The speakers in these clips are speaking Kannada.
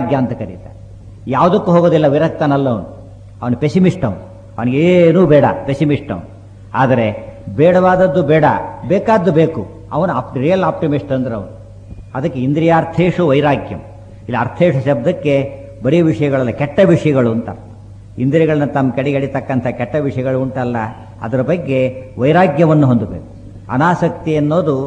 ವೈರಾಗ್ಯ ಅಂತ ಕರೀತಾರೆ ಯಾವುದಕ್ಕೂ ಹೋಗೋದಿಲ್ಲ ವಿರಕ್ತನಲ್ಲ ಅವನು ಅವನು ಪೆಸಿಮಿಸ್ಟ್ ಅವನು ಅವನಿಗೇನೂ ಬೇಡ ಪೆಸಿಮಿಸ್ಟ್ ಅವನು ಆದರೆ ಬೇಡವಾದದ್ದು ಬೇಡ ಬೇಕಾದ್ದು ಬೇಕು ಅವನು ಆಪ್ ರಿಯಲ್ ಆಪ್ಟಿಮಿಸ್ಟ್ ಅಂದ್ರೆ ಅವನು ಅದಕ್ಕೆ ಇಂದ್ರಿಯಾರ್ಥೇಶು ವೈರಾಗ್ಯಂ ಇಲ್ಲಿ ಅರ್ಥೇಶು ಶಬ್ದಕ್ಕೆ ಬರೀ ವಿಷಯಗಳಲ್ಲ ಕೆಟ್ಟ ವಿಷಯಗಳು ಅಂತ ಅರ್ಥ. ಇಂದ್ರಿಯಗಳನ್ನ ತಮ್ಮ ಕಡೆಗಡಿತಕ್ಕಂಥ ಕೆಟ್ಟ ವಿಷಯಗಳು ಉಂಟಲ್ಲ ಅದರ ಬಗ್ಗೆ ವೈರಾಗ್ಯವನ್ನು ಹೊಂದಬೇಕು ಅನಾಸಕ್ತಿ ಅನ್ನೋದು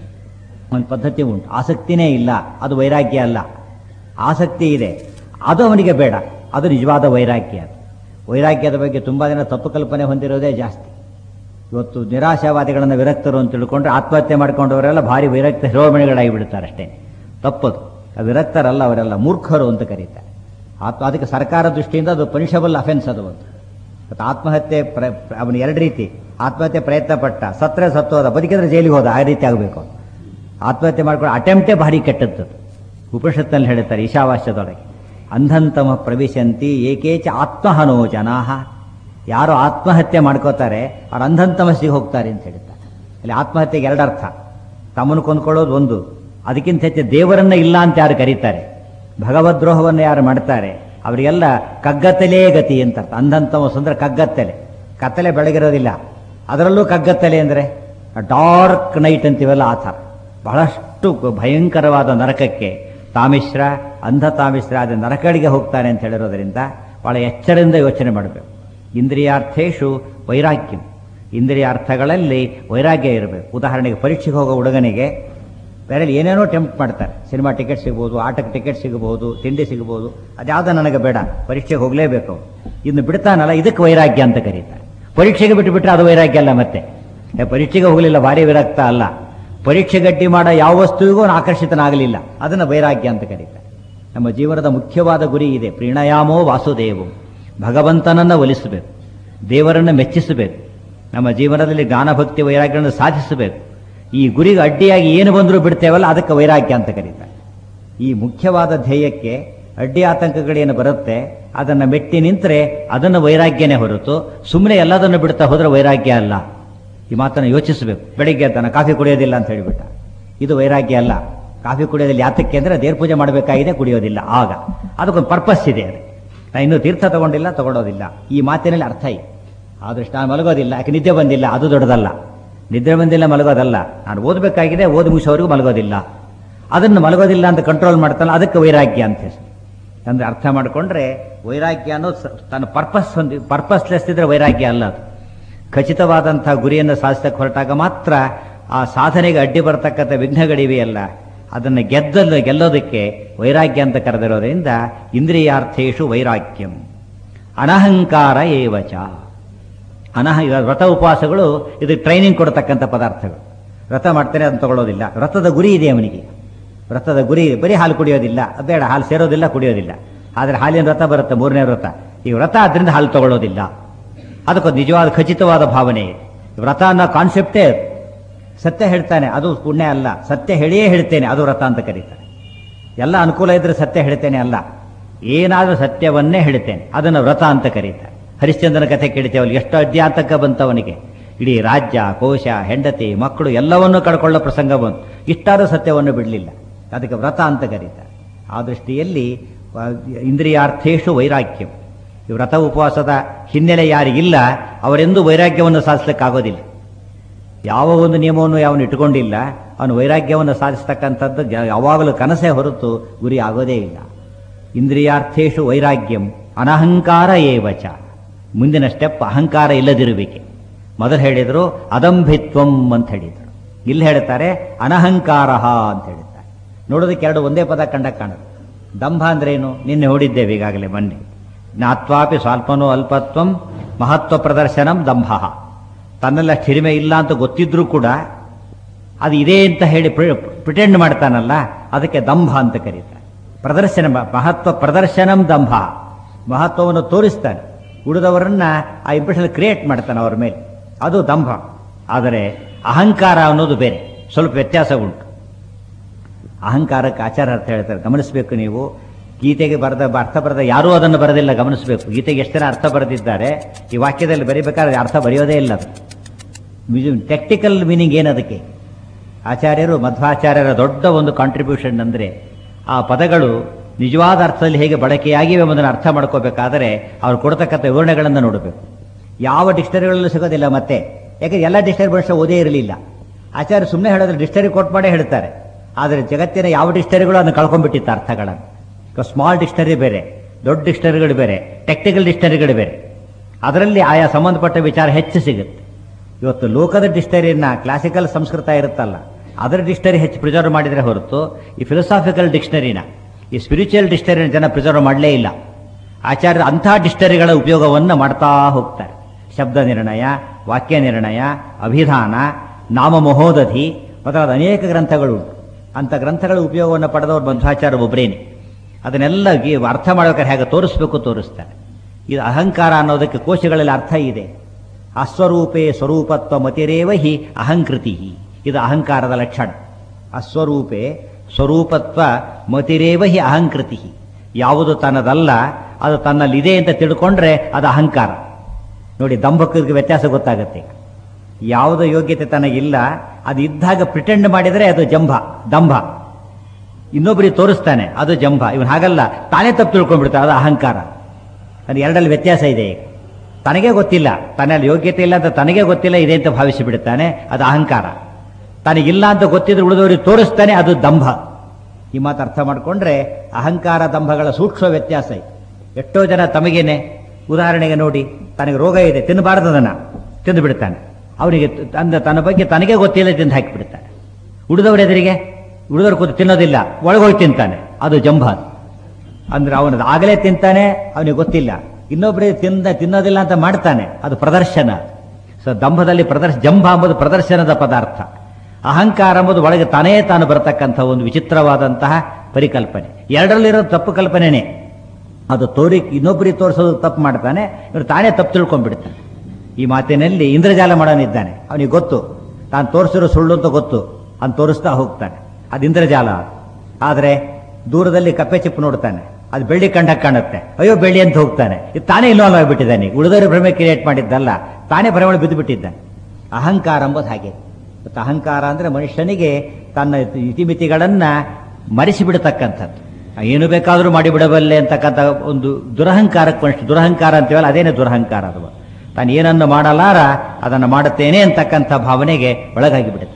ಒಂದು ಪದ್ಧತಿ ಉಂಟು ಆಸಕ್ತಿನೇ ಇಲ್ಲ ಅದು ವೈರಾಗ್ಯ ಅಲ್ಲ ಆಸಕ್ತಿ ಇದೆ ಅದು ಅವನಿಗೆ ಬೇಡ ಅದು ನಿಜವಾದ ವೈರಾಗ್ಯ ಅದು ವೈರಾಗ್ಯದ ಬಗ್ಗೆ ತುಂಬ ಜನ ತಪ್ಪು ಕಲ್ಪನೆ ಹೊಂದಿರೋದೇ ಜಾಸ್ತಿ ಇವತ್ತು ನಿರಾಶಾವಾದಿಗಳನ್ನು ವಿರಕ್ತರು ಅಂತ ತಿಳ್ಕೊಂಡ್ರೆ ಆತ್ಮಹತ್ಯೆ ಮಾಡ್ಕೊಂಡವರೆಲ್ಲ ಭಾರಿ ವಿರಕ್ತ ಶಿರೋಮಣಿಗಳಾಗಿ ಬಿಡ್ತಾರೆ ಅಷ್ಟೇ ತಪ್ಪದು ಆ ವಿರಕ್ತರಲ್ಲ ಅವರೆಲ್ಲ ಮೂರ್ಖರು ಅಂತ ಕರೀತಾರೆ ಆತ್ಮ ಅದಕ್ಕೆ ಸರ್ಕಾರ ದೃಷ್ಟಿಯಿಂದ ಅದು ಪನಿಷಬಲ್ ಅಫೆನ್ಸ್ ಅದು ಒಂದು ಮತ್ತು ಆತ್ಮಹತ್ಯೆ ಪ್ರ ಅವನು ಎರಡು ರೀತಿ ಆತ್ಮಹತ್ಯೆ ಪ್ರಯತ್ನ ಪಟ್ಟ ಸತ್ತರೆ ಸತ್ತೋದ ಬದುಕಿದ್ರೆ ಜೈಲಿಗೆ ಹೋದ ಆ ರೀತಿ ಆಗಬೇಕು ಆತ್ಮಹತ್ಯೆ ಮಾಡ್ಕೊಂಡು ಅಟೆಂಪ್ಟೇ ಭಾರಿ ಕೆಟ್ಟದ್ದು ಉಪನಿಷತ್ನಲ್ಲಿ ಹೇಳ್ತಾರೆ ಈಶಾವಾಸ್ಯದೊಳಗೆ ಅಂಧಂತಮ ಪ್ರವಿಶಂತಿ ಏಕೇಚ ಆತ್ಮಹನೋ ಜನಾಹ ಯಾರು ಆತ್ಮಹತ್ಯೆ ಮಾಡ್ಕೋತಾರೆ ಅವ್ರು ಅಂಧಂತಮಸ್ಸಿಗೆ ಹೋಗ್ತಾರೆ ಅಂತ ಹೇಳ್ತಾರೆ ಅಲ್ಲಿ ಆತ್ಮಹತ್ಯೆಗೆ ಎರಡರ್ಥ ತಮ್ಮನ್ನು ಕೊಂದ್ಕೊಳ್ಳೋದು ಒಂದು ಅದಕ್ಕಿಂತ ಹೆಚ್ಚು ದೇವರನ್ನ ಇಲ್ಲ ಅಂತ ಯಾರು ಕರೀತಾರೆ ಭಗವದ್ರೋಹವನ್ನು ಯಾರು ಮಾಡ್ತಾರೆ ಅವರಿಗೆಲ್ಲ ಕಗ್ಗತ್ತಲೇ ಗತಿ ಅಂತ ಅರ್ಥ ಅಂಧಂತಮಸ್ ಅಂದ್ರೆ ಕಗ್ಗತ್ತಲೆ ಕತ್ತಲೆ ಬೆಳಗಿರೋದಿಲ್ಲ ಅದರಲ್ಲೂ ಕಗ್ಗತ್ತಲೆ ಅಂದರೆ ಡಾರ್ಕ್ ನೈಟ್ ಅಂತೀವಲ್ಲ ಆ ಥರ ಬಹಳಷ್ಟು ಭಯಂಕರವಾದ ನರಕಕ್ಕೆ ತಾಮಿಶ್ರ ಅಂಧ ತಾಮಿಶ್ರ ಆದ ನರಕಗಳಿಗೆ ಹೋಗ್ತಾನೆ ಅಂತ ಹೇಳಿರೋದ್ರಿಂದ ಬಹಳ ಎಚ್ಚರದಿಂದ ಯೋಚನೆ ಮಾಡಬೇಕು ಇಂದ್ರಿಯಾರ್ಥೇಶು ವೈರಾಗ್ಯಂ ಇಂದ್ರಿಯಾರ್ಥಗಳಲ್ಲಿ ವೈರಾಗ್ಯ ಇರಬೇಕು ಉದಾಹರಣೆಗೆ ಪರೀಕ್ಷೆಗೆ ಹೋಗೋ ಹುಡುಗನಿಗೆ ಬೇರೆ ಏನೇನೋ ಟೆಂಪ್ಟ್ ಮಾಡ್ತಾರೆ ಸಿನಿಮಾ ಟಿಕೆಟ್ ಸಿಗ್ಬೋದು ಆಟಕ್ಕೆ ಟಿಕೆಟ್ ಸಿಗಬಹುದು ತಿಂಡಿ ಸಿಗಬಹುದು ಅದ್ಯಾವುದೋ ನನಗೆ ಬೇಡ ಪರೀಕ್ಷೆಗೆ ಹೋಗಲೇಬೇಕು ಇನ್ನು ಬಿಡ್ತಾನಲ್ಲ ಇದಕ್ಕೆ ವೈರಾಗ್ಯ ಅಂತ ಕರೀತಾರೆ ಪರೀಕ್ಷೆಗೆ ಬಿಟ್ಟು ಬಿಟ್ಟರೆ ಅದು ವೈರಾಗ್ಯ ಅಲ್ಲ ಮತ್ತೆ ಏ, ಪರೀಕ್ಷೆಗೆ ಹೋಗಲಿಲ್ಲ ಭಾರಿ ವಿರಕ್ತ ಅಲ್ಲ ಪರೀಕ್ಷೆ ಗಟ್ಟಿ ಮಾಡೋ ಯಾವ ವಸ್ತುವಿಗೂ ಅವನು ಆಕರ್ಷಿತನಾಗಲಿಲ್ಲ ಅದನ್ನು ವೈರಾಗ್ಯ ಅಂತ ಕರೀತಾರೆ ನಮ್ಮ ಜೀವನದ ಮುಖ್ಯವಾದ ಗುರಿ ಇದೆ ಪ್ರೀಣಯಾಮೋ ವಾಸುದೇವು ಭಗವಂತನನ್ನು ಒಲಿಸಬೇಕು ದೇವರನ್ನು ಮೆಚ್ಚಿಸಬೇಕು ನಮ್ಮ ಜೀವನದಲ್ಲಿ ಜ್ಞಾನಭಕ್ತಿ ವೈರಾಗ್ಯವನ್ನು ಸಾಧಿಸಬೇಕು ಈ ಗುರಿಗೆ ಅಡ್ಡಿಯಾಗಿ ಏನು ಬಂದರೂ ಬಿಡ್ತೇವಲ್ಲ ಅದಕ್ಕೆ ವೈರಾಗ್ಯ ಅಂತ ಕರೀತಾರೆ ಈ ಮುಖ್ಯವಾದ ಧ್ಯೇಯಕ್ಕೆ ಅಡ್ಡಿ ಆತಂಕಗಳೇನು ಬರುತ್ತೆ ಅದನ್ನು ಮೆಟ್ಟಿ ನಿಂತರೆ ಅದನ್ನು ವೈರಾಗ್ಯನೇ ಹೊರತು ಸುಮ್ಮನೆ ಎಲ್ಲದನ್ನು ಬಿಡ್ತಾ ಹೋದ್ರೆ ವೈರಾಗ್ಯ ಅಲ್ಲ ಈ ಮಾತನ್ನು ಯೋಚಿಸಬೇಕು ಬೆಳಿಗ್ಗೆ ತನ ಕಾಫಿ ಕುಡಿಯೋದಿಲ್ಲ ಅಂತ ಹೇಳಿಬಿಟ್ಟ ಇದು ವೈರಾಗ್ಯ ಅಲ್ಲ ಕಾಫಿ ಕುಡಿಯೋದಿಲ್ಲ ಯಾತಕ್ಕೆ ಅಂದರೆ ದೇವ್ರ ಪೂಜೆ ಮಾಡಬೇಕಾಗಿದೆ ಕುಡಿಯೋದಿಲ್ಲ ಆಗ ಅದಕ್ಕೊಂದು ಪರ್ಪಸ್ ಇದೆ ಅದು ನಾನು ಇನ್ನೂ ತೀರ್ಥ ತಗೊಂಡಿಲ್ಲ ತಗೊಳ್ಳೋದಿಲ್ಲ ಈ ಮಾತಿನಲ್ಲಿ ಅರ್ಥ ಇದೆ ಆದಷ್ಟು ನಾನು ಮಲಗೋದಿಲ್ಲ ಯಾಕೆ ನಿದ್ದೆ ಬಂದಿಲ್ಲ ಅದು ದೊಡ್ಡದಲ್ಲ ನಿದ್ರೆ ಬಂದಿಲ್ಲ ಮಲಗೋದಲ್ಲ ನಾನು ಓದಬೇಕಾಗಿದೆ ಓದಿ ಮುಗಿಸೋವರೆಗೂ ಮಲಗೋದಿಲ್ಲ ಅದನ್ನು ಮಲಗೋದಿಲ್ಲ ಅಂತ ಕಂಟ್ರೋಲ್ ಮಾಡ್ತಾನೆ ಅದಕ್ಕೆ ವೈರಾಗ್ಯ ಅಂತ ಹೆಸರು ಅಂದ್ರೆ ಅರ್ಥ ಮಾಡಿಕೊಂಡ್ರೆ ವೈರಾಗ್ಯ ಅನ್ನೋದು ಸ- ತನ್ನ ಪರ್ಪಸ್ ಹೊಂದಿ ಪರ್ಪಸ್ಲೆಸ್ ಇದ್ರೆ ವೈರಾಗ್ಯ ಅಲ್ಲ ಅದು ಖಚಿತವಾದಂತಹ ಗುರಿಯನ್ನು ಸಾಧಿಸಕ್ಕೆ ಹೊರಟಾಗ ಮಾತ್ರ ಆ ಸಾಧನೆಗೆ ಅಡ್ಡಿ ಬರತಕ್ಕಂಥ ವಿಘ್ನಗಳಿವೆಯಲ್ಲ ಅದನ್ನು ಗೆದ್ದಲು ಗೆಲ್ಲೋದಕ್ಕೆ ವೈರಾಗ್ಯ ಅಂತ ಕರೆದಿರೋದ್ರಿಂದ ಇಂದ್ರಿಯಾರ್ಥೇಶು ವೈರಾಗ್ಯಂ ಅನಹಂಕಾರ ಏವಚ ಅನಹ ಇವಾಗ ವ್ರತ ಉಪವಾಸಗಳು ಇದಕ್ಕೆ ಟ್ರೈನಿಂಗ್ ಕೊಡತಕ್ಕಂಥ ಪದಾರ್ಥಗಳು ವ್ರತ ಮಾಡ್ತಾನೆ ಅದನ್ನು ತಗೊಳ್ಳೋದಿಲ್ಲ ವ್ರತದ ಗುರಿ ಇದೆ ಅವನಿಗೆ ವ್ರತದ ಗುರಿ ಬರೀ ಹಾಲು ಕುಡಿಯೋದಿಲ್ಲ ಬೇಡ ಹಾಲು ಸೇರೋದಿಲ್ಲ ಕುಡಿಯೋದಿಲ್ಲ ಆದರೆ ಹಾಲಿನ ವ್ರತ ಬರುತ್ತೆ ಮೂರನೇ ವ್ರತ ಈ ವ್ರತ ಅದರಿಂದ ಹಾಲು ತಗೊಳ್ಳೋದಿಲ್ಲ ಅದಕ್ಕೊಂದು ನಿಜವಾದ ಖಚಿತವಾದ ಭಾವನೆ ಇದೆ ವ್ರತ ಅನ್ನೋ ಕಾನ್ಸೆಪ್ಟೇ ಅದು. ಸತ್ಯ ಹೇಳ್ತಾನೆ ಅದು ಪುಣ್ಯ ಅಲ್ಲ ಸತ್ಯ ಹೇಳಿಯೇ ಹೇಳ್ತೇನೆ ಅದು ವ್ರತ ಅಂತ ಕರೀತಾರೆ ಎಲ್ಲ ಅನುಕೂಲ ಇದ್ರೆ ಸತ್ಯ ಹೇಳ್ತೇನೆ ಅಲ್ಲ ಏನಾದರೂ ಸತ್ಯವನ್ನೇ ಹೇಳ್ತೇನೆ ಅದನ್ನು ವ್ರತ ಅಂತ ಕರೀತಾರೆ ಹರಿಶ್ಚಂದ್ರನ ಕಥೆ ಕೇಳ್ತೇವಲ್ಲ ಎಷ್ಟು ಅಡ್ಯಾತಕ ಬಂತವನಿಗೆ ಇಡೀ ರಾಜ್ಯ ಕೋಶ ಹೆಂಡತಿ ಮಕ್ಕಳು ಎಲ್ಲವನ್ನೂ ಕಳ್ಕೊಳ್ಳೋ ಪ್ರಸಂಗ ಬಂತು ಇಷ್ಟಾದ ಸತ್ಯವನ್ನು ಬಿಡಲಿಲ್ಲ ಅದಕ್ಕೆ ವ್ರತ ಅಂತ ಕರೀತಾರೆ ಆ ದೃಷ್ಟಿಯಲ್ಲಿ ಆ, ಇಂದ್ರಿಯಾರ್ಥೇಶು ವೈರಾಗ್ಯಂ ಈ ವ್ರತ ಉಪವಾಸದ ಹಿನ್ನೆಲೆ ಯಾರಿಗಿಲ್ಲ ಅವರೆಂದೂ ವೈರಾಗ್ಯವನ್ನು ಸಾಧಿಸಲಿಕ್ಕಾಗೋದಿಲ್ಲ ಯಾವ ಒಂದು ನಿಯಮವನ್ನು ಯಾವನು ಇಟ್ಟುಕೊಂಡಿಲ್ಲ ಅವನು ವೈರಾಗ್ಯವನ್ನು ಸಾಧಿಸ್ತಕ್ಕಂಥದ್ದು ಜ- ಯಾವಾಗಲೂ ಕನಸೇ ಹೊರತು ಗುರಿ ಆಗೋದೇ ಇಲ್ಲ ಇಂದ್ರಿಯಾರ್ಥೇಶು ವೈರಾಗ್ಯಂ ಅನಹಂಕಾರ ಏವಚ ಮುಂದಿನ ಸ್ಟೆಪ್ ಅಹಂಕಾರ ಇಲ್ಲದಿರುವಿಕೆ ಮೊದಲು ಹೇಳಿದರು ಅದಂಭಿತ್ವಂ ಅಂತ ಹೇಳಿದರು ಇಲ್ಲಿ ಹೇಳ್ತಾರೆ ಅನಹಂಕಾರ ಅಂತ ಹೇಳಿದ್ದಾರೆ ನೋಡೋದಕ್ಕೆ ಎರಡು ಒಂದೇ ಪದ ಕಂಡ ಕಾಣುತ್ತೆ ದಂಭ ಅಂದ್ರೇನು ನಿನ್ನೆ ನೋಡಿದ್ದೇವೆ ಈಗಾಗಲೇ ಮೊನ್ನೆ ಜ್ಞಾತ್ವಾಪಿ ಸ್ವಲ್ಪನೋ ಅಲ್ಪತ್ವಂ ಮಹತ್ವ ಪ್ರದರ್ಶನಂ ದಂಭ ತನ್ನೆಲ್ಲ ಹಿರಿಮೆ ಇಲ್ಲ ಅಂತ ಗೊತ್ತಿದ್ರೂ ಕೂಡ ಅದು ಇದೆ ಅಂತ ಹೇಳಿ ಪ್ರಿಟೆಂಡ್ ಮಾಡ್ತಾನಲ್ಲ ಅದಕ್ಕೆ ದಂಭ ಅಂತ ಕರೀತಾರೆ ಪ್ರದರ್ಶನ ಮಹತ್ವ ಪ್ರದರ್ಶನಂ ದಂಭ ಮಹತ್ವವನ್ನು ತೋರಿಸ್ತಾನೆ ಉಳಿದವರನ್ನ ಆ ಇಂಪ್ರೆಷನ್ ಕ್ರಿಯೇಟ್ ಮಾಡ್ತಾನೆ ಅವ್ರ ಮೇಲೆ ಅದು ದಂಭ ಆದರೆ ಅಹಂಕಾರ ಅನ್ನೋದು ಬೇರೆ ಸ್ವಲ್ಪ ವ್ಯತ್ಯಾಸ ಉಂಟು ಅಹಂಕಾರಕ್ಕೆ ಆಚಾರ ಅರ್ಥ ಹೇಳ್ತಾರೆ ಗಮನಿಸಬೇಕು ನೀವು ಗೀತೆಗೆ ಬರೆದ ಅರ್ಥ ಬರೆದ ಯಾರೂ ಅದನ್ನು ಬರೆದಿಲ್ಲ ಗಮನಿಸಬೇಕು ಗೀತೆಗೆ ಎಷ್ಟು ಜನ ಅರ್ಥ ಬರೆದಿದ್ದಾರೆ ಈ ವಾಕ್ಯದಲ್ಲಿ ಬರೀಬೇಕಾದ್ರೆ ಅರ್ಥ ಬರೆಯೋದೇ ಇಲ್ಲ ಅದು ಟೆಕ್ನಿಕಲ್ ಮೀನಿಂಗ್ ಏನದಕ್ಕೆ ಆಚಾರ್ಯರು ಮಧ್ವಾಚಾರ್ಯರ ದೊಡ್ಡ ಒಂದು ಕಾಂಟ್ರಿಬ್ಯೂಷನ್ ಅಂದರೆ ಆ ಪದಗಳು ನಿಜವಾದ ಅರ್ಥದಲ್ಲಿ ಹೇಗೆ ಬಳಕೆಯಾಗಿವೆ ಎಂಬುದನ್ನು ಅರ್ಥ ಮಾಡ್ಕೋಬೇಕಾದರೆ ಅವ್ರು ಕೊಡ್ತಕ್ಕಂಥ ವಿವರಣೆಗಳನ್ನು ನೋಡಬೇಕು ಯಾವ ಡಿಕ್ಷನರಿಗಳಲ್ಲೂ ಸಿಗೋದಿಲ್ಲ ಮತ್ತೆ ಯಾಕಂದ್ರೆ ಎಲ್ಲ ಡಿಕ್ಷನರಿ ಭಾಷೆ ಓದೇ ಇರಲಿಲ್ಲ ಆಚಾರ್ಯ ಸುಮ್ಮನೆ ಹೇಳೋದ್ರೆ ಡಿಕ್ಷನರಿ ಕೊಟ್ಟು ಮಾಡೇ ಹೇಳ್ತಾರೆ ಆದರೆ ಜಗತ್ತಿನ ಯಾವ ಡಿಕ್ಷನರಿಗಳು ಅದನ್ನು ಕಳ್ಕೊಂಡ್ಬಿಟ್ಟಿತ್ತು ಅರ್ಥಗಳನ್ನು ಸ್ಮಾಲ್ ಡಿಕ್ಷನರಿ ಬೇರೆ ದೊಡ್ಡ ಡಿಕ್ಷನರಿಗಳು ಬೇರೆ ಟೆಕ್ನಿಕಲ್ ಡಿಕ್ಷನರಿಗಳು ಬೇರೆ ಅದರಲ್ಲಿ ಆಯಾ ಸಂಬಂಧಪಟ್ಟ ವಿಚಾರ ಹೆಚ್ಚು ಸಿಗುತ್ತೆ ಇವತ್ತು ಲೋಕದ ಡಿಕ್ಷನರಿಯನ್ನ ಕ್ಲಾಸಿಕಲ್ ಸಂಸ್ಕೃತ ಇರುತ್ತಲ್ಲ ಅದರ ಡಿಕ್ಷನರಿ ಹೆಚ್ಚು ಪ್ರಿಸರ್ವ್ ಮಾಡಿದರೆ ಹೊರತು ಈ ಫಿಲಸಾಫಿಕಲ್ ಡಿಕ್ಷನರಿನ ಈ ಸ್ಪಿರಿಚುವಲ್ ಡಿಕ್ಷನರಿನ ಜನ ಪ್ರಿಸರ್ವ್ ಮಾಡಲೇ ಇಲ್ಲ ಆಚಾರ್ಯರು ಅಂಥ ಡಿಕ್ಷನರಿಗಳ ಉಪಯೋಗವನ್ನು ಮಾಡ್ತಾ ಹೋಗ್ತಾರೆ ಶಬ್ದ ನಿರ್ಣಯ ವಾಕ್ಯ ನಿರ್ಣಯ ಅಭಿಧಾನ ನಾಮ ಮಹೋದಧಿ ಮೊದಲಾದ ಅನೇಕ ಗ್ರಂಥಗಳು ಉಂಟು ಅಂಥ ಗ್ರಂಥಗಳ ಉಪಯೋಗವನ್ನು ಪಡೆದವರು ಮಧ್ವಾಚಾರ್ಯ ಒಬ್ಬರೇನೆ ಅದನ್ನೆಲ್ಲ ಗಿ- ಅರ್ಥ ಮಾಡ್ಬೇಕಾದ್ರೆ ಹೇಗೆ ತೋರಿಸ್ಬೇಕು ತೋರಿಸ್ತಾರೆ ಇದು ಅಹಂಕಾರ ಅನ್ನೋದಕ್ಕೆ ಕೋಶಗಳಲ್ಲಿ ಅರ್ಥ ಇದೆ ಅಸ್ವರೂಪೇ ಸ್ವರೂಪತ್ವ ಮತಿರೇವ ಹಿ ಅಹಂಕೃತಿ ಇದು ಅಹಂಕಾರದ ಲಕ್ಷಣ ಅಸ್ವರೂಪೇ ಸ್ವರೂಪತ್ವ ಮತಿರೇವ ಹಿ ಅಹಂಕೃತಿ ಯಾವುದು ತನ್ನದಲ್ಲ ಅದು ತನ್ನಲ್ಲಿದೆ ಅಂತ ತಿಳ್ಕೊಂಡ್ರೆ ಅದು ಅಹಂಕಾರ ನೋಡಿ ದಂಭಕ್ಕೆ ವ್ಯತ್ಯಾಸ ಗೊತ್ತಾಗುತ್ತೆ ಯಾವುದ ಯೋಗ್ಯತೆ ತನಗಿಲ್ಲ ಅದು ಇದ್ದಾಗ ಪ್ರಿಟೆಂಡ್ ಮಾಡಿದರೆ ಅದು ಜಂಭ ದಂಭ ಇನ್ನೊಬ್ಬರಿಗೆ ತೋರಿಸ್ತಾನೆ ಅದು ಜಂಭ ಇವನು ಹಾಗಲ್ಲ ತಾನೇ ತಪ್ಪು ತಿಳ್ಕೊಂಡ್ಬಿಡ್ತಾನೆ ಅದು ಅಹಂಕಾರ ಅದು ಎರಡರಲ್ಲಿ ವ್ಯತ್ಯಾಸ ಇದೆ ಈಗ ತನಗೇ ಗೊತ್ತಿಲ್ಲ ತನ್ನಲ್ಲಿ ಯೋಗ್ಯತೆ ಇಲ್ಲ ಅಂತ ತನಗೇ ಗೊತ್ತಿಲ್ಲ ಇದೆ ಅಂತ ಭಾವಿಸಿ ಬಿಡುತ್ತಾನೆ ಅದು ಅಹಂಕಾರ ತನಗಿಲ್ಲ ಅಂತ ಗೊತ್ತಿದ್ರೆ ಉಳಿದವರಿಗೆ ತೋರಿಸ್ತಾನೆ ಅದು ದಂಭ ಈ ಮಾತು ಅರ್ಥ ಮಾಡಿಕೊಂಡ್ರೆ ಅಹಂಕಾರ ದಂಭಗಳ ಸೂಕ್ಷ್ಮ ವ್ಯತ್ಯಾಸ ಇದೆ ಎಷ್ಟೋ ಜನ ತಮಗೇನೆ ಉದಾಹರಣೆಗೆ ನೋಡಿ ತನಗೆ ರೋಗ ಇದೆ ತಿನ್ನಬಾರದು ಅದನ್ನ ತಿಂದು ಬಿಡ್ತಾನೆ ಅವನಿಗೆ ಅಂದ ತನ್ನ ಬಗ್ಗೆ ತನಗೇ ಗೊತ್ತಿಲ್ಲ ತಿಂದು ಹಾಕಿಬಿಡ್ತಾನೆ ಉಳಿದವರ ಎದುರಿಗೆ ಉಳಿದವರು ಕೂತು ತಿನ್ನೋದಿಲ್ಲ ಒಳಗೋಗಿ ತಿಂತಾನೆ ಅದು ಜಂಭ ಅದು. ಅಂದ್ರೆ ಅವನದು ಆಗಲೇ ತಿಂತಾನೆ ಅವನಿಗೆ ಗೊತ್ತಿಲ್ಲ ಇನ್ನೊಬ್ಬರಿಗೆ ತಿಂದ ತಿನ್ನೋದಿಲ್ಲ ಅಂತ ಮಾಡ್ತಾನೆ ಅದು ಪ್ರದರ್ಶನ ಸೊ ದಂಭದಲ್ಲಿ ಪ್ರದರ್ಶ ಜಂಭ ಎಂಬುದು ಪ್ರದರ್ಶನದ ಪದಾರ್ಥ ಅಹಂಕಾರ ಎಂಬುದು ಒಳಗೆ ತಾನೇ ತಾನು ಬರತಕ್ಕಂಥ ಒಂದು ವಿಚಿತ್ರವಾದಂತಹ ಪರಿಕಲ್ಪನೆ ಎರಡರಲ್ಲಿರೋ ತಪ್ಪು ಕಲ್ಪನೆನೇ ಅದು ತೋರಿ ಇನ್ನೊಬ್ಬರಿಗೆ ತೋರಿಸೋದು ತಪ್ಪು ಮಾಡ್ತಾನೆ ಇವರು ತಾನೇ ತಪ್ಪು ತಿಳ್ಕೊಂಡ್ಬಿಡ್ತಾನೆ ಈ ಮಾತಿನಲ್ಲಿ ಇಂದ್ರಜಾಲ ಮಾಡೋನಿದ್ದಾನೆ ಅವನಿಗೆ ಗೊತ್ತು ತಾನು ತೋರಿಸಿರೋ ಸುಳ್ಳು ಅಂತ ಗೊತ್ತು ಅಂತ ತೋರಿಸ್ತಾ ಹೋಗ್ತಾನೆ ಅದು ಇಂದ್ರಜಾಲ ಆದರೆ ದೂರದಲ್ಲಿ ಕಪ್ಪೆ ಚಿಪ್ಪು ನೋಡ್ತಾನೆ ಅದು ಬೆಳ್ಳಿ ಕಂಡಕ್ಕೆ ಕಾಣುತ್ತೆ ಅಯ್ಯೋ ಬೆಳ್ಳಿ ಅಂತ ಹೋಗ್ತಾನೆ ಇದು ತಾನೇ ಇನ್ವಾಲ್ವ್ ಆಗಿಬಿಟ್ಟಿದ್ದಾನೆ ಉಳಿದವರು ಭ್ರಮೆ ಕ್ರಿಯೇಟ್ ಮಾಡಿದ್ದಲ್ಲ ತಾನೇ ಭ್ರಮೆ ಬಿದ್ದು ಬಿಟ್ಟಿದ್ದಾನೆ ಅಹಂಕಾರ ಎಂಬುದು ಹಾಗೆ ಮತ್ತು ಅಹಂಕಾರ ಅಂದ್ರೆ ಮನುಷ್ಯನಿಗೆ ತನ್ನ ಇತಿಮಿತಿಗಳನ್ನ ಮರೆಸಿಬಿಡತಕ್ಕಂಥದ್ದು ಏನು ಬೇಕಾದರೂ ಮಾಡಿಬಿಡಬಲ್ಲೆ ಅಂತಕ್ಕಂಥ ಒಂದು ದುರಹಂಕಾರಕ್ಕೆ ಮನುಷ್ಯ ದುರಹಂಕಾರ ಅಂತೀವಲ್ಲ ಅದೇನೇ ದುರಹಂಕಾರ ಅದು ತಾನು ಏನನ್ನು ಮಾಡಲಾರ ಅದನ್ನು ಮಾಡುತ್ತೇನೆ ಅಂತಕ್ಕಂಥ ಭಾವನೆಗೆ ಒಳಗಾಗಿ ಬಿಡುತ್ತೆ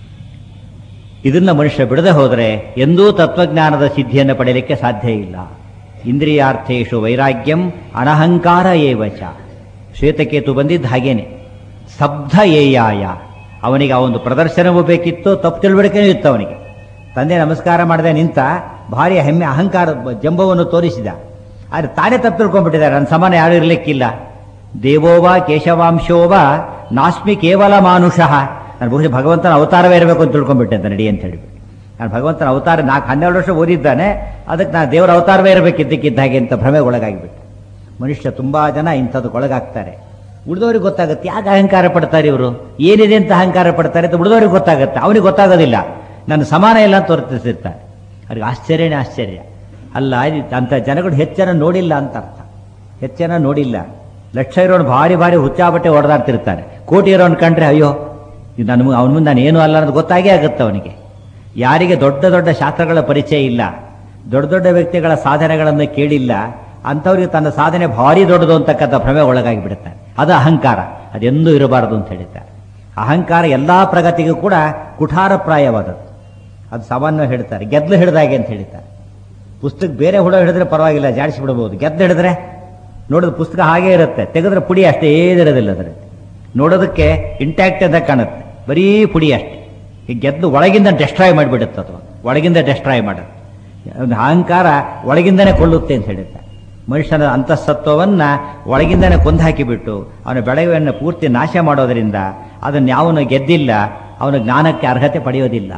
ಇದನ್ನ ಮನುಷ್ಯ ಬಿಡದೆ ಹೋದರೆ ಎಂದೂ ತತ್ವಜ್ಞಾನದ ಸಿದ್ಧಿಯನ್ನು ಪಡೆಯಲಿಕ್ಕೆ ಸಾಧ್ಯ ಇಲ್ಲ ಇಂದ್ರಿಯಾರ್ಥೇಶು ವೈರಾಗ್ಯಂ ಅನಹಂಕಾರ ಏವಚ ಶ್ವೇತಕೇತು ಬಂದಿದ್ದ ಹಾಗೇನೆ ಸ್ತಬ್ಧ ಏಯಾಯ ಅವನಿಗೆ ಆ ಒಂದು ಪ್ರದರ್ಶನವೂ ಬೇಕಿತ್ತು ತಪ್ಪು ತಿಳುವಳಿಕೆನೂ ಇತ್ತು ಅವನಿಗೆ ತಂದೆ ನಮಸ್ಕಾರ ಮಾಡದೆ ನಿಂತ ಭಾರಿ ಹೆಮ್ಮೆ ಅಹಂಕಾರ ಜಂಬವನ್ನು ತೋರಿಸಿದ ಆದರೆ ತಾನೇ ತಪ್ಪು ತಿಳ್ಕೊಂಡ್ಬಿಟ್ಟಿದ್ದಾರೆ ನನ್ನ ಸಮಾನ ಯಾರು ಇರಲಿಕ್ಕಿಲ್ಲ ದೇವೋವ ಕೇಶವಾಂಶೋವ ನಾಸ್ಮಿ ಕೇವಲ ಮಾನುಷಃ ನಾನು ಬಹುಶಃ ಭಗವಂತನ ಅವತಾರವೇ ಇರಬೇಕು ಅಂತ ತಿಳ್ಕೊಂಡ್ಬಿಟ್ಟೆ ಅಂತ ನಡಿ ಅಂತ ಹೇಳಿಬಿಟ್ಟು ನಾನು ಭಗವಂತನ ಅವತಾರ ನಾಲ್ಕು ಹನ್ನೆರಡು ವರ್ಷ ಓದಿದ್ದಾನೆ ಅದಕ್ಕೆ ನಾನು ದೇವರ ಅವತಾರವೇ ಇರಬೇಕಿದ್ದಕ್ಕಿದ್ದ ಹಾಗೆ ಅಂತ ಭ್ರಮೆಗೊಳಗಾಗಿಬಿಟ್ಟು ಮನುಷ್ಯ ತುಂಬಾ ಜನ ಇಂಥದ್ದಕ್ಕೊಳಗಾಗ್ತಾರೆ ಉಳಿದವ್ರಿಗೆ ಗೊತ್ತಾಗುತ್ತೆ ಯಾಕೆ ಅಹಂಕಾರ ಪಡ್ತಾರೆ ಇವರು ಏನಿದೆ ಅಂತ ಅಹಂಕಾರ ಪಡ್ತಾರೆ ಅಂತ ಉಳಿದವ್ರಿಗೆ ಗೊತ್ತಾಗುತ್ತೆ ಅವನಿಗೆ ಗೊತ್ತಾಗೋದಿಲ್ಲ ನನ್ನ ಸಮಾನ ಇಲ್ಲ ಅಂತ ತೋರಿಸ್ತಿರ್ತಾರೆ ಅವ್ರಿಗೆ ಆಶ್ಚರ್ಯನೇ ಆಶ್ಚರ್ಯ ಅಲ್ಲ ಇದು ಅಂಥ ಜನಗಳು ಹೆಚ್ಚನ ನೋಡಿಲ್ಲ ಅಂತ ಅರ್ಥ ಹೆಚ್ಚನ ನೋಡಿಲ್ಲ ಲಕ್ಷ ಇರೋನು ಭಾರಿ ಭಾರಿ ಹುಚ್ಚಾಬಟ್ಟೆ ಹೊಡೆದಾಡ್ತಿರ್ತಾನೆ ಕೋಟಿ ಇರೋನ್ ಕಂಡ್ರೆ ಅಯ್ಯೋ ಇದು ನನ್ನ ಅವನ ಮುಂದೆ ನಾನು ಏನೂ ಅಲ್ಲ ಅನ್ನೋದು ಗೊತ್ತಾಗೇ ಆಗುತ್ತೆ ಅವನಿಗೆ ಯಾರಿಗೆ ದೊಡ್ಡ ದೊಡ್ಡ ಶಾಸ್ತ್ರಗಳ ಪರಿಚಯ ಇಲ್ಲ ದೊಡ್ಡ ದೊಡ್ಡ ವ್ಯಕ್ತಿಗಳ ಸಾಧನೆಗಳನ್ನು ಕೇಳಿಲ್ಲ ಅಂಥವ್ರಿಗೆ ತನ್ನ ಸಾಧನೆ ಭಾರಿ ದೊಡ್ಡದು ಅಂತಕ್ಕಂಥ ಭ್ರಮೆ ಒಳಗಾಗಿ ಬಿಡುತ್ತಾರೆ ಅದು ಅಹಂಕಾರ ಅದೆಂದೂ ಇರಬಾರದು ಅಂತ ಹೇಳಿದ್ದಾರೆ ಅಹಂಕಾರ ಎಲ್ಲಾ ಪ್ರಗತಿಗೂ ಕೂಡ ಕುಠಾರಪ್ರಾಯವಾದದ್ದು ಅದು ಸಾಮಾನ್ಯವಾಗಿ ಹೇಳ್ತಾರೆ ಗೆದ್ಲು ಹಿಡ್ದಾಗೆ ಅಂತ ಹೇಳ್ತಾರೆ ಪುಸ್ತಕ ಬೇರೆ ಹುಳ ಹಿಡಿದ್ರೆ ಪರವಾಗಿಲ್ಲ ಜಾಡಿಸಿ ಬಿಡಬಹುದು ಗೆದ್ದು ಹಿಡಿದ್ರೆ ನೋಡಿದ ಪುಸ್ತಕ ಹಾಗೇ ಇರುತ್ತೆ ತೆಗೆದ್ರೆ ಪುಡಿ ಅಷ್ಟೇ ಏನಿರೋದಿಲ್ಲ ಅದರಲ್ಲಿ ನೋಡೋದಕ್ಕೆ ಇಂಟ್ಯಾಕ್ಟ್ ಅಂತ ಕಾಣುತ್ತೆ ಬರೀ ಪುಡಿ ಅಷ್ಟೇ ಈ ಗೆದ್ದು ಒಳಗಿಂದ ಡೆಸ್ಟ್ರಾಯ್ ಮಾಡಿಬಿಡುತ್ತೆ ಅಥವಾ ಒಳಗಿಂದ ಡೆಸ್ಟ್ರಾಯ್ ಮಾಡುತ್ತೆ ಒಂದು ಅಹಂಕಾರ ಒಳಗಿಂದನೇ ಕೊಳ್ಳುತ್ತೆ ಅಂತ ಹೇಳುತ್ತೆ ಮನುಷ್ಯನ ಅಂತಃಸತ್ವವನ್ನ ಒಳಗಿಂದನೇ ಕೊಂದು ಹಾಕಿಬಿಟ್ಟು ಅವನ ಬೆಳವಣಿಗೆಯನ್ನು ಪೂರ್ತಿ ನಾಶ ಮಾಡೋದರಿಂದ ಅದನ್ನು ಯಾವನು ಗೆದ್ದಿಲ್ಲ ಅವನ ಜ್ಞಾನಕ್ಕೆ ಅರ್ಹತೆ ಪಡೆಯೋದಿಲ್ಲ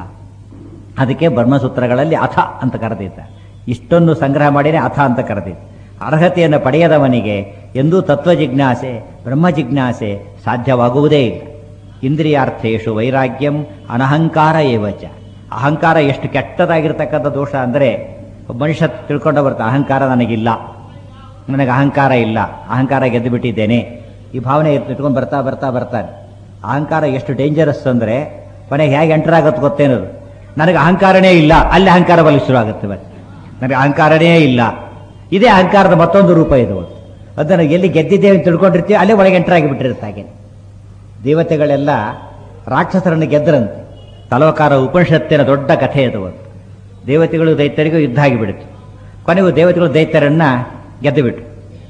ಅದಕ್ಕೆ ಬ್ರಹ್ಮಸೂತ್ರಗಳಲ್ಲಿ ಅಥ ಅಂತ ಕರೆದಿದ್ದ ಇಷ್ಟೊಂದು ಸಂಗ್ರಹ ಮಾಡಿನೇ ಅಥ ಅಂತ ಕರೆದಿದ್ದ ಅರ್ಹತೆಯನ್ನು ಪಡೆಯದವನಿಗೆ ಎಂದೂ ತತ್ವ ಜಿಜ್ಞಾಸೆ ಬ್ರಹ್ಮ ಜಿಜ್ಞಾಸೆ ಸಾಧ್ಯವಾಗುವುದೇ ಇಲ್ಲ ಇಂದ್ರಿಯಾರ್ಥೇಶು ವೈರಾಗ್ಯಂ ಅನಹಂಕಾರ ಏವಚ ಅಹಂಕಾರ ಎಷ್ಟು ಕೆಟ್ಟದಾಗಿರ್ತಕ್ಕಂಥ ದೋಷ ಅಂದರೆ ಒಬ್ಬ ಮನುಷ್ಯ ತಿಳ್ಕೊಂಡ ಬರ್ತಾ ಅಹಂಕಾರ ನನಗಿಲ್ಲ ನನಗೆ ಅಹಂಕಾರ ಇಲ್ಲ ಅಹಂಕಾರ ಗೆದ್ದು ಬಿಟ್ಟಿದ್ದೇನೆ ಈ ಭಾವನೆ ಇಟ್ಕೊಂಡು ಬರ್ತಾ ಬರ್ತಾ ಬರ್ತಾನೆ ಅಹಂಕಾರ ಎಷ್ಟು ಡೇಂಜರಸ್ ಅಂದರೆ ಕೊನೆಗೆ ಹೇಗೆ ಎಂಟರ್ ಆಗುತ್ತೆ ಗೊತ್ತೇನದು ನನಗೆ ಅಹಂಕಾರನೇ ಇಲ್ಲ ಅಲ್ಲಿ ಅಹಂಕಾರ ಬಲಿಗೆ ಶುರು ಆಗುತ್ತೆ ಮತ್ತೆ ನನಗೆ ಅಹಂಕಾರನೇ ಇಲ್ಲ ಇದೇ ಅಹಂಕಾರದ ಮತ್ತೊಂದು ರೂಪ ಇದು ಅದನ್ನು ಎಲ್ಲಿ ಗೆದ್ದಿದ್ದೇವೆ ಅಂತ ತಿಳ್ಕೊಂಡಿರ್ತೀವಿ ಅಲ್ಲೇ ಒಳಗೆ ಎಂಟರ್ ಆಗಿಬಿಟ್ಟಿರುತ್ತೆ ಹಾಗೆ ದೇವತೆಗಳೆಲ್ಲ ರಾಕ್ಷಸರನ್ನು ಗೆದ್ದರಂತೆ ತಲವಕಾರ ಉಪನಿಷತ್ತಿನ ದೊಡ್ಡ ಕಥೆ ಅದು ಒಂದು ದೇವತೆಗಳು ದೈತ್ಯರಿಗೂ ಯುದ್ಧ ಆಗಿಬಿಡ್ತು ಕೊನೆಗೂ ದೇವತೆಗಳು ದೈತ್ಯರನ್ನ ಗೆದ್ದು ಬಿಟ್ರು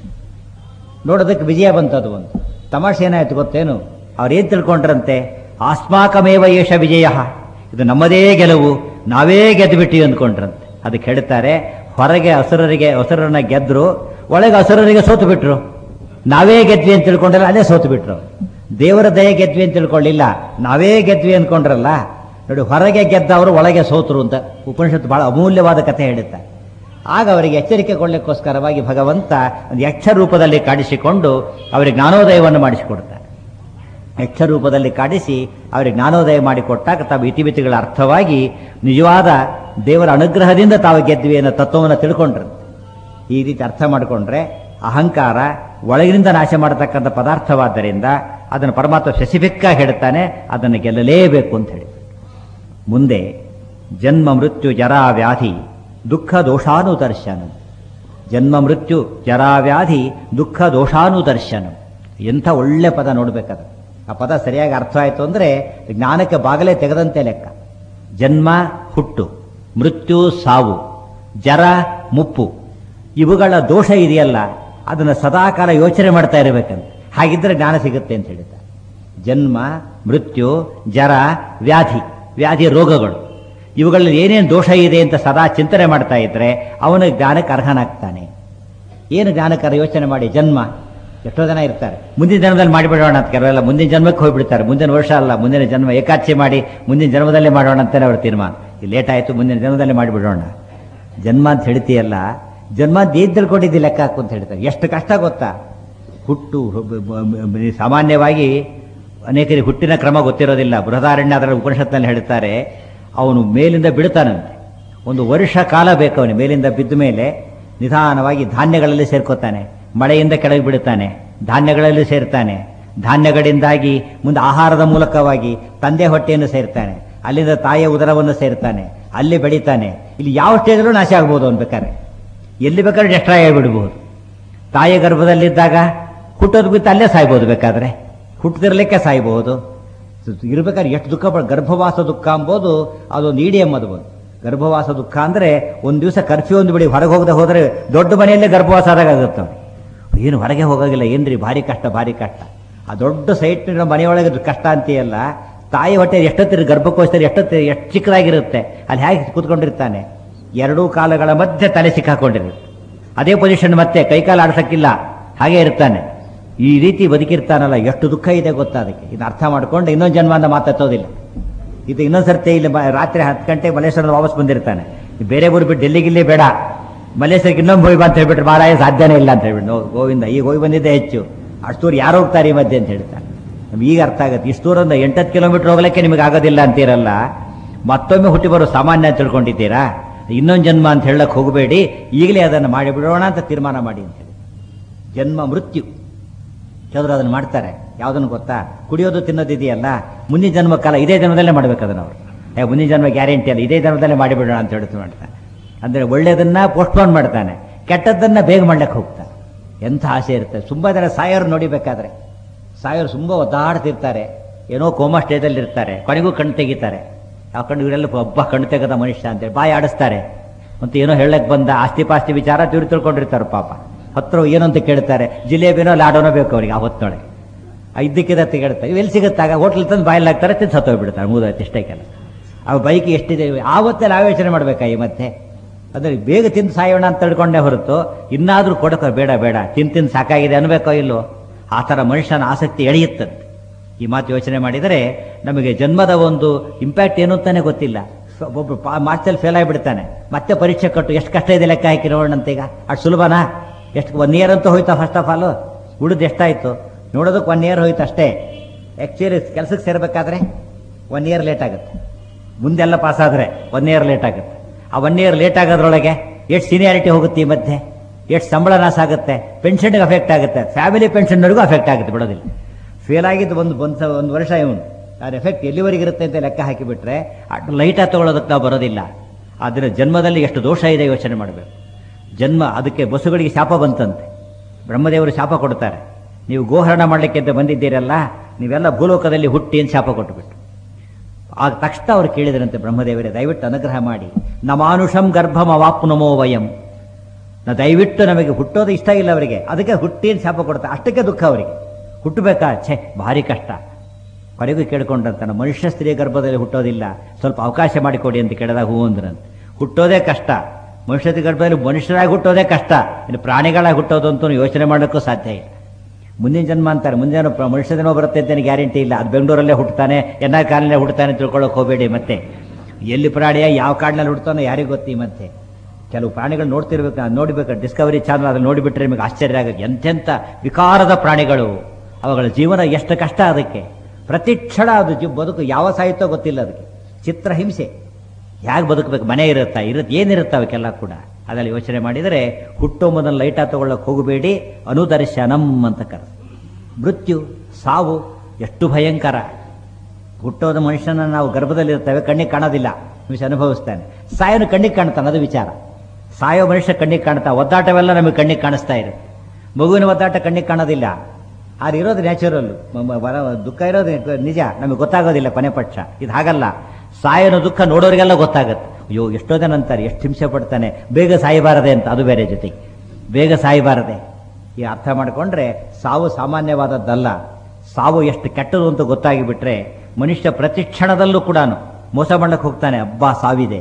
ನೋಡೋದಕ್ಕೆ ವಿಜಯ ಬಂತದು ಒಂದು ತಮಾಷೆ ಏನಾಯ್ತು ಗೊತ್ತೇನು ಅವ್ರೇನ್ ತಿಳ್ಕೊಂಡ್ರಂತೆ ಆಸ್ಮಾಕಮೇವ ಏಷ ವಿಜಯ ಇದು ನಮ್ಮದೇ ಗೆಲುವು ನಾವೇ ಗೆದ್ದು ಬಿಟ್ಟಿವಿ ಅಂದ್ಕೊಂಡ್ರಂತೆ ಅದಕ್ಕೆ ಹೇಳ್ತಾರೆ ಹೊರಗೆ ಹಸುರರಿಗೆ ಹಸುರನ್ನ ಗೆದ್ರು ಒಳಗೆ ಹಸುರರಿಗೆ ಸೋತು ಬಿಟ್ರು ನಾವೇ ಗೆದ್ವಿ ಅಂತ ತಿಳ್ಕೊಂಡ್ರಲ್ಲ ಅದೇ ಸೋತು ಬಿಟ್ರು ದೇವರ ದಯ ಗೆದ್ವಿ ಅಂತ ತಿಳ್ಕೊಳ್ಳಿಲ್ಲ ನಾವೇ ಗೆದ್ವಿ ಅಂದ್ಕೊಂಡ್ರಲ್ಲ ನೋಡಿ ಹೊರಗೆ ಗೆದ್ದವರು ಒಳಗೆ ಸೋತರು ಅಂತ ಉಪನಿಷತ್ತು ಬಹಳ ಅಮೂಲ್ಯವಾದ ಕಥೆ ಹೇಳುತ್ತೆ ಆಗ ಅವರಿಗೆ ಎಚ್ಚರಿಕೆ ಕೊಡಲಿಕ್ಕೋಸ್ಕರವಾಗಿ ಭಗವಂತ ಒಂದು ಯಕ್ಷ ರೂಪದಲ್ಲಿ ಕಾಡಿಸಿಕೊಂಡು ಅವರಿಗೆ ಜ್ಞಾನೋದಯವನ್ನು ಮಾಡಿಸಿಕೊಡ್ತಾರೆ ಯಕ್ಷ ರೂಪದಲ್ಲಿ ಕಾಡಿಸಿ ಅವರಿಗೆ ಜ್ಞಾನೋದಯ ಮಾಡಿಕೊಟ್ಟಾಗ ತಾವು ಇತಿಮಿತಿಗಳ ಅರ್ಥವಾಗಿ ನಿಜವಾದ ದೇವರ ಅನುಗ್ರಹದಿಂದ ತಾವು ಗೆದ್ವಿ ಅನ್ನೋ ತತ್ವವನ್ನು ತಿಳ್ಕೊಂಡ್ರು ಈ ರೀತಿ ಅರ್ಥ ಮಾಡಿಕೊಂಡ್ರೆ ಅಹಂಕಾರ ಒಳಗಿನಿಂದ ನಾಶ ಮಾಡತಕ್ಕಂಥ ಪದಾರ್ಥವಾದ್ದರಿಂದ ಅದನ್ನು ಪರಮಾತ್ಮ ಸ್ಪೆಸಿಫಿಕ್ ಆಗಿ ಹೇಳ್ತಾನೆ ಅದನ್ನು ಗೆಲ್ಲಲೇಬೇಕು ಅಂತ ಹೇಳಿ ಮುಂದೆ ಜನ್ಮ ಮೃತ್ಯು ಜರಾ ವ್ಯಾಧಿ ದುಃಖ ದೋಷಾನುದರ್ಶನ ಜನ್ಮ ಮೃತ್ಯು ಜರಾ ವ್ಯಾಧಿ ದುಃಖ ದೋಷಾನುದರ್ಶನ ಎಂಥ ಒಳ್ಳೆ ಪದ ನೋಡ್ಬೇಕದು ಆ ಪದ ಸರಿಯಾಗಿ ಅರ್ಥ ಆಯಿತು ಅಂದ್ರೆ ಜ್ಞಾನಕ್ಕೆ ಬಾಗಲೇ ತೆಗೆದಂತೆ ಲೆಕ್ಕ ಜನ್ಮ ಹುಟ್ಟು ಮೃತ್ಯು ಸಾವು ಜರ ಮುಪ್ಪು ಇವುಗಳ ದೋಷ ಇದೆಯಲ್ಲ ಅದನ್ನು ಸದಾಕಾಲ ಯೋಚನೆ ಮಾಡ್ತಾ ಇರಬೇಕಂತ ಹಾಗಿದ್ರೆ ಜ್ಞಾನ ಸಿಗುತ್ತೆ ಅಂತ ಹೇಳಿದ್ದಾರೆ ಜನ್ಮ ಮೃತ್ಯು ಜರ ವ್ಯಾಧಿ ವ್ಯಾಧಿ ರೋಗಗಳು ಇವುಗಳಲ್ಲಿ ಏನೇನು ದೋಷ ಇದೆ ಅಂತ ಸದಾ ಚಿಂತನೆ ಮಾಡ್ತಾ ಇದ್ರೆ ಅವನು ಜ್ಞಾನಕ್ಕೆ ಅರ್ಹನಾಗ್ತಾನೆ ಏನು ಜ್ಞಾನಕರ ಯೋಚನೆ ಮಾಡಿ ಜನ್ಮ ಎಷ್ಟೋ ಜನ ಇರ್ತಾರೆ ಮುಂದಿನ ಜನ್ಮದಲ್ಲಿ ಮಾಡಿಬಿಡೋಣ ಅಂತ ಕೆಲವೆಲ್ಲ ಮುಂದಿನ ಜನ್ಮಕ್ಕೆ ಹೋಗ್ಬಿಡ್ತಾರೆ ಮುಂದಿನ ವರ್ಷ ಅಲ್ಲ ಮುಂದಿನ ಜನ್ಮ ಏಕಾಚಿ ಮಾಡಿ ಮುಂದಿನ ಜನ್ಮದಲ್ಲೇ ಮಾಡೋಣ ಅಂತಾನೆ ಅವ್ರ ತೀರ್ಮಾನ ಈ ಲೇಟ್ ಆಯಿತು ಮುಂದಿನ ಜನ್ಮದಲ್ಲೇ ಮಾಡಿಬಿಡೋಣ ಜನ್ಮ ಅಂತ ಹೇಳ್ತೀಯಲ್ಲ ಜನ್ಮ ಅಂತ ಏನ್ ತಿಳ್ಕೊಂಡಿದ್ದಿ ಲೆಕ್ಕ ಹಾಕು ಅಂತ ಹೇಳ್ತಾರೆ ಎಷ್ಟು ಕಷ್ಟ ಗೊತ್ತಾ ಹುಟ್ಟು ಸಾಮಾನ್ಯವಾಗಿ ಅನೇಕರಿಗೆ ಹುಟ್ಟಿನ ಕ್ರಮ ಗೊತ್ತಿರೋದಿಲ್ಲ ಬೃಹದಾರಣ್ಯ ಅದರ ಉಪನಿಷತ್ನಲ್ಲಿ ಹೇಳ್ತಾರೆ ಅವನು ಮೇಲಿಂದ ಬಿಡ್ತಾನಂತೆ ಒಂದು ವರ್ಷ ಕಾಲ ಬೇಕು ಅವನು ಮೇಲಿಂದ ಬಿದ್ದ ಮೇಲೆ ನಿಧಾನವಾಗಿ ಧಾನ್ಯಗಳಲ್ಲಿ ಸೇರ್ಕೋತಾನೆ ಮಳೆಯಿಂದ ಕೆಳಗೆ ಬಿಡುತ್ತಾನೆ ಧಾನ್ಯಗಳಲ್ಲಿ ಸೇರ್ತಾನೆ ಧಾನ್ಯಗಳಿಂದಾಗಿ ಮುಂದೆ ಆಹಾರದ ಮೂಲಕವಾಗಿ ತಂದೆ ಹೊಟ್ಟೆಯನ್ನು ಸೇರ್ತಾನೆ ಅಲ್ಲಿಂದ ತಾಯಿಯ ಉದರವನ್ನು ಸೇರ್ತಾನೆ ಅಲ್ಲಿ ಬೆಳಿತಾನೆ ಇಲ್ಲಿ ಯಾವ ಸ್ಟೇಜಲ್ಲೂ ನಾಶ ಆಗ್ಬೋದು ಅವನು ಬೇಕಾದ್ರೆ ಎಲ್ಲಿ ಬೇಕಾದ್ರೆ ಡೆಸ್ಟ್ರಾಯ್ ಆಗಿಬಿಡ್ಬೋದು ತಾಯಿಯ ಗರ್ಭದಲ್ಲಿದ್ದಾಗ ಹುಟ್ಟೋದು ಬಿತ್ತು ಅಲ್ಲೇ ಸಾಯ್ಬೋದು ಬೇಕಾದ್ರೆ ಹುಟ್ಟದಿರ್ಲಿಕ್ಕೆ ಸಾಯ್ಬೋದು ಇರ್ಬೇಕಾದ್ರೆ ಎಷ್ಟು ದುಃಖ ಪಡ ಗರ್ಭವಾಸ ದುಃಖ ಅಂಬೋದು ಅದೊಂದು ಇಡಿಯಂ ಅದು ಒಂದು ಗರ್ಭವಾಸ ದುಃಖ ಅಂದ್ರೆ ಒಂದು ದಿವಸ ಕರ್ಫ್ಯೂ ಒಂದು ಬಿಡಿ ಹೊರಗೆ ಹೋಗದೆ ಹೋದ್ರೆ ದೊಡ್ಡ ಮನೆಯಲ್ಲೇ ಗರ್ಭವಾಸ ಆದಾಗ ಆಗುತ್ತೆ ಏನು ಹೊರಗೆ ಹೋಗಾಗಿಲ್ಲ ಏನ್ರಿ ಭಾರಿ ಕಷ್ಟ ಭಾರಿ ಕಷ್ಟ ಆ ದೊಡ್ಡ ಸೈಟ್ ಮನೆಯೊಳಗೆ ಕಷ್ಟ ಅಂತೀಯಲ್ಲ ತಾಯಿ ಹೊಟ್ಟೆ ಎಷ್ಟೊತ್ತಿರ ಗರ್ಭಕೋಶದಲ್ಲಿ ಎಷ್ಟೊತ್ತಿ ಎಷ್ಟು ಚಿಕ್ಕದಾಗಿರುತ್ತೆ ಅಲ್ಲಿ ಹೇಗೆ ಕೂತ್ಕೊಂಡಿರ್ತಾನೆ ಎರಡೂ ಕಾಲಗಳ ಮಧ್ಯೆ ತಲೆ ಸಿಕ್ಕಾಕೊಂಡಿರುತ್ತೆ ಅದೇ ಪೊಸಿಷನ್ ಮತ್ತೆ ಕೈಕಾಲು ಆಡ್ಸಕ್ಕಿಲ್ಲ ಹಾಗೆ ಇರ್ತಾನೆ ಈ ರೀತಿ ಬದುಕಿರ್ತಾನಲ್ಲ ಎಷ್ಟು ದುಃಖ ಇದೆ ಗೊತ್ತಾ ಅದಕ್ಕೆ ಇದನ್ನ ಅರ್ಥ ಮಾಡ್ಕೊಂಡು ಇನ್ನೊಂದು ಜನ್ಮ ಅಂತ ಮಾತಾಡೋದಿಲ್ಲ ಇದು ಇನ್ನೊಂದು ಸರ್ತಿ ಇಲ್ಲಿ ಮ- ರಾತ್ರಿ ಹತ್ತು ಗಂಟೆ ಮಲೇಶ್ವರದ ವಾಪಸ್ ಬಂದಿರ್ತಾನೆ ಈ ಬೇರೆ ಊರು ಬಿಟ್ಟು ಡೆಲ್ಲಿಗಿಲ್ಲಿ ಬೇಡ ಮಲೇಶ್ವರಕ್ಕೆ ಇನ್ನೊಂದು ಹೋಗಿ ಬಾ ಅಂತ ಹೇಳ್ಬಿಟ್ರೆ ಮಾರಾಯ ಸಾಧ್ಯನೇ ಇಲ್ಲ ಅಂತ ಹೇಳ್ಬಿಟ್ಟು ನೋ- ಗೋವಿಂದ ಈಗ ಹೋಗಿ ಬಂದಿದ್ದೆ ಹೆಚ್ಚು ಅಷ್ಟು ದೂರ ಯಾರು ಹೋಗ್ತಾರೆ ಈ ಮಧ್ಯೆ ಅಂತ ಹೇಳ್ತಾರೆ ನಮ್ಗೆ ಈಗ ಅರ್ಥ ಆಗುತ್ತೆ ಇಷ್ಟು ದೂರ ಒಂದು ಎಂಟತ್ತು ಕಿಲೋಮೀಟರ್ ಹೋಗ್ಲಿಕ್ಕೆ ನಿಮಗೆ ಆಗೋದಿಲ್ಲ ಅಂತೀರಲ್ಲ ಮತ್ತೊಮ್ಮೆ ಹುಟ್ಟಿ ಬರೋ ಸಾಮಾನ್ಯ ಅಂತ ತಿಳ್ಕೊಂಡಿದ್ದೀರಾ ಇನ್ನೊಂದು ಜನ್ಮ ಅಂತ ಹೇಳಕ್ ಹೋಗಬೇಡಿ ಈಗಲೇ ಅದನ್ನು ಮಾಡಿಬಿಡೋಣ ಅಂತ ತೀರ್ಮಾನ ಮಾಡಿ ಅಂತ ಹೇಳಿ ಜನ್ಮ ಮೃತ್ಯು ಕೆಲವರು ಅದನ್ನು ಮಾಡ್ತಾರೆ ಯಾವುದನ್ನು ಗೊತ್ತಾ ಕುಡಿಯೋದು ತಿನ್ನೋದಿದೆಯಲ್ಲ ಮುಂದಿನ ಜನ್ಮ ಕಾಲ ಇದೇ ಜನ್ಮದಲ್ಲೇ ಮಾಡ್ಬೇಕು ಅದನ್ನು ಅವರು ಏ ಮುಂದಿನ ಜನ್ಮ ಗ್ಯಾರಂಟಿ ಅಲ್ಲ ಇದೇ ಜನ್ಮದಲ್ಲೇ ಮಾಡಿಬಿಡೋಣ ಅಂತ ಹೇಳ್ತು ಮಾಡ್ತಾನೆ ಅಂದ್ರೆ ಒಳ್ಳೇದನ್ನ ಪೋಸ್ಟ್ಪೋನ್ ಮಾಡ್ತಾನೆ ಕೆಟ್ಟದ್ದನ್ನ ಬೇಗ ಮಾಡ್ಲಿಕ್ಕೆ ಹೋಗ್ತಾನೆ ಎಂಥ ಆಸೆ ಇರುತ್ತೆ ತುಂಬ ಜನ ಸಾಯೋರು ನೋಡಿಬೇಕಾದ್ರೆ ಸಾಯೋರು ತುಂಬ ಒದ್ದಾಡ್ತಿರ್ತಾರೆ ಏನೋ ಕೋಮಾ ಸ್ಟೇಜಲ್ಲಿ ಇರ್ತಾರೆ ಕೊನೆಗೂ ಕಣ್ಣು ತೆಗಿತಾರೆ ಯಾವ ಕಣ್ಣು ಇವರೆಲ್ಲ ಒಬ್ಬ ಕಣ್ಣು ತೆಗೆದ ಮನುಷ್ಯ ಅಂತೇಳಿ ಬಾಯಿ ಆಡಿಸ್ತಾರೆ ಮತ್ತು ಏನೋ ಹೇಳಕ್ ಬಂದ ಆಸ್ತಿ ಪಾಸ್ತಿ ವಿಚಾರ ತಿರು ತಿಳ್ಕೊಂಡಿರ್ತಾರೆ ಪಾಪ ಹತ್ರ ಏನು ಅಂತ ಕೇಳ್ತಾರೆ ಜಿಲೇಬಿನೋ ಲಾಡೋನೋ ಬೇಕು ಅವರಿಗೆ ಆ ಹೊತ್ತಿನೊಳಗೆ ಇದ್ದಕ್ಕಿದ ತೆಗೆಡ್ತಾರೆ ಇವೆಲ್ಲಿ ಸಿಗುತ್ತಾಗ ಹೋಟ್ಲ್ ತಂದು ಬಾಯಲ್ಲಿ ಹಾಕ್ತಾರೆ ತಿಂದು ಸತ್ತೋಗ್ಬಿಡ್ತಾರೆ ಮುಗಿದೋಯ್ತು ಇಷ್ಟೇ ಕೆಲಸ ಆ ಬೈಕ್ ಎಷ್ಟಿದೆ ಆವತ್ತೇ ನಾವು ಯೋಚನೆ ಮಾಡ್ಬೇಕಾ ಈ ಮತ್ತೆ ಅಂದ್ರೆ ಬೇಗ ತಿಂದು ಸಾಯೋಣ ಅಂತ ತಿಳ್ಕೊಂಡೇ ಹೊರತು ಇನ್ನಾದ್ರೂ ಕೊಡಕ ಬೇಡ ಬೇಡ ತಿಂದು ತಿಂದು ಸಾಕಾಗಿದೆ ಅನ್ಬೇಕೋ ಇಲ್ಲೋ ಆ ಥರ ಮನುಷ್ಯನ ಆಸಕ್ತಿ ಎಳೆಯುತ್ತಂತೆ ಈ ಮಾತು ಯೋಚನೆ ಮಾಡಿದರೆ ನಮಗೆ ಜನ್ಮದ ಒಂದು ಇಂಪ್ಯಾಕ್ಟ್ ಏನು ಅಂತಾನೆ ಗೊತ್ತಿಲ್ಲ ಸೊ ಒಬ್ಬ ಮಾರ್ಚಲ್ಲಿ ಫೇಲ್ ಆಗಿಬಿಡ್ತಾನೆ ಮತ್ತೆ ಪರೀಕ್ಷೆ ಕಟ್ಟು ಎಷ್ಟು ಕಷ್ಟ ಇದೆ ಲೆಕ್ಕ ಹಾಕಿ ನೋಡೋಣ ಅಂತ ಈಗ ಅಷ್ಟು ಸುಲಭನಾ ಎಷ್ಟು ಒನ್ ಇಯರ್ ಅಂತೂ ಹೋಯ್ತಾ ಫಸ್ಟ್ ಆಫ್ ಆಲ್ ಉಳಿದು ಎಷ್ಟಾಯ್ತು ನೋಡೋದಕ್ಕೆ ಒನ್ ಇಯರ್ ಹೋಯ್ತು ಅಷ್ಟೇ ಆ್ಯಕ್ಚುಲಿ ಕೆಲಸಕ್ಕೆ ಸೇರ್ಬೇಕಾದ್ರೆ ಒನ್ ಇಯರ್ ಲೇಟ್ ಆಗುತ್ತೆ ಮುಂದೆಲ್ಲ ಪಾಸ್ ಆದ್ರೆ ಒನ್ ಇಯರ್ ಲೇಟ್ ಆಗುತ್ತೆ ಆ ಒನ್ ಇಯರ್ ಲೇಟ್ ಆಗೋದ್ರೊಳಗೆ ಎಷ್ಟು ಸೀನಿಯಾರಿಟಿ ಹೋಗುತ್ತೆ ಈ ಮಧ್ಯೆ ಎಷ್ಟು ಸಂಬಳ ನಾಶ ಆಗುತ್ತೆ ಪೆನ್ಷನ್ಗೆ ಅಫೆಕ್ಟ್ ಆಗುತ್ತೆ ಫ್ಯಾಮಿಲಿ ಪೆನ್ಷನ್ವರೆಗೂ ಅಫೆಕ್ಟ್ ಆಗುತ್ತೆ ಬಿಡೋದಿಲ್ಲ ಫೇಲ್ ಆಗಿದ್ದು ಒಂದು ಒಂದು ಒಂದು ವರ್ಷ ಇವನು ಅದ್ರ ಎಫೆಕ್ಟ್ ಎಲ್ಲಿವರೆಗೆ ಇರುತ್ತೆ ಅಂತ ಲೆಕ್ಕ ಹಾಕಿಬಿಟ್ರೆ ಅಷ್ಟು ಲೈಟಾಗಿ ತಗೊಳ್ಳೋದಕ್ಕೆ ನಾವು ಬರೋದಿಲ್ಲ ಅದರ ಜನ್ಮದಲ್ಲಿ ಎಷ್ಟು ದೋಷ ಇದೆ ಯೋಚನೆ ಮಾಡಬೇಕು ಜನ್ಮ ಅದಕ್ಕೆ ಬಸ್ಸುಗಳಿಗೆ ಶಾಪ ಬಂತಂತೆ ಬ್ರಹ್ಮದೇವರು ಶಾಪ ಕೊಡ್ತಾರೆ ನೀವು ಗೋಹರಣ ಮಾಡಲಿಕ್ಕೆ ಅಂತ ಬಂದಿದ್ದೀರಲ್ಲ ನೀವೆಲ್ಲ ಭೂಲೋಕದಲ್ಲಿ ಹುಟ್ಟಿ ಅಂತ ಶಾಪ ಕೊಟ್ಟುಬಿಟ್ಟು ಆಗ ತಕ್ಷಣ ಅವ್ರು ಕೇಳಿದ್ರಂತೆ ಬ್ರಹ್ಮದೇವರೇ ದಯವಿಟ್ಟು ಅನುಗ್ರಹ ಮಾಡಿ ನಮಾನುಷಂ ಗರ್ಭಮ ವಾಪ್ನಮೋ ವಯಂ ನಾ ದಯವಿಟ್ಟು ನಮಗೆ ಹುಟ್ಟೋದು ಇಷ್ಟ ಇಲ್ಲ ಅವರಿಗೆ ಅದಕ್ಕೆ ಹುಟ್ಟಿ ಅಂತ ಶಾಪ ಕೊಡ್ತಾರೆ ಅಷ್ಟಕ್ಕೆ ದುಃಖ ಅವರಿಗೆ ಹುಟ್ಟಬೇಕಾ ಛೇ ಭಾರಿ ಕಷ್ಟ ಕೊನೆಗೂ ಕೇಳ್ಕೊಂಡಂತ ಮನುಷ್ಯ ಸ್ತ್ರೀ ಗರ್ಭದಲ್ಲಿ ಹುಟ್ಟೋದಿಲ್ಲ ಸ್ವಲ್ಪ ಅವಕಾಶ ಮಾಡಿಕೊಡಿ ಅಂತ ಕೇಳಿದಾಗ ಹೂ ಅಂದ್ರಂತೆ ಹುಟ್ಟೋದೇ ಕಷ್ಟ ಮನುಷ್ಯ ಸ್ತ್ರೀ ಗರ್ಭದಲ್ಲಿ ಮನುಷ್ಯರಾಗಿ ಹುಟ್ಟೋದೇ ಕಷ್ಟ ಇನ್ನು ಪ್ರಾಣಿಗಳಾಗಿ ಹುಟ್ಟೋದು ಅಂತೂ ಯೋಚನೆ ಮಾಡೋಕ್ಕೂ ಸಾಧ್ಯ ಇಲ್ಲ ಮುಂದಿನ ಜನ್ಮ ಅಂತಾರೆ ಮುಂದಿನ ಜನ್ಮ ಪ್ರ- ಮನುಷ್ಯ ಜನ್ಮ ಬರುತ್ತೆ ಅಂತ ಗ್ಯಾರಂಟಿ ಇಲ್ಲ ಅದು ಬೆಂಗಳೂರಲ್ಲೇ ಹುಟ್ಟುತ್ತಾನೆ ಎನ್ನ ಕಾಲಲ್ಲೇ ಹುಟ್ಟುತ್ತಾನೆ ತಿಳ್ಕೊಳ್ಳೋಕೆ ಹೋಗಬೇಡಿ ಮತ್ತೆ ಎಲ್ಲಿ ಪ್ರಾಣಿಯ ಯಾವ ಕಾಡಿನಲ್ಲಿ ಹುಡ್ತಾನೋ ಯಾರಿಗೂ ಗೊತ್ತಿ ಮತ್ತೆ ಕೆಲವು ಪ್ರಾಣಿಗಳು ನೋಡ್ತಿರ್ಬೇಕು ನಾನ್ ನೋಡ್ಬೇಕು ಡಿಸ್ಕವರಿ ಚಾನಲ್ ಅದ್ರಲ್ಲಿ ನೋಡಿಬಿಟ್ರೆ ನಿಮಗೆ ಆಶ್ಚರ್ಯ ಆಗುತ್ತೆ ಎಂತೆಂಥ ವಿಕಾರದ ಪ್ರಾಣಿಗಳು ಅವುಗಳ ಜೀವನ ಎಷ್ಟು ಕಷ್ಟ ಅದಕ್ಕೆ ಪ್ರತಿ ಕ್ಷಣ ಅದು ಜೀವ ಬದುಕು ಯಾವ ಸಾಹಿತ್ಯ ಗೊತ್ತಿಲ್ಲ ಅದಕ್ಕೆ ಚಿತ್ರ ಹಿಂಸೆ ಹೇಗೆ ಬದುಕಬೇಕು ಮನೆ ಇರುತ್ತಾ ಇರುತ್ತೆ ಏನಿರುತ್ತೆ ಅವಕ್ಕೆಲ್ಲ ಕೂಡ ಅದರಲ್ಲಿ ಯೋಚನೆ ಮಾಡಿದರೆ ಹುಟ್ಟೋ ಮೊದಲು ಲೈಟ ತಗೊಳ್ಳೋಕೆ ಹೋಗಬೇಡಿ ಅನುದರ್ಶನಂ ಅಂತ ಕರ ಮೃತ್ಯು ಸಾವು ಎಷ್ಟು ಭಯಂಕರ ಹುಟ್ಟೋದ ಮನುಷ್ಯನ ನಾವು ಗರ್ಭದಲ್ಲಿರ್ತೇವೆ ಕಣ್ಣಿಗೆ ಕಾಣೋದಿಲ್ಲ ಮನುಷ್ಯ ಅನುಭವಿಸ್ತಾನೆ ಸಾಯೋನು ಕಣ್ಣಿಗೆ ಕಾಣ್ತಾನೆ ಅದು ವಿಚಾರ ಸಾಯೋ ಮನುಷ್ಯ ಕಣ್ಣಿಗೆ ಕಾಣ್ತಾ ಒದ್ದಾಟವೆಲ್ಲ ನಮಗೆ ಕಣ್ಣಿಗೆ ಕಾಣಿಸ್ತಾ ಇರುತ್ತೆ ಮಗುವಿನ ಒದ್ದಾಟ ಕಣ್ಣಿಗೆ ಕಾಣೋದಿಲ್ಲ ಅದು ಇರೋದು ನ್ಯಾಚುರಲ್ಲು ದುಃಖ ಇರೋದು ನಿಜ ನಮಗೆ ಗೊತ್ತಾಗೋದಿಲ್ಲ ಕೊನೆ ಪಕ್ಷ ಇದು ಹಾಗಲ್ಲ ಸಾಯನ ದುಃಖ ನೋಡೋರಿಗೆಲ್ಲ ಗೊತ್ತಾಗುತ್ತೆ ಅಯ್ಯೋ ಎಷ್ಟೋ ಜನ ಅಂತಾರೆ ಎಷ್ಟು ಹಿಂಸೆ ಪಡ್ತಾನೆ ಬೇಗ ಸಾಯಬಾರದೆ ಅಂತ ಅದು ಬೇರೆ ಜೊತೆಗೆ ಬೇಗ ಸಾಯಬಾರದೆ ಈ ಅರ್ಥ ಮಾಡಿಕೊಂಡ್ರೆ ಸಾವು ಸಾಮಾನ್ಯವಾದದ್ದಲ್ಲ ಸಾವು ಎಷ್ಟು ಕೆಟ್ಟದು ಅಂತ ಗೊತ್ತಾಗಿ ಬಿಟ್ರೆ ಮನುಷ್ಯ ಪ್ರತಿ ಕ್ಷಣದಲ್ಲೂ ಕೂಡ ಮೋಸ ಮಾಡಕ್ಕೆ ಹೋಗ್ತಾನೆ ಅಬ್ಬಾ ಸಾವಿದೆ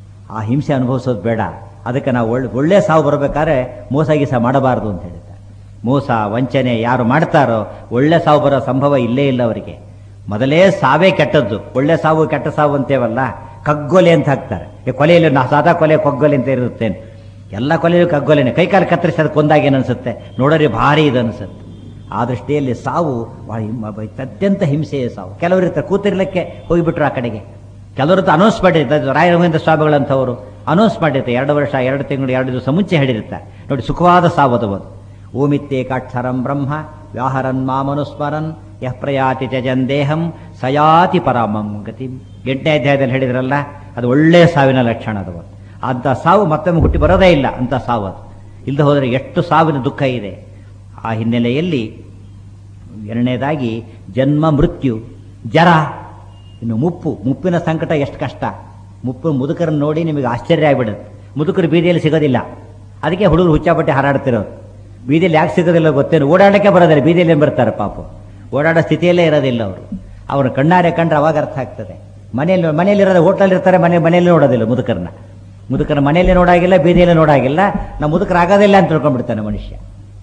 ಆ ಹಿಂಸೆ ಅನುಭವಿಸೋದು ಬೇಡ ಅದಕ್ಕೆ ನಾವು ಒಳ್ಳೆ ಒಳ್ಳೆ ಸಾವು ಬರಬೇಕಾದ್ರೆ ಮೋಸ ಗೀಸ ಮಾಡಬಾರದು ಅಂತ ಹೇಳ್ತಾರೆ ಮೋಸ ವಂಚನೆ ಯಾರು ಮಾಡ್ತಾರೋ ಒಳ್ಳೆ ಸಾವು ಬರೋ ಸಂಭವ ಇಲ್ಲೇ ಇಲ್ಲ ಅವರಿಗೆ ಮೊದಲೇ ಸಾವೇ ಕೆಟ್ಟದ್ದು ಒಳ್ಳೆ ಸಾವು ಕೆಟ್ಟ ಸಾವು ಅಂತೇವಲ್ಲ ಕಗ್ಗೊಲೆ ಅಂತ ಹಾಕ್ತಾರೆ ಈ ಕೊಲೆಯಲ್ಲಿ ನಾ ಸಾದಾ ಕೊಲೆ ಕಗ್ಗೊಲೆ ಅಂತ ಇರುತ್ತೇನೆ ಎಲ್ಲ ಕೊಲೆಯೂ ಕಗ್ಗೊಲೆನೆ ಕೈಕಾಲು ಕತ್ತರಿಸಿ ಅದಕ್ಕೆ ಕೊಂದಾಗೇನು ಅನ್ಸುತ್ತೆ ನೋಡೋರಿ ಭಾರಿ ಇದು ಅನ್ಸುತ್ತೆ ಆ ದೃಷ್ಟಿಯಲ್ಲಿ ಸಾವು ಬಹಳ ಹಿಮ್ಮ- ಬ- ಅತ್ಯಂತ ಹಿಂಸೆಯ ಸಾವು ಕೆಲವರು ಇರ್ತಾರೆ ಕೂತಿರ್ಲಿಕ್ಕೆ ಹೋಗಿಬಿಟ್ರು ಆ ಕಡೆಗೆ ಕೆಲವರು ಅನೌನ್ಸ್ ಮಾಡಿರ್ತಾರೆ ರಾಯ ರಘುವೇಂದ್ರ ಸ್ವಾಮಿಗಳಂಥವರು ಅನೌನ್ಸ್ ಮಾಡಿರ್ತಾರೆ ಎರಡು ವರ್ಷ ಎರಡು ತಿಂಗಳು ಎರಡು ದಿವಸ ಮುಂಚೆ ಹೇಳಿರ್ತಾರೆ ನೋಡಿ ಸುಖವಾದ ಸಾವು ಅದು ಒಂದು ಓಮಿತ್ತೇಕಾಕ್ಷರಂ ಬ್ರಹ್ಮ ವ್ಯಾಹರನ್ ಮಾಮನುಸ್ಮರನ್ ಯಃ ಪ್ರಯಾತಿ ತ್ಯಜನ್ ದೇಹಂ ಸಯಾತಿ ಪರಾಮಂ ಗತಿ ಎಂಟನೇ ಅಧ್ಯಾಯದಲ್ಲಿ ಹೇಳಿದ್ರಲ್ಲ ಅದು ಒಳ್ಳೆಯ ಸಾವಿನ ಲಕ್ಷಣ ಅದು ಒಂದು. ಅಂಥ ಸಾವು ಮತ್ತೊಮ್ಮೆ ಹುಟ್ಟಿ ಬರೋದೇ ಇಲ್ಲ ಅಂತ ಸಾವು ಅದು ಇಲ್ಲದೆ ಹೋದರೆ ಎಷ್ಟು ಸಾವಿನ ದುಃಖ ಇದೆ ಆ ಹಿನ್ನೆಲೆಯಲ್ಲಿ ಎರಡನೇದಾಗಿ ಜನ್ಮ ಮೃತ್ಯು ಜರ ಇನ್ನು ಮುಪ್ಪು ಮುಪ್ಪಿನ ಸಂಕಟ ಎಷ್ಟು ಕಷ್ಟ ಮುಪ್ಪು ಮುದುಕರನ್ನು ನೋಡಿ ನಿಮಗೆ ಆಶ್ಚರ್ಯ ಆಗಿಬಿಡುತ್ತೆ ಮುದುಕರು ಬೀದಿಯಲ್ಲಿ ಸಿಗೋದಿಲ್ಲ ಅದಕ್ಕೆ ಹುಡುಗರು ಹುಚ್ಚಾಪಟ್ಟೆ ಹಾರಾಡ್ತಿರೋರು ಬೀದಿಯಲ್ಲಿ ಯಾಕೆ ಸಿಗೋದಿಲ್ಲ ಗೊತ್ತೇನು ಓಡಾಡಕ್ಕೆ ಬರೋದಿಲ್ಲ ಬೀದಿಯಲ್ಲಿ ಏನ್ ಬರ್ತಾರೆ ಪಾಪ ಓಡಾಡೋ ಸ್ಥಿತಿಯಲ್ಲೇ ಇರೋದಿಲ್ಲ ಅವರು ಅವ್ರ ಕಣ್ಣಾರೆ ಕಂಡ್ರೆ ಅವಾಗ ಅರ್ಥ ಆಗ್ತದೆ ಮನೆಯಲ್ಲಿ ಮನೆಯಲ್ಲಿ ಇರೋದು ಹೋಟ್ಲಲ್ಲಿ ಇರ್ತಾರೆ ಮನೆ ಮನೆಯಲ್ಲಿ ನೋಡೋದಿಲ್ಲ ಮುದುಕರನ್ನ ಮುದುಕರ ಮನೆಯಲ್ಲಿ ನೋಡಾಗಿಲ್ಲ ಬೀದಿಯಲ್ಲಿ ನೋಡಾಗಿಲ್ಲ ನಾವು ಮುದುಕರಾಗೋದಿಲ್ಲ ಅಂತ ತಿಳ್ಕೊಂಡ್ಬಿಡ್ತಾನೆ ಮನುಷ್ಯ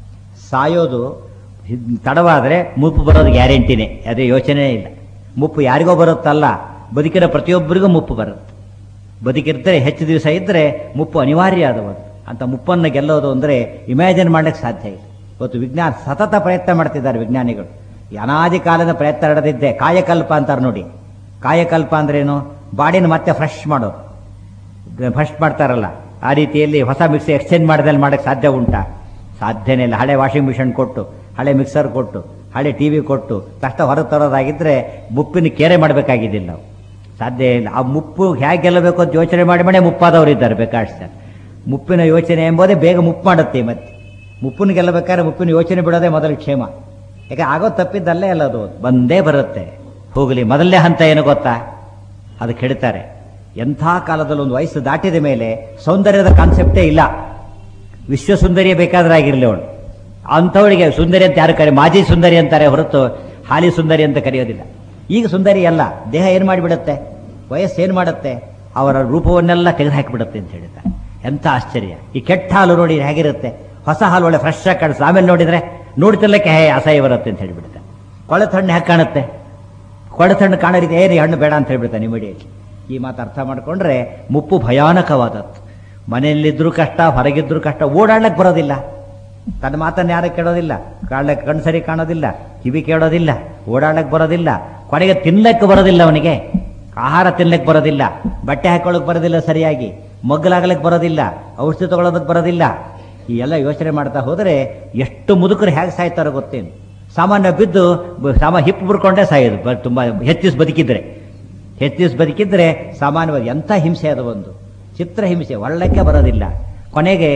ಸಾಯೋದು ಹಿದ್- ತಡವಾದ್ರೆ ಮುಪ್ಪು ಬರೋದು ಗ್ಯಾರಂಟಿನೇ ಅದೇ ಯೋಚನೆ ಇಲ್ಲ ಮುಪ್ಪು ಯಾರಿಗೋ ಬರುತ್ತಲ್ಲ ಬದುಕಿನ ಪ್ರತಿಯೊಬ್ಬರಿಗೂ ಮುಪ್ಪು ಬರುತ್ತೆ ಬದುಕಿರ್ತಾರೆ ಹೆಚ್ಚು ದಿವಸ ಇದ್ದರೆ ಮುಪ್ಪು ಅನಿವಾರ್ಯ ಆದವರು ಅಂತ ಮುಪ್ಪನ್ನು ಗೆಲ್ಲೋದು ಅಂದರೆ ಇಮ್ಯಾಜಿನ್ ಮಾಡ್ಲಿಕ್ಕೆ ಸಾಧ್ಯ ಇಲ್ಲ ಇವತ್ತು ವಿಜ್ಞಾನ ಸತತ ಪ್ರಯತ್ನ ಮಾಡ್ತಿದ್ದಾರೆ ವಿಜ್ಞಾನಿಗಳು ಈ ಅನಾದಿ ಕಾಲದ ಪ್ರಯತ್ನ ನಡೆದಿದ್ದೆ ಕಾಯಕಲ್ಪ ಅಂತಾರೆ ನೋಡಿ ಕಾಯಕಲ್ಪ ಅಂದ್ರೇನು ಬಾಡಿನ ಮತ್ತೆ ಫ್ರೆಶ್ ಮಾಡೋದು ಫಸ್ಟ್ ಮಾಡ್ತಾರಲ್ಲ ಆ ರೀತಿಯಲ್ಲಿ ಹೊಸ ಮಿಕ್ಸಿ ಎಕ್ಸ್ಚೇಂಜ್ ಮಾಡಿದಲ್ಲಿ ಮಾಡಕ್ಕೆ ಸಾಧ್ಯ ಉಂಟಾ ಸಾಧ್ಯನೇ ಇಲ್ಲ ಹಳೆ ವಾಷಿಂಗ್ ಮಿಷಿನ್ ಕೊಟ್ಟು ಹಳೆ ಮಿಕ್ಸರ್ ಕೊಟ್ಟು ಹಳೆ ಟಿ ವಿ ಕೊಟ್ಟು ತಕ್ಷಣ ಹೊರಗೆ ತರೋದಾಗಿದ್ದರೆ ಮುಪ್ಪಿನ ಕೇರೆ ಮಾಡಬೇಕಾಗಿದ್ದಿಲ್ಲ ನಾವು ಸಾಧ್ಯ ಇಲ್ಲ ಆ ಮುಪ್ಪು ಹೇಗೆ ಗೆಲ್ಲಬೇಕು ಅಂತ ಯೋಚನೆ ಮಾಡಿ ಮಾಡೇ ಮುಪ್ಪಾದವರು ಇದ್ದಾರೆ ಬೇಕಾದಷ್ಟು ಜನ ಮುಪ್ಪಿನ ಯೋಚನೆ ಎಂಬುದೇ ಬೇಗ ಮುಪ್ಪು ಮಾಡುತ್ತೆ ಮತ್ತೆ ಮುಪ್ಪನ್ನು ಗೆಲ್ಲಬೇಕಾದ್ರೆ ಮುಪ್ಪಿನ ಯೋಚನೆ ಬಿಡೋದೇ ಮೊದಲು ಕ್ಷೇಮ ಯಾಕೆ ಆಗೋ ತಪ್ಪಿದ್ದಲ್ಲೇ ಅಲ್ಲ ಅದು ಬಂದೇ ಬರುತ್ತೆ ಹೋಗಲಿ ಮೊದಲನೇ ಹಂತ ಏನು ಗೊತ್ತಾ ಅದಕ್ಕೆ ಹೇಳ್ತಾರೆ ಎಂಥ ಕಾಲದಲ್ಲಿ ಒಂದು ವಯಸ್ಸು ದಾಟಿದ ಮೇಲೆ ಸೌಂದರ್ಯದ ಕಾನ್ಸೆಪ್ಟೇ ಇಲ್ಲ ವಿಶ್ವ ಸುಂದರಿಯೇ ಬೇಕಾದ್ರೆ ಆಗಿರಲಿ ಅವಳು ಅಂಥವಳಿಗೆ ಸುಂದರಿ ಅಂತ ಯಾರು ಕರೆ ಮಾಜಿ ಸುಂದರಿ ಅಂತಾರೆ ಹೊರತು ಹಾಲಿ ಸುಂದರಿ ಅಂತ ಕರೆಯೋದಿಲ್ಲ ಈಗ ಸುಂದರಿ ಅಲ್ಲ ದೇಹ ಏನು ಮಾಡಿಬಿಡುತ್ತೆ ವಯಸ್ಸು ಏನು ಮಾಡುತ್ತೆ ಅವರ ರೂಪವನ್ನೆಲ್ಲ ತೆಗೆದುಹಾಕಿಬಿಡುತ್ತೆ ಅಂತ ಹೇಳಿದ್ದಾರೆ ಎಂಥ ಆಶ್ಚರ್ಯ ಈ ಕೆಟ್ಟ ಹಾಲು ನೋಡಿ ಹೇಗಿರುತ್ತೆ ಹೊಸ ಹಾಲು ಒಳ್ಳೆ ಫ್ರೆಶ್ ಆಗಿ ಕಾಣಿಸ್ತು ಆಮೇಲೆ ನೋಡಿದ್ರೆ ನೋಡ್ತಿರ್ಲಿಕ್ಕೆ ಹೇ ಅಸಹ್ಯ ಬರುತ್ತೆ ಅಂತ ಹೇಳಿಬಿಡುತ್ತೆ ಕೊಳೆತ ಹಣ್ಣು ಹೇಗೆ ಕಾಣುತ್ತೆ ಕೊಳೆತ ಹಣ್ಣು ಕಾಣೋ ರೀತಿ ಏನು ಈ ಹಣ್ಣು ಬೇಡ ಅಂತ ಹೇಳ್ಬಿಡ್ತಾನೆ ಇಮಿಡಿಯೇಟ್ಲಿ ಈ ಮಾತು ಅರ್ಥ ಮಾಡ್ಕೊಂಡ್ರೆ ಮುಪ್ಪು ಭಯಾನಕವಾದದ್ದು ಮನೆಯಲ್ಲಿದ್ರೂ ಕಷ್ಟ ಹೊರಗಿದ್ರೂ ಕಷ್ಟ ಓಡಾಡ್ಲಿಕ್ಕೆ ಬರೋದಿಲ್ಲ ತನ್ನ ಮಾತನ್ನು ಯಾರು ಕೇಳೋದಿಲ್ಲ ಕಾಡ್ಲಕ್ಕೆ ಕಣ್ಣು ಸರಿ ಕಾಣೋದಿಲ್ಲ ಕಿವಿ ಕೇಳೋದಿಲ್ಲ ಓಡಾಡಕ್ಕೆ ಬರೋದಿಲ್ಲ ಕೊನೆಗೆ ತಿನ್ಲಕ್ಕೆ ಬರೋದಿಲ್ಲ ಅವನಿಗೆ ಆಹಾರ ತಿನ್ಲಕ್ಕೆ ಬರೋದಿಲ್ಲ ಬಟ್ಟೆ ಹಾಕೊಳ್ಳೋಕೆ ಬರೋದಿಲ್ಲ ಸರಿಯಾಗಿ ಮಗ್ಗಲಾಗಲಿಕ್ಕೆ ಬರೋದಿಲ್ಲ ಔಷಧಿ ತಗೊಳ್ಳೋದಕ್ಕೆ ಬರೋದಿಲ್ಲ ಈ ಎಲ್ಲ ಯೋಚನೆ ಮಾಡ್ತಾ ಹೋದರೆ ಎಷ್ಟು ಮುದುಕರು ಹೇಗೆ ಸಾಯ್ತಾರೋ ಗೊತ್ತೇನು ಸಾಮಾನ್ಯ ಬಿದ್ದು ಬ- ಸಾಮ ಹಿಪ್ಪು ಬಿಡ್ಕೊಂಡೇ ಸಾಯೋದು ಬ- ತುಂಬ ಹೆಚ್ಚಿಸ್ ಬದುಕಿದ್ರೆ ಹೆಚ್ಚಿಸ್ ಬದುಕಿದ್ರೆ ಸಾಮಾನ್ಯವಾಗಿ ಎಂಥ ಹಿಂಸೆ ಅದು ಒಂದು ಚಿತ್ರಹಿಂಸೆ ಒಳ್ಳಕ್ಕೆ ಬರೋದಿಲ್ಲ ಕೊನೆಗೆ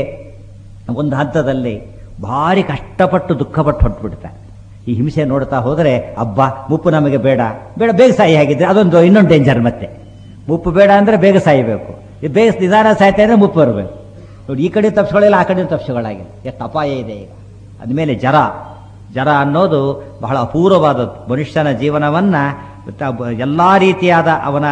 ಒಂದು ಹಂತದಲ್ಲಿ ಭಾರಿ ಕಷ್ಟಪಟ್ಟು ದುಃಖಪಟ್ಟು ಹೊಟ್ಬಿಡ್ತಾರೆ ಈ ಹಿಂಸೆ ನೋಡ್ತಾ ಹೋದರೆ ಅಬ್ಬಾ ಮುಪ್ಪು ನಮಗೆ ಬೇಡ ಬೇಡ ಬೇಗ ಸಾಯಿ ಆಗಿದ್ರೆ ಅದೊಂದು ಇನ್ನೊಂದು ಡೇಂಜರ್ ಮತ್ತೆ ಮುಪ್ಪು ಬೇಡ ಅಂದ್ರೆ ಬೇಗ ಸಾಯಬೇಕು ಇದು ಬೇಗ ನಿಧಾನ ಸಾಯ್ತಾ ಇದ್ರೆ ಮುಪ್ಪು ಬರಬೇಕು ನೋಡಿ ಈ ಕಡೆ ತಪ್ಪಿಸ್ಕೊಳ್ಳಿಲ್ಲ ಆ ಕಡೆ ತಪ್ಪಿಸ್ಕೊಳ್ಳಾಗಿಲ್ಲ ಎಷ್ಟು ಅಪಾಯ ಇದೆ ಈಗ ಅದ್ಮೇಲೆ ಜರ ಜರ ಅನ್ನೋದು ಬಹಳ ಅಪೂರ್ವವಾದದ್ದು ಮನುಷ್ಯನ ಜೀವನವನ್ನ ಎಲ್ಲ ರೀತಿಯಾದ ಅವನ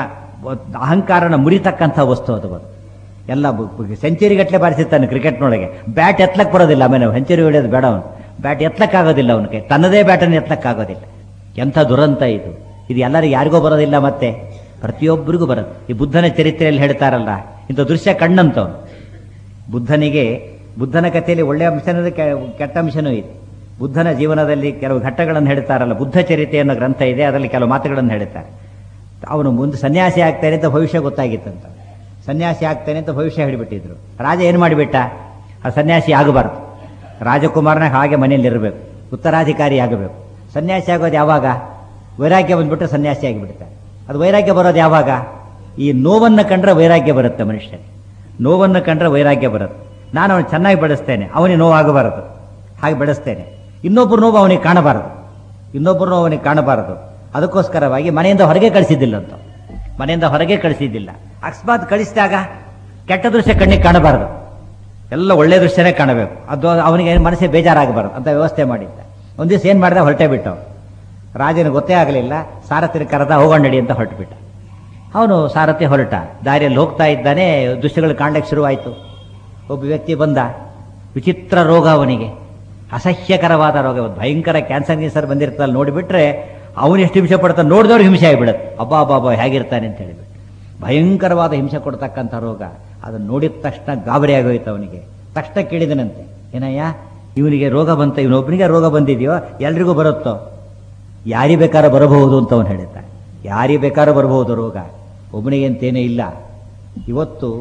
ಅಹಂಕಾರನ ಮುರಿತಕ್ಕಂಥ ವಸ್ತು ಅದು ಅದು ಎಲ್ಲ ಸೆಂಚುರಿ ಗಟ್ಟಲೆ ಬಾರಿಸಿರ್ತಾನೆ ಕ್ರಿಕೆಟ್ನೊಳಗೆ ಬ್ಯಾಟ್ ಎತ್ತಲಕ್ಕೆ ಬರೋದಿಲ್ಲ ಆಮೇಲೆ ಸೆಂಚುರಿ ಹೊಡೆಯೋದು ಬೇಡ ಅವನು ಬ್ಯಾಟ್ ಎತ್ತಲಕ್ಕಾಗೋದಿಲ್ಲ ಅವನಿಗೆ ತನ್ನದೇ ಬ್ಯಾಟನ್ನು ಎತ್ತಲಕ್ಕಾಗೋದಿಲ್ಲ ಎಂಥ ದುರಂತ ಇದು ಇದು ಎಲ್ಲರಿಗೂ ಯಾರಿಗೂ ಬರೋದಿಲ್ಲ ಮತ್ತೆ ಪ್ರತಿಯೊಬ್ಬರಿಗೂ ಬರುತ್ತೆ ಈ ಬುದ್ಧನ ಚರಿತ್ರೆಯಲ್ಲಿ ಹೇಳ್ತಾರಲ್ಲ ಇಂಥ ದೃಶ್ಯ ಕಣ್ಣಂತವನು ಬುದ್ಧನಿಗೆ ಬುದ್ಧನ ಕಥೆಯಲ್ಲಿ ಒಳ್ಳೆಯ ಅಂಶನೂ ಇದೆ, ಕೆ- ಕೆಟ್ಟ ಅಂಶನೂ ಇದೆ ಬುದ್ಧನ ಜೀವನದಲ್ಲಿ ಕೆಲವು ಘಟ್ಟಗಳನ್ನು ಹೇಳ್ತಾರಲ್ಲ ಬುದ್ಧ ಚರಿತೆ ಅನ್ನೋ ಗ್ರಂಥ ಇದೆ ಅದರಲ್ಲಿ ಕೆಲವು ಮಾತುಗಳನ್ನು ಹೇಳ್ತಾರೆ ಅವನು ಮುಂದೆ ಸನ್ಯಾಸಿ ಆಗ್ತಾನೆ ಅಂತ ಭವಿಷ್ಯ ಗೊತ್ತಾಗಿತ್ತಂತ ಸನ್ಯಾಸಿ ಆಗ್ತಾನೆ ಅಂತ ಭವಿಷ್ಯ ಹೇಳಿಬಿಟ್ಟಿದ್ರು ರಾಜ ಏನು ಮಾಡಿಬಿಟ್ಟ ಆ ಸನ್ಯಾಸಿ ಆಗಬಾರ್ದು ರಾಜಕುಮಾರನ ಹಾಗೆ ಮನೆಯಲ್ಲಿ ಇರಬೇಕು ಉತ್ತರಾಧಿಕಾರಿ ಆಗಬೇಕು ಸನ್ಯಾಸಿ ಆಗೋದು ಯಾವಾಗ ವೈರಾಗ್ಯ ಬಂದ್ಬಿಟ್ರೆ ಸನ್ಯಾಸಿ ಆಗಿಬಿಡ್ತಾರೆ ಅದು ವೈರಾಗ್ಯ ಬರೋದು ಯಾವಾಗ ಈ ನೋವನ್ನು ಕಂಡ್ರೆ ವೈರಾಗ್ಯ ಬರುತ್ತೆ ಮನುಷ್ಯನಿಗೆ ನೋವನ್ನು ಕಂಡ್ರೆ ವೈರಾಗ್ಯ ಬರುತ್ತೆ ನಾನು ಅವನು ಚೆನ್ನಾಗಿ ಬೆಳೆಸ್ತೇನೆ ಅವನಿಗೆ ನೋವಾಗಬಾರದು ಹಾಗೆ ಬೆಳೆಸ್ತೇನೆ ಇನ್ನೊಬ್ಬರು ನೋವು ಅವನಿಗೆ ಕಾಣಬಾರದು ಇನ್ನೊಬ್ಬರು ನೋವು ಅವನಿಗೆ ಕಾಣಬಾರದು ಅದಕ್ಕೋಸ್ಕರವಾಗಿ ಮನೆಯಿಂದ ಹೊರಗೆ ಕಳಿಸಿದ್ದಿಲ್ಲ ಅಂತ ಮನೆಯಿಂದ ಹೊರಗೆ ಕಳಿಸಿದ್ದಿಲ್ಲ ಅಕಸ್ಮಾತ್ ಕಳಿಸಿದಾಗ ಕೆಟ್ಟ ದೃಶ್ಯ ಕಣ್ಣಿಗೆ ಕಾಣಬಾರದು ಎಲ್ಲ ಒಳ್ಳೆ ದೃಶ್ಯನೇ ಕಾಣಬೇಕು ಅದು ಅವನಿಗೆ ಮನಸ್ಸಿಗೆ ಬೇಜಾರಾಗಬಾರದು ಅಂತ ವ್ಯವಸ್ಥೆ ಮಾಡಿದ್ದ ಒಂದು ದಿವಸ ಏನು ಮಾಡಿದ ಹೊರಟೇ ಬಿಟ್ಟು ರಾಜನಿಗೆ ಗೊತ್ತೇ ಆಗಲಿಲ್ಲ ಸಾರಥಿನ ಕರೆದ ಹೋಗೋಣ ನಡಿ ಅಂತ ಹೊರಟುಬಿಟ್ಟ ಅವನು ಸಾರಥಿ ಹೊರಟ ದಾರಿಯಲ್ಲಿ ಹೋಗ್ತಾ ಇದ್ದಾನೆ ದೃಶ್ಯಗಳು ಕಾಣ್ಲಿಕ್ಕೆ ಶುರುವಾಯಿತು ಒಬ್ಬ ವ್ಯಕ್ತಿ ಬಂದ ವಿಚಿತ್ರ ರೋಗ ಅವನಿಗೆ ಅಸಹ್ಯಕರವಾದ ರೋಗ ಒಂದು ಭಯಂಕರ ಕ್ಯಾನ್ಸರ್ ಗೀನ್ಸರ್ ಬಂದಿರ್ತಲ್ಲ ನೋಡಿಬಿಟ್ರೆ ಅವನು ಎಷ್ಟು ಹಿಂಸೆ ಪಡ್ತಾನೆ ನೋಡಿದವ್ರು ಹಿಂಸೆ ಆಗಿಬಿಡುತ್ತೆ ಅಬ್ಬಾ ಅಬ್ಬಾ ಅಬ್ಬಾ ಹೇಗಿರ್ತಾನೆ ಅಂತ ಹೇಳಿಬಿಟ್ಟು ಭಯಂಕರವಾದ ಹಿಂಸೆ ಕೊಡ್ತಕ್ಕಂಥ ರೋಗ ಅದನ್ನು ನೋಡಿದ ತಕ್ಷಣ ಗಾಬರಿ ಆಗೋಯ್ತು ಅವನಿಗೆ ತಕ್ಷಣ ಕೇಳಿದನಂತೆ ಏನಯ್ಯ ಇವನಿಗೆ ರೋಗ ಬಂತ ಇವನೊಬ್ಬನಿಗೆ ರೋಗ ಬಂದಿದೆಯೋ ಎಲ್ರಿಗೂ ಬರುತ್ತೋ ಯಾರಿ ಬೇಕಾದ್ರೂ ಬರಬಹುದು ಅಂತ ಅವನು ಹೇಳಿದ್ದ ಯಾರಿ ಬೇಕಾದ್ರೂ ಬರಬಹುದು ರೋಗ ಒಬ್ಬನಿಗೆ ಅಂತೇನೇ ಇಲ್ಲ ಇವತ್ತು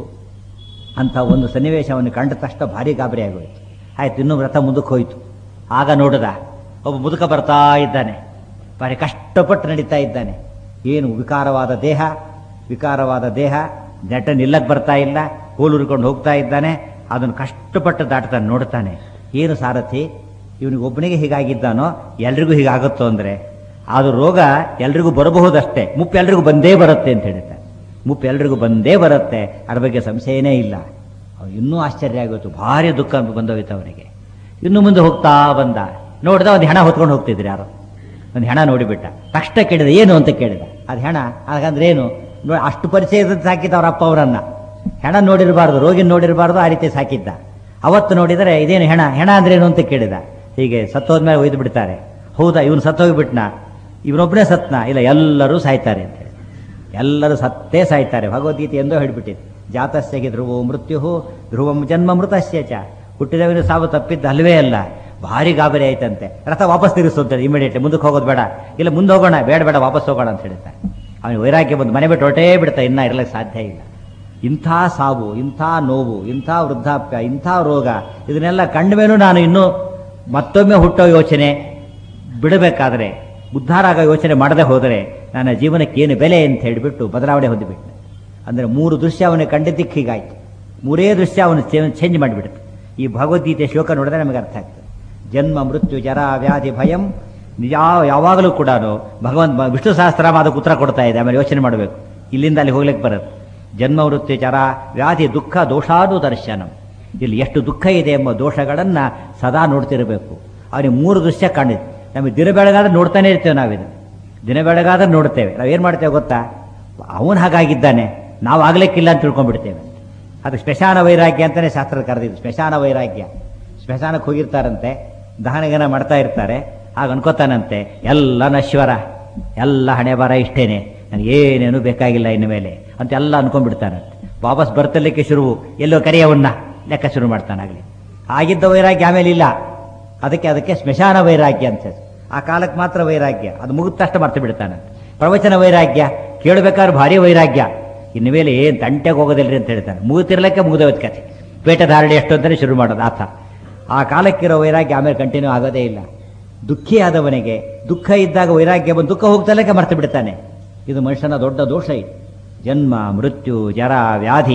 ಅಂತ ಒಂದು ಸನ್ನಿವೇಶ ಅವನು ಕಂಡ ತಕ್ಷಣ ಭಾರಿ ಗಾಬರಿ ಆಗೋಯ್ತು ಆಯ್ತು ಇನ್ನೂ ವ್ರತ ಮುಂದಕ್ಕೆ ಹೋಯ್ತು ಆಗ ನೋಡಿದ ಒಬ್ಬ ಮುದುಕ ಬರ್ತಾ ಇದ್ದಾನೆ ಭಾರಿ ಕಷ್ಟಪಟ್ಟು ನಡೀತಾ ಇದ್ದಾನೆ ಏನು ವಿಕಾರವಾದ ದೇಹ ವಿಕಾರವಾದ ದೇಹ ನೆಟ ನಿಲ್ಲಕ್ಕೆ ಬರ್ತಾ ಇಲ್ಲ ಕೋಲುರ್ಕೊಂಡು ಹೋಗ್ತಾ ಇದ್ದಾನೆ ಅದನ್ನು ಕಷ್ಟಪಟ್ಟು ದಾಟ್ತಾನೆ ನೋಡ್ತಾನೆ ಏನು ಸಾರಥಿ ಇವನಿಗೆ ಒಬ್ಬನಿಗೆ ಹೀಗಾಗಿದ್ದಾನೋ ಎಲ್ರಿಗೂ ಹೀಗಾಗುತ್ತೋ ಅಂದರೆ ಅದು ರೋಗ ಎಲ್ರಿಗೂ ಬರಬಹುದಷ್ಟೇ ಮುಪ್ಪು ಎಲ್ರಿಗೂ ಬಂದೇ ಬರುತ್ತೆ ಅಂತ ಹೇಳ್ತಾರೆ ಮುಪ್ಪು ಎಲ್ರಿಗೂ ಬಂದೇ ಬರುತ್ತೆ ಅದ್ರ ಬಗ್ಗೆ ಸಂಶಯನೇ ಇಲ್ಲ ಅವ್ನು ಇನ್ನೂ ಆಶ್ಚರ್ಯ ಆಗೋಯ್ತು ಭಾರಿ ದುಃಖ ಬಂದೋಯ್ತು ಅವನಿಗೆ ಇನ್ನು ಮುಂದೆ ಹೋಗ್ತಾ ಬಂದ ನೋಡಿದ ಒಂದು ಹೆಣ ಹೊತ್ಕೊಂಡು ಹೋಗ್ತಿದ್ರು ಯಾರು ಒಂದು ಹೆಣ ನೋಡಿಬಿಟ್ಟ ತಕ್ಷಣ ಕೇಳಿದ ಏನು ಅಂತ ಕೇಳಿದ ಅದು ಹೆಣ ಹಾಗಂದ್ರೆ ಏನು ನೋಡಿ ಅಷ್ಟು ಪರಿಚಯದ ಸಾಕಿದ್ದ ಅವ್ರ ಅಪ್ಪ ಅವರನ್ನ ಹೆಣ ನೋಡಿರಬಾರ್ದು ರೋಗಿ ನೋಡಿರಬಾರ್ದು ಆ ರೀತಿ ಸಾಕಿದ್ದ ಅವತ್ತು ನೋಡಿದರೆ ಇದೇನು ಹೆಣ ಹೆಣ ಅಂದ್ರೆ ಏನು ಅಂತ ಕೇಳಿದ ಹೀಗೆ ಸತ್ತೋದ್ಮೇಲೆ ಒಯ್ದು ಬಿಡ್ತಾರೆ ಹೌದಾ ಇವನು ಸತ್ತೋಗ್ಬಿಟ್ನ ಇವನೊಬ್ಬನೇ ಸತ್ನ ಇಲ್ಲ ಎಲ್ಲರೂ ಸಾಯ್ತಾರೆ ಅಂತ ಹೇಳಿ ಎಲ್ಲರೂ ಸತ್ತೇ ಸಾಯ್ತಾರೆ ಭಗವದ್ಗೀತೆ ಎಂದೋ ಹೇಳ್ಬಿಟ್ಟಿದೆ ಜಾತಸ್ಯಗೆ ಧ್ರುವೋ ಮೃತ್ಯು ಧ್ರುವಂ ಜನ್ಮ ಮೃತಸ್ಯ ಚ ಹುಟ್ಟಿದವನು ಸಾವು ತಪ್ಪಿದ್ದ ಅಲ್ವೇ ಅಲ್ಲ ಭಾರಿ ಗಾಬರಿ ಆಯ್ತಂತೆ ರಥ ವಾಪಸ್ ತಿರುಗಿಸುತ್ತದೆ ಇಮಿಡಿಯೇಟ್ ಮುಂದಕ್ಕೆ ಹೋಗೋದು ಬೇಡ ಇಲ್ಲ ಮುಂದೆ ಹೋಗೋಣ ಬೇಡ ಬೇಡ ವಾಪಸ್ ಹೋಗೋಣ ಅಂತ ಹೇಳ್ತಾರೆ ಅವನು ವೈರಾಗ್ಯ ಬಂದು ಮನೆ ಬಿಟ್ಟು ಹೊರಟೇ ಬಿಡ್ತಾ ಇನ್ನ ಇರಲಿಕ್ಕೆ ಸಾಧ್ಯ ಇಲ್ಲ ಇಂಥ ಸಾವು ಇಂಥ ನೋವು ಇಂಥ ವೃದ್ಧಾಪ್ಯ ಇಂಥ ರೋಗ ಇದನ್ನೆಲ್ಲ ಕಂಡ ಮೇಲೂ ನಾನು ಇನ್ನೂ ಮತ್ತೊಮ್ಮೆ ಹುಟ್ಟೋ ಯೋಚನೆ ಬಿಡಬೇಕಾದ್ರೆ ಉದ್ಧಾರ ಆಗೋ ಯೋಚನೆ ಮಾಡದೆ ಹೋದರೆ ನನ್ನ ಜೀವನಕ್ಕೆ ಏನು ಬೆಲೆ ಅಂತ ಹೇಳಿಬಿಟ್ಟು ಬದಲಾವಣೆ ಹೊಂದಿಬಿಟ್ಟೆ ಅಂದರೆ ಮೂರು ದೃಶ್ಯ ಅವನಿಗೆ ಕಂಡಿದ್ದಕ್ಕೆ ಹೀಗಾಯ್ತು ಮೂರೇ ದೃಶ್ಯ ಅವನು ಚೇಂಜ್ ಮಾಡಿಬಿಡುತ್ತೆ ಈ ಭಗವದ್ಗೀತೆ ಶ್ಲೋಕ ನೋಡಿದ್ರೆ ನಮಗೆ ಅರ್ಥ ಆಗ್ತದೆ ಜನ್ಮ ಮೃತ್ಯು ಜರ ವ್ಯಾಧಿ ಭಯಂ ಯಾವ ಯಾವಾಗಲೂ ಕೂಡ ಭಗವಂತ ವಿಷ್ಣು ಸಹಸ್ರನಾಮ ಅದಕ್ಕೆ ಉತ್ತರ ಕೊಡ್ತಾ ಇದೆ ಆಮೇಲೆ ಯೋಚನೆ ಮಾಡಬೇಕು ಇಲ್ಲಿಂದ ಅಲ್ಲಿ ಹೋಗ್ಲಿಕ್ಕೆ ಬರುತ್ತೆ ಜನ್ಮ ಮೃತ್ಯು ಚರ ವ್ಯಾಧಿ ದುಃಖ ದೋಷಾದು ದರ್ಶನಂ ಇಲ್ಲಿ ಎಷ್ಟು ದುಃಖ ಇದೆ ಎಂಬ ದೋಷಗಳನ್ನು ಸದಾ ನೋಡ್ತಿರಬೇಕು ಅವನಿಗೆ ಮೂರು ದೃಶ್ಯ ಕಾಣಿದೆ ನಮಗೆ ದಿನ ಬೆಳಗಾದ್ರೆ ನೋಡ್ತಾನೆ ಇರ್ತೇವೆ ನಾವಿದು ದಿನ ಬೆಳಗಾದ್ರೆ ನೋಡ್ತೇವೆ ನಾವೇನು ಮಾಡ್ತೇವೆ ಗೊತ್ತಾ ಅವನು ಹಾಗಾಗಿದ್ದಾನೆ ನಾವು ಆಗ್ಲಿಕ್ಕಿಲ್ಲ ಅಂತ ತಿಳ್ಕೊಂಡ್ಬಿಡ್ತೇವೆ ಅದು ಸ್ಮಶಾನ ವೈರಾಗ್ಯ ಅಂತಾನೆ ಶಾಸ್ತ್ರ ಕರೆದಿದ್ದು ಸ್ಮಶಾನ ವೈರಾಗ್ಯ ಸ್ಮಶಾನಕ್ಕೆ ಹೋಗಿರ್ತಾರಂತೆ ದಹನಗನ ಮಾಡ್ತಾ ಇರ್ತಾರೆ ಆಗ ಅನ್ಕೋತಾನಂತೆ ಎಲ್ಲ ನಶ್ವರ ಎಲ್ಲ ಹಣೆ ಬರ ಇಷ್ಟೇನೆ ನನಗೆ ಏನೇನು ಬೇಕಾಗಿಲ್ಲ ಇನ್ನು ಮೇಲೆ ಅಂತ ಎಲ್ಲ ಅನ್ಕೊಂಡ್ಬಿಡ್ತಾನಂತೆ ವಾಪಸ್ ಬರ್ತಲಿಕ್ಕೆ ಶುರು ಎಲ್ಲೋ ಕರೆಯವನ್ನ ಲೆಕ್ಕ ಶುರು ಮಾಡ್ತಾನಾಗ್ಲಿ ಆಗಿದ್ದ ವೈರಾಗ್ಯ ಆಮೇಲೆ ಇಲ್ಲ ಅದಕ್ಕೆ ಅದಕ್ಕೆ ಸ್ಮಶಾನ ವೈರಾಗ್ಯ ಅಂತ ಹೆಸರು. ಆ ಕಾಲಕ್ಕೆ ಮಾತ್ರ ವೈರಾಗ್ಯ ಅದು ಮುಗಿದ ತಕ್ಷಣ ಮರ್ತು ಬಿಡ್ತಾನಂತೆ ಪ್ರವಚನ ವೈರಾಗ್ಯ ಕೇಳಬೇಕಾದ್ರೆ ಭಾರಿ ವೈರಾಗ್ಯ ಇನ್ನು ಮೇಲೆ ಏನು ತಂಟೆಗೆ ಹೋಗೋದಿಲ್ರಿ ಅಂತ ಹೇಳ್ತಾನೆ ಮುಗಿತಿರ್ಲಕ್ಕೆ ಮುಗಿದೋಯ್ತು ಕಥೆ ಪೇಟ ಧಾರಣೆ ಎಷ್ಟು ಅಂತಾನೆ ಶುರು ಮಾಡೋದು ಆತ ಆ ಕಾಲಕ್ಕಿರೋ ವೈರಾಗ್ಯ ಆಮೇಲೆ ಕಂಟಿನ್ಯೂ ಆಗೋದೇ ಇಲ್ಲ ದುಃಖಿಯಾದವನಿಗೆ ದುಃಖ ಇದ್ದಾಗ ವೈರಾಗ್ಯ ಬಂದು ದುಃಖ ಹೋಗ್ತಲಕ್ಕೆ ಮರ್ತು ಬಿಡ್ತಾನೆ ಇದು ಮನುಷ್ಯನ ದೊಡ್ಡ ದೋಷ ಇದು ಜನ್ಮ ಮೃತ್ಯು ಜರ ವ್ಯಾಧಿ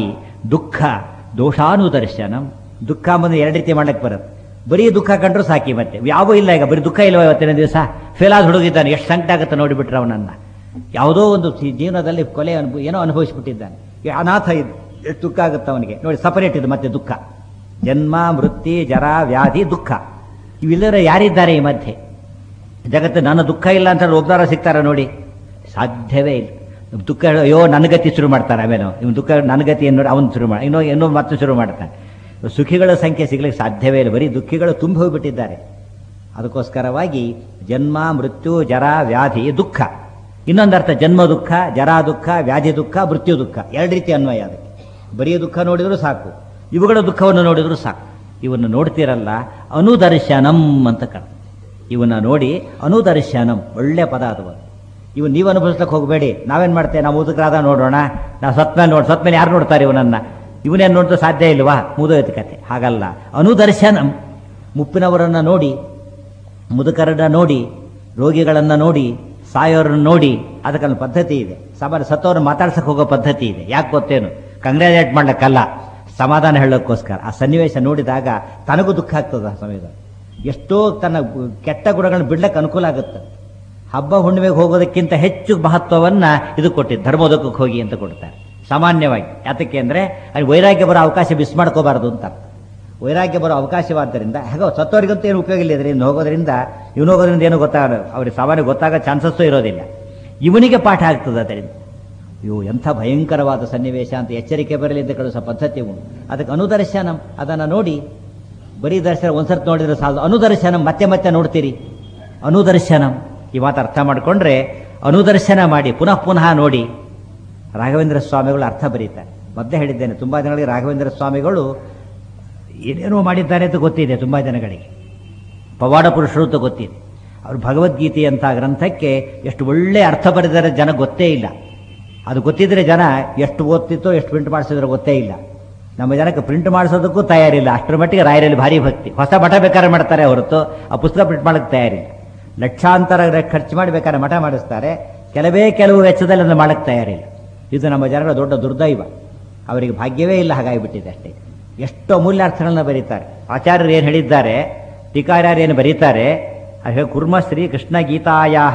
ದುಃಖ ದೋಷಾನುದರ್ಶನಂ ದುಃಖ ಬಂದು ಎರಡು ರೀತಿ ಮಾಡಕ್ಕೆ ಬರುತ್ತೆ ಬರೀ ದುಃಖ ಕಂಡ್ರು ಸಾಕಿ ಮತ್ತೆ ಯಾವ ಇಲ್ಲ ಈಗ ಬರೀ ದುಃಖ ಇಲ್ವ ಇವತ್ತಿನ ದಿವಸ ಫೇಲ್ ಆದ ಹುಡುಗಿದ್ದಾನೆ ಎಷ್ಟು ಸಂಕಟ ಆಗುತ್ತೆ ನೋಡಿಬಿಟ್ರೆ ಅವನನ್ನ ಯಾವುದೋ ಒಂದು ಸಿ- ಜೀವನದಲ್ಲಿ ಕೊಲೆ ಅನುಭವ ಏನೋ ಅನುಭವಿಸ್ಬಿಟ್ಟಿದ್ದಾನೆ ಈ ಅನಾಥ ಇದು ಎಷ್ಟು ದುಃಖ ಆಗುತ್ತೆ ಅವನಿಗೆ ನೋಡಿ ಸಪರೇಟ್ ಇದು ಮತ್ತೆ ದುಃಖ ಜನ್ಮ ಮೃತ್ಯು ಜರ ವ್ಯಾಧಿ ದುಃಖ ಇವೆಲ್ಲರ ಯಾರಿದ್ದಾರೆ ಈ ಮಧ್ಯೆ ಜಗತ್ತು ನನ್ನ ದುಃಖ ಇಲ್ಲ ಅಂತ ಒಬ್ಬರ ಸಿಗ್ತಾರ ನೋಡಿ ಸಾಧ್ಯವೇ ಇಲ್ಲ ದುಃಖ ಹೇಳೋ, ಅಯ್ಯೋ ನನಗತಿ ಶುರು ಮಾಡ್ತಾರೆ ಆಮೇಲೆ ಇವನು ದುಃಖ ನನಗತಿ ಏನು ಅವನು ಶುರು ಮಾಡಿ ಇನ್ನೂ ಇನ್ನೂ ಮತ್ತೆ ಶುರು ಮಾಡ್ತಾನೆ ಸುಖಿಗಳ ಸಂಖ್ಯೆ ಸಿಗ್ಲಿಕ್ಕೆ ಸಾಧ್ಯವೇ ಇಲ್ಲ ಬರೀ ದುಃಖಿಗಳು ತುಂಬಿ ಹೋಗ್ಬಿಟ್ಟಿದ್ದಾರೆ ಅದಕ್ಕೋಸ್ಕರವಾಗಿ ಜನ್ಮ ಮೃತ್ಯು ಜರ ವ್ಯಾಧಿ ದುಃಖ ಇನ್ನೊಂದರ್ಥ ಜನ್ಮ ದುಃಖ ಜರ ದುಃಖ ವ್ಯಾಧಿ ದುಃಖ ಮೃತ್ಯು ದುಃಖ ಎರಡು ರೀತಿ ಅನ್ವಯ ಅದಕ್ಕೆ ಬರೀ ದುಃಖ ನೋಡಿದರೂ ಸಾಕು ಇವುಗಳ ದುಃಖವನ್ನು ನೋಡಿದರೂ ಸಾಕು ಇವನ್ನು ನೋಡ್ತಿರಲ್ಲ ಅನುದರ್ಶನಂ ಅಂತ ಕರ ಇವನ್ನ ನೋಡಿ ಅನುದರ್ಶನಂ ಒಳ್ಳೆ ಪದ ಅದು ಒಂದು. ಇವು ನೀವು ಅನುಭವಿಸ್ಲಿಕ್ಕೆ ಹೋಗಬೇಡಿ ನಾವೇನ್ ಮಾಡ್ತೇವೆ ನಾವು ಮುದುಕರಾದ ನೋಡೋಣ ನಾವು ಸತ್ಮೇಲೆ ನೋಡಿ ಸತ್ಮೇಲೆ ಯಾರು ನೋಡ್ತಾರೆ ಇವನನ್ನ ಇವನೇನು ನೋಡಿದ್ರೆ ಸಾಧ್ಯ ಇಲ್ವಾ ಮುದುಗತಿ ಕತೆ ಹಾಗಲ್ಲ ಅನುದರ್ಶನಂ ಮುಪ್ಪಿನವರನ್ನ ನೋಡಿ ಮುದುಕರನ್ನ ನೋಡಿ ರೋಗಿಗಳನ್ನ ನೋಡಿ ಸಾಯೋರನ್ನ ನೋಡಿ ಅದಕ್ಕೊಂದು ಪದ್ಧತಿ ಇದೆ ಸಾಮಾನ್ಯ ಸತ್ತವ್ರನ್ನ ಮಾತಾಡ್ಸಕ್ ಹೋಗೋ ಪದ್ಧತಿ ಇದೆ ಯಾಕೆ ಗೊತ್ತೇನು ಕಂಗ್ರಾಜುಲೇಟ್ ಮಾಡ್ಲಿಕ್ಕಲ್ಲ ಸಮಾಧಾನ ಹೇಳೋಕ್ಕೋಸ್ಕರ ಆ ಸನ್ನಿವೇಶ ನೋಡಿದಾಗ ತನಗೂ ದುಃಖ ಆಗ್ತದೆ ಆ ಸಮಯದಲ್ಲಿ ಎಷ್ಟೋ ತನ್ನ ಕೆಟ್ಟ ಗುಣಗಳನ್ನ ಬಿಡ್ಲಕ್ಕೆ ಅನುಕೂಲ ಆಗುತ್ತೆ ಹಬ್ಬ ಹುಣ್ಣಿಮೆಗೆ ಹೋಗೋದಕ್ಕಿಂತ ಹೆಚ್ಚು ಮಹತ್ವವನ್ನ ಇದು ಕೊಟ್ಟಿದ್ದು ಧರ್ಮೋದಕಕ್ಕೆ ಹೋಗಿ ಅಂತ ಕೊಡ್ತಾರೆ ಸಾಮಾನ್ಯವಾಗಿ ಯಾತಕ್ಕೆ ಅಂದ್ರೆ ಅಲ್ಲಿ ವೈರಾಗ್ಯ ಬರೋ ಅವಕಾಶ ಮಿಸ್ ಮಾಡ್ಕೋಬಾರದು ಅಂತ ಅರ್ಥ. ವೈರಾಗ್ಯ ಬರೋ ಅವಕಾಶವಾದ್ದರಿಂದ ಹೇಗೋ ಸತ್ತವರಿಗಂತೂ ಏನು ಉಪಯೋಗ ಇಲ್ಲ ಇದರಿಂದ ಹೋಗೋದ್ರಿಂದ ಇವನು ಹೋಗೋದ್ರಿಂದ ಏನು ಗೊತ್ತಾಗ ಅವ್ರಿಗೆ ಸಾಮಾನ್ಯ ಗೊತ್ತಾಗೋ ಚಾನ್ಸಸ್ಸು ಇರೋದಿಲ್ಲ ಇವನಿಗೆ ಪಾಠ ಆಗ್ತದೆ ಅದರಿಂದ ಇವು ಎಂಥ ಭಯಂಕರವಾದ ಸನ್ನಿವೇಶ ಅಂತ ಎಚ್ಚರಿಕೆ ಬರಲಿ ಅಂತ ಕಳಿಸೋ ಪದ್ಧತಿ ಉಂಟು ಅದಕ್ಕೆ ಅನುದರ್ಶನಂ ಅದನ್ನು ನೋಡಿ ಬರೀ ದರ್ಶನ ಒಂದ್ಸರ್ತಿ ನೋಡಿದ್ರೆ ಸಾಲದು ಅನುದರ್ಶನಂ ಮತ್ತೆ ಮತ್ತೆ ನೋಡ್ತೀರಿ ಅನುದರ್ಶನಂ ಈ ಮಾತು ಅರ್ಥ ಮಾಡಿಕೊಂಡ್ರೆ ಅನುದರ್ಶನ ಮಾಡಿ ಪುನಃ ಪುನಃ ನೋಡಿ ರಾಘವೇಂದ್ರ ಸ್ವಾಮಿಗಳು ಅರ್ಥ ಬರೀತಾರೆ ಮೊದಲೇ ಹೇಳಿದ್ದೇನೆ ತುಂಬಾ ಜನಗಳಿಗೆ ರಾಘವೇಂದ್ರ ಸ್ವಾಮಿಗಳು ಏನೇನೋ ಮಾಡಿದ್ದಾರೆ ಅಂತ ಗೊತ್ತಿದೆ ತುಂಬಾ ಜನಗಳಿಗೆ ಪವಾಡ ಪುರುಷರು ಅಂತ ಗೊತ್ತಿದೆ ಅವರು ಭಗವದ್ಗೀತೆ ಅಂತ ಗ್ರಂಥಕ್ಕೆ ಎಷ್ಟು ಒಳ್ಳೆ ಅರ್ಥ ಬರೆದರೆ ಜನ ಗೊತ್ತೇ ಇಲ್ಲ ಅದು ಗೊತ್ತಿದ್ರೆ ಜನ ಎಷ್ಟು ಓದ್ತಿತ್ತೋ ಎಷ್ಟು ಪ್ರಿಂಟ್ ಮಾಡಿಸಿದ್ರೆ ಗೊತ್ತೇ ಇಲ್ಲ ನಮ್ಮ ಜನಕ್ಕೆ ಪ್ರಿಂಟ್ ಮಾಡಿಸೋದಕ್ಕೂ ತಯಾರಿಲ್ಲ ಅಷ್ಟರ ಮಟ್ಟಿಗೆ ರಾಯರಲ್ಲಿ ಭಾರಿ ಭಕ್ತಿ ಹೊಸ ಮಠ ಬೇಕಾದ್ರೆ ಮಾಡ್ತಾರೆ ಹೊರತು ಆ ಪುಸ್ತಕ ಪ್ರಿಂಟ್ ಮಾಡೋಕ್ಕೆ ತಯಾರಿಲ್ಲ ಲಕ್ಷಾಂತರ ಖರ್ಚು ಮಾಡಿ ಬೇಕಾದ್ರೆ ಮಠ ಮಾಡಿಸ್ತಾರೆ ಕೆಲವೇ ಕೆಲವು ವೆಚ್ಚದಲ್ಲಿ ಅದನ್ನು ಮಾಡಕ್ಕೆ ತಯಾರಿಲ್ಲ ಇದು ನಮ್ಮ ಜನಗಳ ದೊಡ್ಡ ದುರ್ದೈವ ಅವರಿಗೆ ಭಾಗ್ಯವೇ ಇಲ್ಲ ಹಾಗಾಗಿಬಿಟ್ಟಿದೆ ಅಷ್ಟೇ ಎಷ್ಟೋ ಅಮೂಲ್ಯಾರ್ಥಗಳನ್ನ ಬರೀತಾರೆ ಆಚಾರ್ಯರು ಏನು ಹೇಳಿದ್ದಾರೆ ಟೀಕಾರ್ಯರು ಏನು ಬರೀತಾರೆ ಅದು ಕುರ್ಮ ಶ್ರೀ ಕೃಷ್ಣ ಗೀತಾಯಾ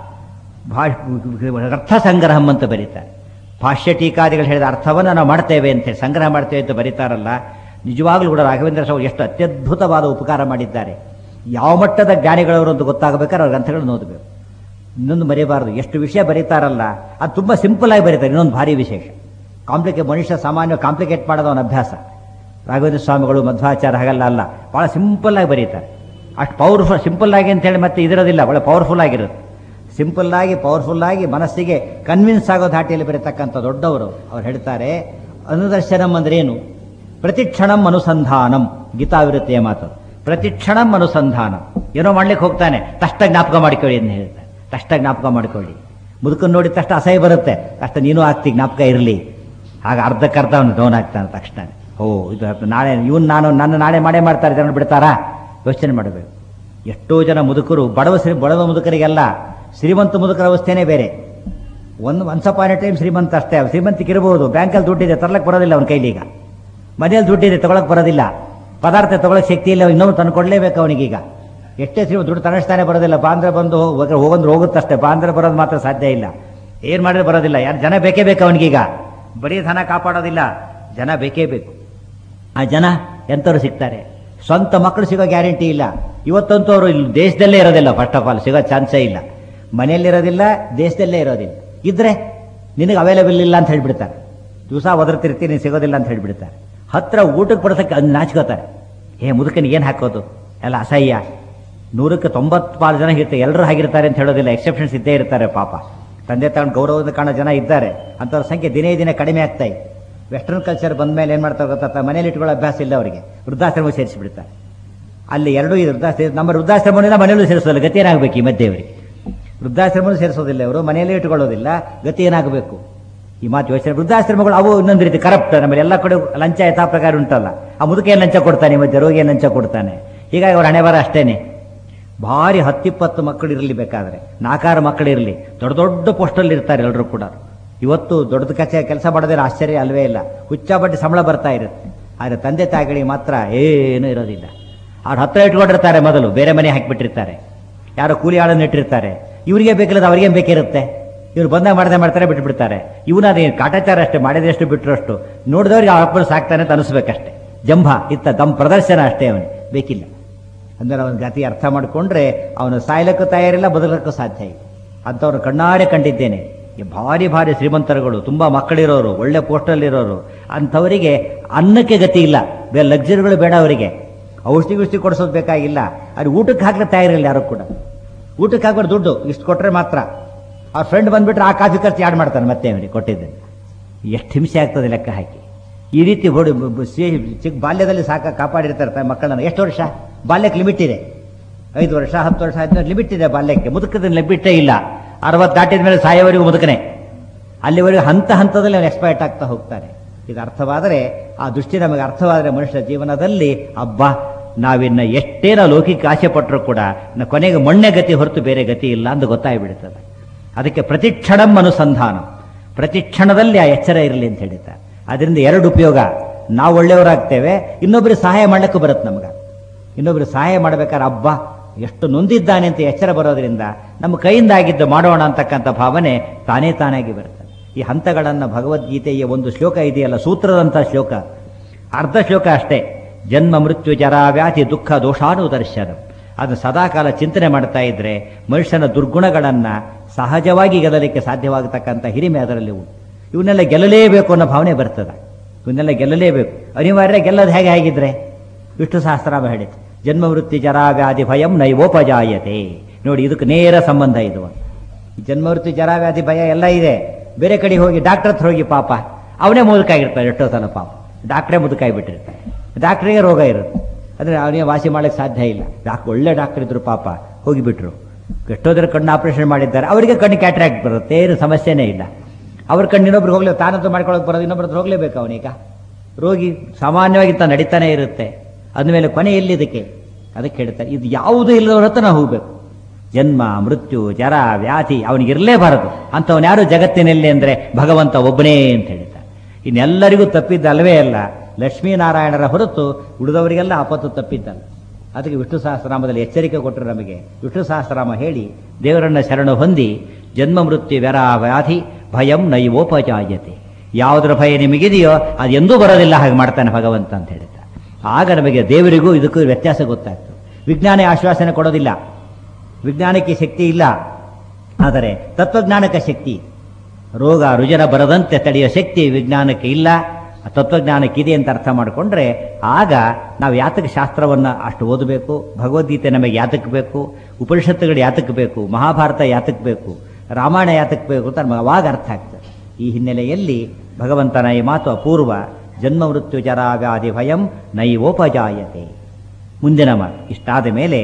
ಅರ್ಥ ಸಂಗ್ರಹಂ ಅಂತ ಬರೀತಾರೆ ಭಾಷ್ಯ ಟೀಕಾದಿಗಳು ಹೇಳಿದ ಅರ್ಥವನ್ನು ನಾವು ಮಾಡ್ತೇವೆ ಅಂತ ಹೇಳಿ ಸಂಗ್ರಹ ಮಾಡ್ತೇವೆ ಅಂತ ಬರೀತಾರಲ್ಲ ನಿಜವಾಗ್ಲೂ ಕೂಡ ರಾಘವೇಂದ್ರ ಸ್ವಾಮಿ ಎಷ್ಟು ಅತ್ಯದ್ಭುತವಾದ ಉಪಕಾರ ಮಾಡಿದ್ದಾರೆ ಯಾವ ಮಟ್ಟದ ಜ್ಞಾನಿಗಳವರು ಅಂತ ಗೊತ್ತಾಗಬೇಕಾದ್ರೆ ಅವ್ರ ಗ್ರಂಥಗಳನ್ನು ಓದಬೇಕು ಇನ್ನೊಂದು ಮರೆಯಬಾರದು ಎಷ್ಟು ವಿಷಯ ಬರೀತಾರಲ್ಲ ಅದು ತುಂಬ ಸಿಂಪಲ್ ಆಗಿ ಬರೀತಾರೆ ಇನ್ನೊಂದು ಭಾರಿ ವಿಶೇಷ ಕಾಂಪ್ಲಿಕೇಟ್ ಮನುಷ್ಯ ಸಾಮಾನ್ಯ ಕಾಂಪ್ಲಿಕೇಟ್ ಮಾಡೋದು ಅವನ ಅಭ್ಯಾಸ ರಾಘವೇಂದ್ರ ಸ್ವಾಮಿಗಳು ಮಧ್ವಾಚಾರ ಹಾಗಲ್ಲ ಅಲ್ಲ ಭಾಳ ಸಿಂಪಲ್ ಆಗಿ ಬರೀತಾರೆ ಅಷ್ಟು ಪವರ್ಫುಲ್ ಸಿಂಪಲ್ ಆಗಿ ಅಂತ ಹೇಳಿ ಮತ್ತೆ ಇದಿರೋದಿಲ್ಲ ಒಳ್ಳೆ ಪವರ್ಫುಲ್ ಆಗಿರುತ್ತೆ ಸಿಂಪಲ್ ಆಗಿ ಪವರ್ಫುಲ್ ಆಗಿ ಮನಸ್ಸಿಗೆ ಕನ್ವಿನ್ಸ್ ಆಗೋ ಧಾಟಿಯಲ್ಲಿ ಬರೀತಕ್ಕಂಥ ದೊಡ್ಡವರು ಅವ್ರು ಹೇಳ್ತಾರೆ ಅನುದರ್ಶನಂ ಅಂದ್ರೆ ಏನು ಪ್ರತಿಕ್ಷಣಂ ಅನುಸಂಧಾನಂ ಗೀತಾವಿರುತ್ತೆಯ ಮಾತು ಪ್ರತಿಕ್ಷಣಂ ಅನುಸಂಧಾನಂ ಏನೋ ಮಾಡ್ಲಿಕ್ಕೆ ಹೋಗ್ತಾನೆ ತಷ್ಟ ಜ್ಞಾಪಕ ಮಾಡಿಕೊಳ್ಳಿ ಅಂತ ಹೇಳ್ತಾರೆ ತಷ್ಟ ಜ್ಞಾಪಕ ಮಾಡಿಕೊಳ್ಳಿ ಮುದುಕನ್ ನೋಡಿದ ತಕ್ಷಣ ಅಸಹ್ಯ ಬರುತ್ತೆ ತಕ್ಷಣ ನೀನು ಆಗ್ತಿ ಜ್ಞಾಪಕ ಇರಲಿ ಆಗ ಅರ್ಧಕ್ಕರ್ಧ ಅವನು ಡೌನ್ ಆಗ್ತಾನೆ ತಕ್ಷಣ ಓ ಇದು ನಾಳೆ ಇವನ್ ನಾನು ನನ್ನ ನಾಳೆ ಮಾಡೇ ಮಾಡ್ತಾರೆ ಜನ ಬಿಡ್ತಾರಾ ಯೋಚನೆ ಮಾಡಬೇಕು ಎಷ್ಟೋ ಜನ ಮುದುಕರು ಬಡವ ಶ್ರೀ ಬಡವ ಮುದುಕರಿಗೆಲ್ಲ ಶ್ರೀಮಂತ ಮುದುಕರ ಅವಸ್ಥೆನೇ ಬೇರೆ ಒಂದು ಒನ್ಸ್ ಅಪಾನ್ ಟೈಮ್ ಶ್ರೀಮಂತ ಅಷ್ಟೇ ಶ್ರೀಮಂತಿಗೆ ಇರಬಹುದು ಬ್ಯಾಂಕಲ್ಲಿ ದುಡ್ಡಿದೆ ತರ್ಲಕ್ಕೆ ಬರೋದಿಲ್ಲ ಅವನ ಕೈಲಿ ಈಗ ಮನೆಯಲ್ಲಿ ದುಡ್ಡಿದೆ ತಗೊಳಕ್ ಬರೋದಿಲ್ಲ ಪದಾರ್ಥ ತಗೊಳಕ್ ಶಕ್ತಿ ಇಲ್ಲ ಇನ್ನೊಂದು ತಂದು ಕೊಡಲೇಬೇಕು ಅವನಿಗೀಗ ಎಷ್ಟೇ ಶ್ರೀ ದುಡ್ಡು ತನಸ್ತಾನೆ ಬರೋದಿಲ್ಲ ಬಾಂದ್ರೆ ಬಂದು ಹೋಗ- ಹೋಗಂದ್ರೆ ಹೋಗುತ್ತಷ್ಟೇ ಬಾಂದ್ರೆ ಬರೋದು ಮಾತ್ರ ಸಾಧ್ಯ ಇಲ್ಲ ಏನ್ ಮಾಡಿದ್ರೆ ಬರೋದಿಲ್ಲ ಯಾರು ಜನ ಬೇಕೇ ಬೇಕು ಅವನಿಗೀಗ ಬರೀ ಧನ ಕಾಪಾಡೋದಿಲ್ಲ ಜನ ಬೇಕೇ ಬೇಕು ಆ ಜನ ಎಂಥವ್ರು ಸಿಗ್ತಾರೆ ಸ್ವಂತ ಮಕ್ಕಳು ಸಿಗೋ ಗ್ಯಾರಂಟಿ ಇಲ್ಲ ಇವತ್ತಂತೂ ಅವರು ಇಲ್ಲಿ ದೇಶದಲ್ಲೇ ಇರೋದಿಲ್ಲ ಫಸ್ಟ್ ಆಫ್ ಆಲ್ ಸಿಗೋ ಚಾನ್ಸೇ ಇಲ್ಲ ಮನೆಯಲ್ಲಿರೋದಿಲ್ಲ ದೇಶದಲ್ಲೇ ಇರೋದಿಲ್ಲ ಇದ್ರೆ ನಿನಗೆ ಅವೈಲೇಬಲ್ ಇಲ್ಲ ಅಂತ ಹೇಳ್ಬಿಡ್ತಾರೆ ದಿವಸ ಒದರ್ತಿರ್ತೀನಿ ನೀನು ಸಿಗೋದಿಲ್ಲ ಅಂತ ಹೇಳ್ಬಿಡ್ತಾರೆ ಹತ್ರ ಊಟಕ್ಕೆ ಬಡಿಸೋಕ್ಕೆ ಅದು ನಾಚ್ಕೋತಾರೆ ಏ ಮುದುಕನಿಗೆ ಏನು ಹಾಕೋದು ಎಲ್ಲ ಅಸಹ್ಯ ನೂರಕ್ಕೆ ತೊಂಬತ್ಪಾಲು ಜನ ಇರ್ತಾರೆ ಎಲ್ಲರೂ ಹಾಗಿರ್ತಾರೆ ಅಂತ ಹೇಳೋದಿಲ್ಲ ಎಕ್ಸೆಪ್ಷನ್ಸ್ ಇದ್ದೇ ಇರ್ತಾರೆ ಪಾಪ ತಂದೆ ತಗೊಂಡು ಗೌರವದ ಕಾಣೋ ಜನ ಇದ್ದಾರೆ ಅಂಥವ್ರ ಸಂಖ್ಯೆ ದಿನೇ ದಿನೇ ಕಡಿಮೆ ಆಗ್ತಾ ಇದೆ ವೆಸ್ಟರ್ನ್ ಕಲ್ಚರ್ ಬಂದ ಮೇಲೆ ಏನು ಮಾಡ್ತಾರೆ ಗೊತ್ತಾ ಮನೇಲಿ ಇಟ್ಕೊಳ್ಳೋ ಅಭ್ಯಾಸ ಇಲ್ಲ ಅವರಿಗೆ ವೃದ್ಧಾಶ್ರಮ ಸೇರಿಸಿಬಿಡ್ತಾರೆ ಅಲ್ಲಿ ಎರಡೂ ಇದೆ ವೃದ್ಧಾಶ್ರಮ ನಮ್ಮ ವೃದ್ಧಾಶ್ರಮದಿಂದ ಮನೆಯಲ್ಲೂ ಸೇರಿಸೋದಿಲ್ಲ ಗತಿ ಏನಾಗಬೇಕು ಈ ಮಧ್ಯೆ ಅವರಿಗೆ ವೃದ್ಧಾಶ್ರಮ ಸೇರಿಸೋದಿಲ್ಲ ಅವರು ಮನೆಯಲ್ಲೇ ಇಟ್ಕೊಳ್ಳೋದಿಲ್ಲ ಗತಿ ಏನಾಗಬೇಕು ಈ ಮಾತು ಯೋಚನೆ ವೃದ್ಧಾಶ್ರಮಗಳು ಅವು ಇನ್ನೊಂದು ರೀತಿ ಕರಪ್ಟ್ ನಮ್ಮಲ್ಲಿ ಎಲ್ಲ ಕಡೆ ಲಂಚ ಯಥಾ ಪ್ರಕಾರ ಉಂಟಲ್ಲ ಆ ಮುದುಕ ಏನು ಲಂಚ ಕೊಡ್ತಾನೆ ಈ ಮಧ್ಯೆ ರೋಗಿ ಏನು ಲಂಚ ಕೊಡ್ತಾನೆ ಹೀಗಾಗಿ ಅವ್ರ ಹಣೆ ಬರ ಅಷ್ಟೇನೆ ಭಾರಿ ಹತ್ತಿಪ್ಪತ್ತು ಮಕ್ಕಳು ಇರಲಿ ಬೇಕಾದ್ರೆ ನಾಲ್ಕಾರು ಮಕ್ಕಳು ಇರಲಿ ದೊಡ್ಡ ದೊಡ್ಡ ಪೋಸ್ಟಲ್ಲಿ ಇರ್ತಾರೆ ಎಲ್ಲರೂ ಕೂಡ ಇವತ್ತು ದೊಡ್ಡದ ಕಚ ಕೆಲಸ ಮಾಡೋದೇನು ಆಶ್ಚರ್ಯ ಅಲ್ವೇ ಇಲ್ಲ ಹುಚ್ಚಾಬಟ್ಟಿ ಸಂಬಳ ಬರ್ತಾ ಇರುತ್ತೆ ಆದರೆ ತಂದೆ ತಾಯಿಗಳಿಗೆ ಮಾತ್ರ ಏನೂ ಇರೋದಿಲ್ಲ ಅವ್ರು ಹತ್ರ ಇಟ್ಕೊಂಡಿರ್ತಾರೆ ಮೊದಲು ಬೇರೆ ಮನೆ ಹಾಕಿಬಿಟ್ಟಿರ್ತಾರೆ ಯಾರೋ ಕೂಲಿ ಆಳನ್ನು ಇಟ್ಟಿರ್ತಾರೆ ಇವರಿಗೆ ಬೇಕಿಲ್ಲದ ಅವ್ರಿಗೇನು ಬೇಕಿರುತ್ತೆ ಇವ್ರು ಬಂದಾಗ ಮಾಡದೆ ಮಾಡ್ತಾರೆ ಬಿಟ್ಟು ಬಿಡ್ತಾರೆ ಇವನ ಅದೇನು ಕಾಟಾಚಾರ ಅಷ್ಟೇ ಮಾಡಿದಷ್ಟು ಬಿಟ್ಟರಷ್ಟು ನೋಡಿದವ್ರಿಗೆ ಅಪ್ಪಳು ಸಾಕ್ತಾನೆ ಅಂತ ಅನಿಸ್ಬೇಕಷ್ಟೇ ಜಂಭ ಇತ್ತ ದಮ್ ಪ್ರದರ್ಶನ ಅಷ್ಟೇ ಅವನಿಗೆ ಬೇಕಿಲ್ಲ ಅಂದ್ರೆ ಅವನ ಗತಿ ಅರ್ಥ ಮಾಡಿಕೊಂಡ್ರೆ ಅವನು ಸಾಯ್ಲಕ್ಕೂ ತಯಾರಿಲ್ಲ ಬದುಕಕ್ಕೂ ಸಾಧ್ಯ ಇಲ್ಲ ಅಂಥವ್ರು ಕಣ್ಣಾರೆ ಕಂಡಿದ್ದೇನೆ ಈ ಭಾರಿ ಭಾರಿ ಶ್ರೀಮಂತರುಗಳು ತುಂಬ ಮಕ್ಕಳಿರೋರು ಒಳ್ಳೆ ಪೋಸ್ಟಲ್ಲಿರೋರು ಅಂಥವರಿಗೆ ಅನ್ನಕ್ಕೆ ಗತಿ ಇಲ್ಲ ಬೇರೆ ಲಕ್ಸುರಿಗಳು ಬೇಡ ಅವರಿಗೆ ಔಷಧಿ ಗಿಷ್ಧಿ ಕೊಡಿಸೋದು ಬೇಕಾಗಿಲ್ಲ ಅದು ಊಟಕ್ಕೆ ಹಾಕ್ಲಿಕ್ಕೆ ತಯಾರಿಲ್ಲ ಯಾರು ಕೂಡ ಊಟಕ್ಕೆ ಹಾಕ್ಬಾರ್ದು ದುಡ್ಡು ಇಷ್ಟು ಕೊಟ್ಟರೆ ಮಾತ್ರ ಅವ್ರ ಫ್ರೆಂಡ್ ಬಂದ್ಬಿಟ್ರೆ ಆ ಕಾಫಿ ಖರ್ಚು ಯಾಡ್ ಮಾಡ್ತಾನೆ ಮತ್ತೆ ಅವನಿಗೆ ಕೊಟ್ಟಿದ್ದೇನೆ ಎಷ್ಟು ಹಿಂಸೆ ಆಗ್ತದೆ ಲೆಕ್ಕ ಹಾಕಿ ಈ ರೀತಿ ಹೊಡಿ ಬ- ಬ- ಸಿಹಿ ಚಿಕ್ಕ ಬಾಲ್ಯದಲ್ಲಿ ಸಾಕ ಕಾಪಾಡಿರ್ತಾರೆ ತಾಯಿ ಮಕ್ಕಳನ್ನ ಎಷ್ಟು ವರ್ಷ ಬಾಲ್ಯಕ್ಕೆ ಲಿಮಿಟ್ ಇದೆ ಐದು ವರ್ಷ ಹತ್ತು ವರ್ಷ ಆದ್ಮೇಲೆ ಲಿಮಿಟ್ ಇದೆ ಬಾಲ್ಯಕ್ಕೆ ಮುದುಕದ ಲಿಮಿಟೇ ಇಲ್ಲ ಅರವತ್ತು ದಾಟಿದ ಮೇಲೆ ಸಾಯೋವರೆಗೂ ಮುದುಕನೆ ಅಲ್ಲಿವರೆಗೂ ಹಂತ ಹಂತದಲ್ಲಿ ಅವನು ಎಕ್ಸ್ಪೈರ್ಟ್ ಆಗ್ತಾ ಹೋಗ್ತಾನೆ ಇದು ಅರ್ಥವಾದರೆ ಆ ದೃಷ್ಟಿ ನಮಗೆ ಅರ್ಥವಾದರೆ ಮನುಷ್ಯ ಜೀವನದಲ್ಲಿ ಅಬ್ಬಾ ನಾವಿನ್ನ ಎಷ್ಟೇ ನಾವು ಲೌಕಿಕ ಆಸೆ ಪಟ್ಟರೂ ಕೂಡ ನ ಕೊನೆಗೆ ಮೊನ್ನೆ ಗತಿ ಹೊರತು ಬೇರೆ ಗತಿ ಇಲ್ಲ ಅಂತ ಗೊತ್ತಾಗ್ಬಿಡುತ್ತದೆ ಅದಕ್ಕೆ ಪ್ರತಿಕ್ಷಣಂ ಅನುಸಂಧಾನ ಪ್ರತಿ ಕ್ಷಣದಲ್ಲಿ ಆ ಎಚ್ಚರ ಇರಲಿ ಅಂತ ಹೇಳಿದ್ದಾರೆ ಅದರಿಂದ ಎರಡು ಉಪಯೋಗ ನಾವು ಒಳ್ಳೆಯವರಾಗ್ತೇವೆ ಇನ್ನೊಬ್ಬರಿಗೆ ಸಹಾಯ ಮಾಡ್ಲಿಕ್ಕೂ ಬರುತ್ತೆ ನಮ್ಗೆ ಇನ್ನೊಬ್ಬರಿಗೆ ಸಹಾಯ ಮಾಡ್ಬೇಕಾದ್ರೆ ಅಬ್ಬ ಎಷ್ಟು ನೊಂದಿದ್ದಾನೆ ಅಂತ ಎಚ್ಚರ ಬರೋದ್ರಿಂದ ನಮ್ಮ ಕೈಯಿಂದ ಆಗಿದ್ದು ಮಾಡೋಣ ಅಂತಕ್ಕಂಥ ಭಾವನೆ ತಾನೇ ತಾನಾಗಿ ಬರುತ್ತೆ ಈ ಹಂತಗಳನ್ನು ಭಗವದ್ಗೀತೆಯ ಒಂದು ಶ್ಲೋಕ ಇದೆಯಲ್ಲ ಸೂತ್ರದಂಥ ಶ್ಲೋಕ ಅರ್ಧ ಶ್ಲೋಕ ಅಷ್ಟೇ ಜನ್ಮ ಮೃತ್ಯು ಜರ ವ್ಯಾಧಿ ದುಃಖ ದೋಷಾನುದರ್ಶನ ಅದು ಸದಾಕಾಲ ಚಿಂತನೆ ಮಾಡ್ತಾ ಇದ್ರೆ ಮನುಷ್ಯನ ದುರ್ಗುಣಗಳನ್ನ ಸಹಜವಾಗಿ ಗೆಲ್ಲಲಿಕ್ಕೆ ಸಾಧ್ಯವಾಗತಕ್ಕಂಥ ಹಿರಿಮೆ ಅದರಲ್ಲಿ ಉಂಟು ಇವನ್ನೆಲ್ಲ ಗೆಲ್ಲಲೇಬೇಕು ಅನ್ನೋ ಭಾವನೆ ಬರ್ತದೆ ಇವನ್ನೆಲ್ಲ ಗೆಲ್ಲಲೇಬೇಕು ಅನಿವಾರ್ಯ ಗೆಲ್ಲದು ಹೇಗೆ ಆಗಿದ್ರೆ ವಿಷ್ಣು ಸಹಸ್ರಾಮ ಹೇಳಿತು ಜನ್ಮ ವೃತ್ತಿ ಜರಾ ವ್ಯಾಧಿ ಭಯಂ ನೈವೋಪಜಾಯತೆ ನೋಡಿ ಇದಕ್ಕೆ ನೇರ ಸಂಬಂಧ ಇದು ಈ ಜನ್ಮ ವೃತ್ತಿ ಜರಾ ವ್ಯಾಧಿ ಭಯ ಎಲ್ಲ ಇದೆ ಬೇರೆ ಕಡೆ ಹೋಗಿ ಡಾಕ್ಟರ್ ಹತ್ರ ಹೋಗಿ ಪಾಪ ಅವನೇ ಮುದುಕಾಗಿರ್ತಾರೆ ಎಷ್ಟೋ ಸಲ ಪಾಪ ಡಾಕ್ಟ್ರೇ ಮುದುಕಾಗಿಬಿಟ್ಟಿರ್ತಾರೆ ಡಾಕ್ಟ್ರಿಗೆ ರೋಗ ಇರುತ್ತೆ ಅಂದ್ರೆ ಅವನಿಗೆ ವಾಸಿ ಮಾಡಕ್ಕೆ ಸಾಧ್ಯ ಇಲ್ಲ ಡಾಕ್ ಒಳ್ಳೆ ಡಾಕ್ಟರ್ ಇದ್ರು ಪಾಪ ಹೋಗಿಬಿಟ್ರು ಎಷ್ಟೋದ್ರ ಕಣ್ಣು ಆಪರೇಷನ್ ಮಾಡಿದ್ದಾರೆ ಅವರಿಗೆ ಕಣ್ಣು ಕ್ಯಾಟ್ರಾಕ್ಟ್ ಬರುತ್ತೆ ಏನು ಸಮಸ್ಯೆನೇ ಇಲ್ಲ ಅವ್ರ ಕಣ್ಣು ಇನ್ನೊಬ್ರಿಗೆ ಹೋಗ್ಲೇ ತಾನಂತೂ ಮಾಡ್ಕೊಳಕ್ ಬರೋದು ಇನ್ನೊಬ್ರ ಹತ್ರ ಹೋಗ್ಲೇಬೇಕು ಅವನೀಗ ರೋಗಿ ಸಾಮಾನ್ಯವಾಗಿ ತ ನಡೀತಾನೆ ಇರುತ್ತೆ ಅಂದಮೇಲೆ ಕೊನೆ ಎಲ್ಲಿದಕ್ಕೆ ಅದಕ್ಕೆ ಹೇಳ್ತಾರೆ ಇದು ಯಾವುದೂ ಇಲ್ಲದವ್ರ ಹತ್ರ ನಾವು ಹೋಗ್ಬೇಕು ಜನ್ಮ ಮೃತ್ಯು ಜರ ವ್ಯಾಧಿ ಅವನಿಗೆ ಇರಲೇಬಾರದು ಅಂಥವನು ಯಾರು ಜಗತ್ತಿನಲ್ಲಿ ಅಂದ್ರೆ ಭಗವಂತ ಒಬ್ಬನೇ ಅಂತ ಹೇಳ್ತಾರೆ ಇನ್ನೆಲ್ಲರಿಗೂ ತಪ್ಪಿದ್ದಲ್ವೇ ಅಲ್ಲ ಲಕ್ಷ್ಮೀನಾರಾಯಣರ ಹೊರತು ಉಳಿದವರಿಗೆಲ್ಲ ಆಪತ್ತು ತಪ್ಪಿದ್ದಲ್ಲ ಅದಕ್ಕೆ ವಿಷ್ಣು ಸಹಸ್ರನಾಮದಲ್ಲಿ ಎಚ್ಚರಿಕೆ ಕೊಟ್ಟರು ನಮಗೆ ವಿಷ್ಣು ಸಹಸ್ರನಾಮ ಹೇಳಿ ದೇವರನ್ನ ಶರಣು ಹೊಂದಿ ಜನ್ಮ ಮೃತ್ಯು ವ್ಯರ ವ್ಯಾಧಿ ಭಯಂ ನೈವೋಪಜಾಯತೆ ಯಾವುದರ ಭಯ ನಿಮಗಿದೆಯೋ ಅದು ಎಂದೂ ಬರೋದಿಲ್ಲ ಹಾಗೆ ಮಾಡ್ತಾನೆ ಭಗವಂತ ಅಂತ ಹೇಳ್ತಾರೆ ಆಗ ನಮಗೆ ದೇವರಿಗೂ ಇದಕ್ಕೂ ವ್ಯತ್ಯಾಸ ಗೊತ್ತಾಗ್ತದೆ ವಿಜ್ಞಾನ ಆಶ್ವಾಸನೆ ಕೊಡೋದಿಲ್ಲ ವಿಜ್ಞಾನಕ್ಕೆ ಶಕ್ತಿ ಇಲ್ಲ ಆದರೆ ತತ್ವಜ್ಞಾನಕ್ಕೆ ಶಕ್ತಿ ರೋಗ ರುಜನ ಬರದಂತೆ ತಡೆಯೋ ಶಕ್ತಿ ವಿಜ್ಞಾನಕ್ಕೆ ಇಲ್ಲ ತತ್ವಜ್ಞಾನಕ್ಕಿದೆ ಅಂತ ಅರ್ಥ ಮಾಡಿಕೊಂಡ್ರೆ ಆಗ ನಾವು ಯಾತಕ ಶಾಸ್ತ್ರವನ್ನು ಅಷ್ಟು ಓದಬೇಕು ಭಗವದ್ಗೀತೆ ನಮಗೆ ಯಾತಕ್ಕೆ ಬೇಕು ಉಪನಿಷತ್ತುಗಳು ಯಾತಕ್ಕೆ ಬೇಕು ಮಹಾಭಾರತ ಯಾತಕ್ಕೆ ಬೇಕು ರಾಮಾಯಣ ಯಾತಕ್ಕೆ ಬೇಕು ಅಂತ ನಮಗೆ ಅವಾಗ ಅರ್ಥ ಆಗ್ತದೆ ಈ ಹಿನ್ನೆಲೆಯಲ್ಲಿ ಭಗವಂತನ ಈ ಮಾತು ಅಪೂರ್ವ ಜನ್ಮ ಮೃತ್ಯು ಜರ ವ್ಯಾಧಿ ಭಯಂ ನೈವೋಪಜಾಯತೆ ಮುಂದಿನ ಮಾತು ಇಷ್ಟಾದ ಮೇಲೆ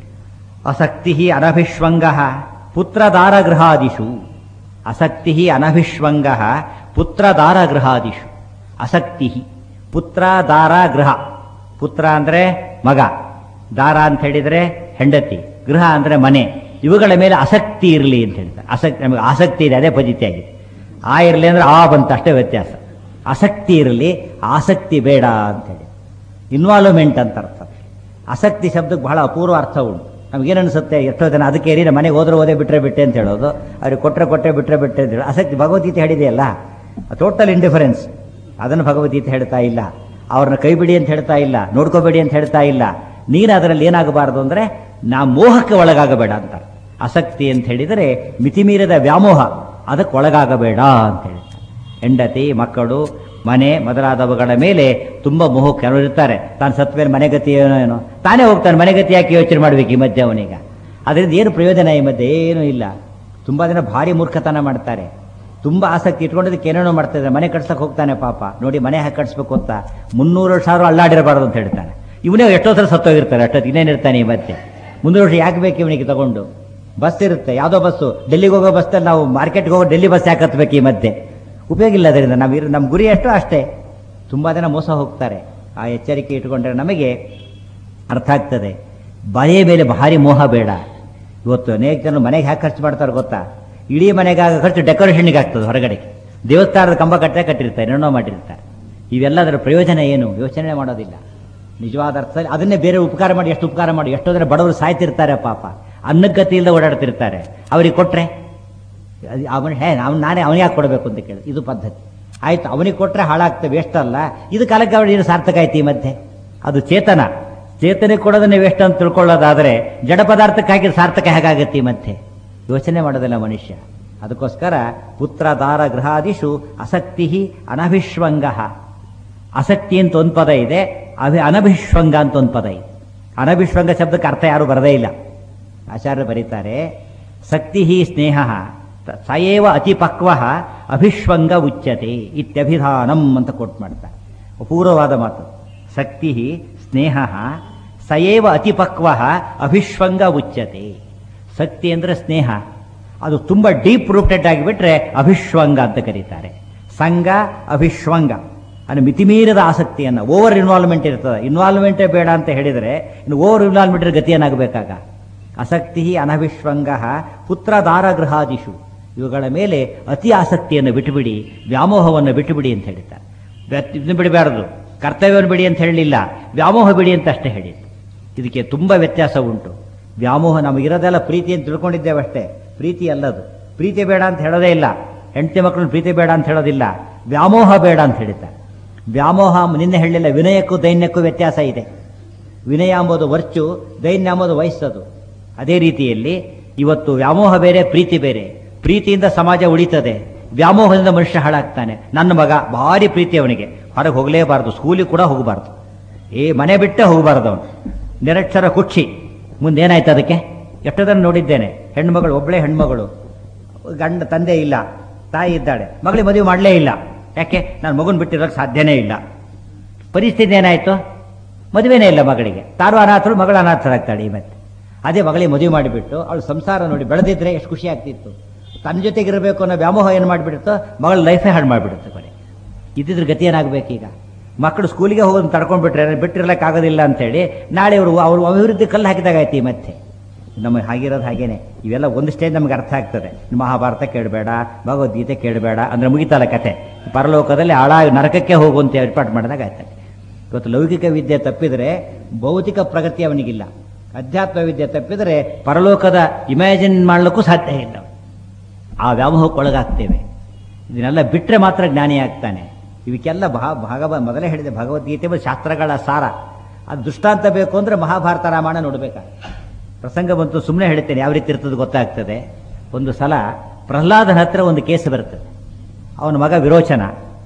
ಅಸಕ್ತಿ ಅನಭಿಷ್ವಂಗ ಪುತ್ರದಾರಗೃಹಾದಿಷು ಅಸಕ್ತಿ ಅನಭಿಷ್ವಂಗ ಪುತ್ರದಾರಗೃಹಾದಿಷು ಅಸಕ್ತಿ ಪುತ್ರ ದಾರ ಗೃಹ ಪುತ್ರ ಅಂದ್ರೆ ಮಗ ದಾರ ಅಂತ ಹೇಳಿದ್ರೆ ಹೆಂಡತಿ ಗೃಹ ಅಂದ್ರೆ ಮನೆ ಇವುಗಳ ಮೇಲೆ ಆಸಕ್ತಿ ಇರಲಿ ಅಂತ ಹೇಳ್ತಾರೆ ಆಸಕ್ತಿ ನಮಗೆ ಆಸಕ್ತಿ ಇದೆ ಅದೇ ಪದ್ಧತಿ ಆಗಿದೆ ಆ ಇರಲಿ ಅಂದ್ರೆ ಆ ಬಂತ ಅಷ್ಟೇ ವ್ಯತ್ಯಾಸ ಆಸಕ್ತಿ ಇರಲಿ ಆಸಕ್ತಿ ಬೇಡ ಅಂತ ಹೇಳಿ ಇನ್ವಾಲ್ವ್ಮೆಂಟ್ ಅಂತ ಅರ್ಥ ಆಸಕ್ತಿ ಶಬ್ದಕ್ಕೆ ಬಹಳ ಅಪೂರ್ವ ಅರ್ಥ ಉಂಟು ನಮಗೇನು ಅನಿಸುತ್ತೆ ಎಷ್ಟೋ ಜನ ಅದಕ್ಕೆ ಏರಿ ಮನೆಗೆ ಹೋದ್ರೆ ಓದೇ ಬಿಟ್ರೆ ಬಿಟ್ಟೆ ಅಂತ ಹೇಳೋದು ಅವ್ರಿಗೆ ಕೊಟ್ಟರೆ ಕೊಟ್ಟರೆ ಬಿಟ್ರೆ ಬಿಟ್ಟೆ ಅಂತ ಹೇಳಿ ಆಸಕ್ತಿ ಭಗವದ್ಗೀತೆ ಹೇಳಿದೆಯಲ್ಲ ಟೋಟಲ್ ಇಂಡಿಫರೆನ್ಸ್ ಅದನ್ನು ಭಗವದ್ಗೀತೆ ಹೇಳ್ತಾ ಇಲ್ಲ ಅವ್ರನ್ನ ಕೈ ಬಿಡಿ ಅಂತ ಹೇಳ್ತಾ ಇಲ್ಲ ನೋಡ್ಕೋಬೇಡಿ ಅಂತ ಹೇಳ್ತಾ ಇಲ್ಲ ನೀನು ಅದರಲ್ಲಿ ಏನಾಗಬಾರದು ಅಂದ್ರೆ ನಾ ಮೋಹಕ್ಕೆ ಒಳಗಾಗಬೇಡ ಅಂತ ಆಸಕ್ತಿ ಅಂತ ಹೇಳಿದರೆ ಮಿತಿಮೀರಿದ ವ್ಯಾಮೋಹ ಅದಕ್ಕೆ ಒಳಗಾಗಬೇಡ ಅಂತ ಹೇಳ್ತಾರೆ ಹೆಂಡತಿ ಮಕ್ಕಳು ಮನೆ ಮೊದಲಾದವುಗಳ ಮೇಲೆ ತುಂಬಾ ಮೋಹಕ್ಕೆ ಕೆಲವರು ಇರ್ತಾರೆ ತಾನು ಸತ್ತ ಮೇಲೆ ಮನೆಗತಿ ಏನೋ ಏನೋ ತಾನೇ ಹೋಗ್ತಾನೆ ಮನೆಗತಿ ಯಾಕೆ ಯೋಚನೆ ಮಾಡ್ಬೇಕು ಈ ಮಧ್ಯೆ ಅವನೀಗ ಅದರಿಂದ ಏನು ಪ್ರಯೋಜನ ಈ ಮಧ್ಯೆ ಏನೂ ಇಲ್ಲ ತುಂಬಾ ಜನ ಭಾರಿ ಮೂರ್ಖತನ ಮಾಡ್ತಾರೆ ತುಂಬಾ ಆಸಕ್ತಿ ಇಟ್ಕೊಂಡಿದ್ದಕ್ಕೆ ಏನೇನೋ ಮಾಡ್ತಾ ಇದ್ದಾರೆ ಮನೆ ಕಟ್ಸಕ್ ಹೋಗ್ತಾನೆ ಪಾಪ ನೋಡಿ ಮನೆ ಹಾಕಿ ಕಟ್ಸ್ಬೇಕು ಅಂತ ಮುನ್ನೂರು ವರ್ಷ ಆದ್ರೂ ಅಲ್ಲಾಡಿರಬಾರ್ದು ಅಂತ ಹೇಳ್ತಾನೆ ಇವನೇ ಎಷ್ಟೋ ಸಲ ಸತ್ತೋಗಿರ್ತಾರೆ ಅಷ್ಟೊತ್ತು ಇನ್ನೇನಿರ್ತಾನೆ ಈ ಮಧ್ಯೆ ಮುನ್ನೂರು ವರ್ಷ ಯಾಕೆ ಬೇಕು ಇವನಿಗೆ ತಗೊಂಡು ಬಸ್ ಇರುತ್ತೆ ಯಾವುದೋ ಬಸ್ಸು ಡೆಲ್ಲಿಗೆ ಹೋಗೋ ಬಸ್ಸಲ್ಲಿ ನಾವು ಮಾರ್ಕೆಟ್ಗೆ ಹೋಗೋ ಡೆಲ್ಲಿ ಬಸ್ ಯಾಕೆ ಹತ್ಬೇಕು ಈ ಮಧ್ಯೆ ಉಪಯೋಗ ಇಲ್ಲ ಅದರಿಂದ ನಾವು ಇರೋ ನಮ್ಮ ಗುರಿ ಅಷ್ಟೋ ಅಷ್ಟೇ ತುಂಬಾ ಜನ ಮೋಸ ಹೋಗ್ತಾರೆ ಆ ಎಚ್ಚರಿಕೆ ಇಟ್ಕೊಂಡ್ರೆ ನಮಗೆ ಅರ್ಥ ಆಗ್ತದೆ ಬಳೆಯ ಮೇಲೆ ಭಾರಿ ಮೋಹ ಬೇಡ ಇವತ್ತು ಅನೇಕ ಜನ ಮನೆಗೆ ಹ್ಯಾಕೆ ಖರ್ಚು ಮಾಡ್ತಾರೆ ಗೊತ್ತಾ ಇಡೀ ಮನೆಗಾಗ ಖರ್ಚು ಡೆಕೋರೇಷನ್ಗೆ ಆಗ್ತದೆ ಹೊರಗಡೆ ದೇವಸ್ಥಾನದ ಕಂಬ ಕಟ್ಟೆ ಕಟ್ಟಿರ್ತಾರೆ ಏನೋ ಮಾಡಿರ್ತಾರೆ ಇವೆಲ್ಲದರ ಪ್ರಯೋಜನ ಏನು ಯೋಚನೆ ಮಾಡೋದಿಲ್ಲ ನಿಜವಾದ ಅರ್ಥದಲ್ಲಿ ಅದನ್ನೇ ಬೇರೆ ಉಪಕಾರ ಮಾಡಿ ಎಷ್ಟು ಉಪಕಾರ ಮಾಡಿ ಎಷ್ಟೋದ್ರೆ ಬಡವರು ಸಾಯ್ತಿರ್ತಾರೆ ಪಾಪ ಅನ್ನಗತಿಯಿಂದ ಓಡಾಡ್ತಿರ್ತಾರೆ ಅವ್ರಿಗೆ ಕೊಟ್ರೆ ಅದು ಅವನು ಹೇ ಅವ್ನು ನಾನೇ ಅವನಿಗೆ ಯಾಕೆ ಕೊಡಬೇಕು ಅಂತ ಕೇಳಿ ಇದು ಪದ್ಧತಿ ಆಯ್ತು ಅವನಿಗೆ ಕೊಟ್ರೆ ಹಾಳಾಗ್ತವೆ ವೇಸ್ಟ್ ಅಲ್ಲ ಇದು ಕಾಲಕ್ಕೆ ಅವಳು ಏನು ಸಾರ್ಥಕ ಆಯ್ತು ಈ ಮಧ್ಯೆ ಅದು ಚೇತನ ಚೇತನಿಗೆ ಕೊಡೋದನ್ನೇ ವೇಸ್ಟ್ ಅಂತ ತಿಳ್ಕೊಳ್ಳೋದಾದರೆ ಜಡ ಪದಾರ್ಥಕ್ಕೆ ಹಾಕಿ ಸಾರ್ಥಕ ಹೇಗಾಗತ್ತೆ ಈ ಮಧ್ಯೆ ಯೋಚನೆ ಮಾಡೋದಿಲ್ಲ ಮನುಷ್ಯ ಅದಕ್ಕೋಸ್ಕರ ಪುತ್ರ ದಾರ ಗೃಹಾದಿಷು ಅಸಕ್ತಿ ಅನಭಿಶ್ವಂಗ ಆಸಕ್ತಿ ಅಂತ ಒಂದು ಪದ ಇದೆ ಅಭಿ ಅನಭಿಶ್ವಂಗ ಅಂತ ಒಂದು ಪದ ಇದೆ ಅನಭಿಶ್ವಂಗ ಶಬ್ದಕ್ಕೆ ಅರ್ಥ ಯಾರು ಬರದೇ ಇಲ್ಲ ಆಚಾರ್ಯ ಬರೀತಾರೆ ಸಕ್ತಿ ಸ್ನೇಹ ಸಯೇವ ಅತಿಪಕ್ವ ಅಭಿಶ್ವಂಗ ಉಚ್ಯತೆ ಇತ್ಯಭಿಧಾನಂ ಅಂತ ಕೋಟ್ ಮಾಡ್ತಾರೆ ಅಪೂರ್ವವಾದ ಮಾತು ಸಕ್ತಿ ಸ್ನೇಹ ಸಯೇವ ಅತಿಪಕ್ವ ಅಭಿಶ್ವಂಗ ಉಚ್ಯತೆ ಶಕ್ತಿ ಅಂದ್ರೆ ಸ್ನೇಹ ಅದು ತುಂಬಾ ಡೀಪ್ ರೂಟೆಡ್ ಆಗಿಬಿಟ್ರೆ ಅಭಿಶ್ವಂಗ ಅಂತ ಕರೀತಾರೆ ಸಂಘ ಅಭಿಶ್ವಂಗ ಅಂದ್ರೆ ಮಿತಿಮೀರಿದ ಆಸಕ್ತಿಯನ್ನು ಓವರ್ ಇನ್ವಾಲ್ವ್ಮೆಂಟ್ ಇರ್ತದೆ ಇನ್ವಾಲ್ವ್ಮೆಂಟೇ ಬೇಡ ಅಂತ ಹೇಳಿದರೆ ಇನ್ನು ಓವರ್ ಇನ್ವಾಲ್ವ್ಮೆಂಟ್ ಗತಿ ಏನಾಗಬೇಕಾಗ ಆಸಕ್ತಿ ಅನಭಿಶ್ವಂಗ ಪುತ್ರ ದಾರಗೃಹಾದಿಷು ಇವುಗಳ ಮೇಲೆ ಅತಿ ಆಸಕ್ತಿಯನ್ನು ಬಿಟ್ಟುಬಿಡಿ ವ್ಯಾಮೋಹವನ್ನು ಬಿಟ್ಟುಬಿಡಿ ಅಂತ ಹೇಳ್ತಾರೆ ವ್ಯತ್- ಇದನ್ನ ಬಿಡಬಾರದು ಕರ್ತವ್ಯವನ್ನು ಬಿಡಿ ಅಂತ ಹೇಳಲಿಲ್ಲ ವ್ಯಾಮೋಹ ಬಿಡಿ ಅಂತ ಅಷ್ಟೇ ಹೇಳಿದ್ದು ಇದಕ್ಕೆ ತುಂಬ ವ್ಯತ್ಯಾಸ ಉಂಟು ವ್ಯಾಮೋಹ ನಮಗಿರೋದೆಲ್ಲ ಪ್ರೀತಿ ಅಂತ ತಿಳ್ಕೊಂಡಿದ್ದೇವೆ ಅಷ್ಟೇ ಪ್ರೀತಿ ಅಲ್ಲದು ಪ್ರೀತಿ ಬೇಡ ಅಂತ ಹೇಳೋದೇ ಇಲ್ಲ ಹೆಂಡತಿ ಮಕ್ಕಳನ್ನ ಪ್ರೀತಿ ಬೇಡ ಅಂತ ಹೇಳೋದಿಲ್ಲ ವ್ಯಾಮೋಹ ಬೇಡ ಅಂತ ಹೇಳಿದ್ದಾರೆ ವ್ಯಾಮೋಹ ನಿನ್ನೆ ಹೇಳಲಿಲ್ಲ ವಿನಯಕ್ಕೂ ದೈನ್ಯಕ್ಕೂ ವ್ಯತ್ಯಾಸ ಇದೆ ವಿನಯ ಎಂಬುದು ವರ್ಚು ದೈನ್ಯ ಎಂಬುದು ವಯಸ್ಸದು ಅದೇ ರೀತಿಯಲ್ಲಿ ಇವತ್ತು ವ್ಯಾಮೋಹ ಬೇರೆ ಪ್ರೀತಿ ಬೇರೆ ಪ್ರೀತಿಯಿಂದ ಸಮಾಜ ಉಳಿತದೆ ವ್ಯಾಮೋಹದಿಂದ ಮನುಷ್ಯ ಹಾಳಾಗ್ತಾನೆ ನನ್ನ ಮಗ ಭಾರಿ ಪ್ರೀತಿ ಅವನಿಗೆ ಹೊರಗೆ ಹೋಗಲೇಬಾರದು ಸ್ಕೂಲಿಗೆ ಕೂಡ ಹೋಗಬಾರ್ದು ಏ ಮನೆ ಬಿಟ್ಟೇ ಹೋಗಬಾರ್ದು ಅವನು ನಿರಕ್ಷರ ಕುಕ್ಷಿ ಮುಂದೇನಾಯ್ತು ಅದಕ್ಕೆ ಎಷ್ಟೋದನ್ನು ನೋಡಿದ್ದೇನೆ ಹೆಣ್ಮಗಳು ಒಬ್ಬಳೇ ಹೆಣ್ಮಗಳು ಗಂಡ ತಂದೆ ಇಲ್ಲ ತಾಯಿ ಇದ್ದಾಳೆ ಮಗಳಿಗೆ ಮದುವೆ ಮಾಡಲೇ ಇಲ್ಲ ಯಾಕೆ ನಾನು ಮಗುನ್ ಬಿಟ್ಟಿರೋಕ್ಕೆ ಸಾಧ್ಯನೇ ಇಲ್ಲ ಪರಿಸ್ಥಿತಿ ಏನಾಯ್ತು ಮದುವೆನೇ ಇಲ್ಲ ಮಗಳಿಗೆ ತಾನು ಅನಾಥರು ಮಗಳು ಅನಾಥರಾಗ್ತಾಳೆ ಈ ಮತ್ತೆ ಅದೇ ಮಗಳಿಗೆ ಮದುವೆ ಮಾಡಿಬಿಟ್ಟು ಅವಳು ಸಂಸಾರ ನೋಡಿ ಬೆಳೆದಿದ್ರೆ ಎಷ್ಟು ಖುಷಿ ಆಗ್ತಿತ್ತು ತನ್ನ ಜೊತೆಗಿರಬೇಕು ಅನ್ನೋ ವ್ಯಾಮೋಹ ಏನು ಮಾಡಿಬಿಡುತ್ತೋ ಮಗಳ ಲೈಫೇ ಹಾಳು ಮಾಡಿಬಿಡುತ್ತೆ ಕೊನೆ ಇದ್ದಿದ್ರ ಗತಿ ಏನಾಗಬೇಕೀಗ ಮಕ್ಕಳು ಸ್ಕೂಲಿಗೆ ಹೋಗೋದು ತಡ್ಕೊಂಡ್ಬಿಟ್ರೆ ಬಿಟ್ಟಿರ್ಲಿಕ್ಕಾಗೋದಿಲ್ಲ ಅಂತೇಳಿ ನಾಳೆ ಅವರು ಅವರು ಅಭಿವೃದ್ಧಿ ಕಲ್ಲು ಹಾಕಿದಾಗ ಆಯ್ತು ಈ ಮತ್ತೆ ನಮಗೆ ಹಾಗಿರೋದು ಹಾಗೇನೆ ಇವೆಲ್ಲ ಒಂದು ಸ್ಟೇಜ್ ನಮ್ಗೆ ಅರ್ಥ ಆಗ್ತದೆ ಮಹಾಭಾರತ ಕೇಳಬೇಡ ಭಗವದ್ಗೀತೆ ಕೇಳಬೇಡ ಅಂದ್ರೆ ಮುಗಿತಲ್ಲ ಕತೆ ಪರಲೋಕದಲ್ಲಿ ಹಾಳಾಗಿ ನರಕಕ್ಕೆ ಹೋಗುವಂತೆ ಏರ್ಪಾಡು ಮಾಡಿದಾಗ ಆಯ್ತದೆ ಇವತ್ತು ಲೌಕಿಕ ವಿದ್ಯೆ ತಪ್ಪಿದರೆ ಭೌತಿಕ ಪ್ರಗತಿ ಅವನಿಗಿಲ್ಲ ಅಧ್ಯಾತ್ಮ ವಿದ್ಯೆ ತಪ್ಪಿದರೆ ಪರಲೋಕದ ಇಮ್ಯಾಜಿನ್ ಮಾಡಲಿಕ್ಕೂ ಸಾಧ್ಯ ಇಲ್ಲ ಆ ವ್ಯಾಮೋಹಕ್ಕೊಳಗಾಗ್ತೇವೆ ಇದನ್ನೆಲ್ಲ ಬಿಟ್ಟರೆ ಮಾತ್ರ ಜ್ಞಾನಿ ಆಗ್ತಾನೆ ಇವಕ್ಕೆಲ್ಲ ಭಾ ಭಾಗವ ಮೊದಲೇ ಹೇಳಿದೆ ಭಗವದ್ಗೀತೆ ಮತ್ತು ಶಾಸ್ತ್ರಗಳ ಸಾರ ಅದು ದೃಷ್ಟಾಂತ ಬೇಕು ಅಂದರೆ ಮಹಾಭಾರತ ರಾಮಾಯಣ ನೋಡಬೇಕಾಗುತ್ತೆ ಪ್ರಸಂಗ ಬಂತು ಸುಮ್ಮನೆ ಹೇಳ್ತೇನೆ ಯಾವ ರೀತಿ ಇರ್ತದೆ ಗೊತ್ತಾಗ್ತದೆ ಒಂದು ಸಲ ಪ್ರಹ್ಲಾದನ ಹತ್ರ ಒಂದು ಕೇಸ್ ಬರ್ತದೆ ಅವನ ಮಗ ವಿರೋಚನ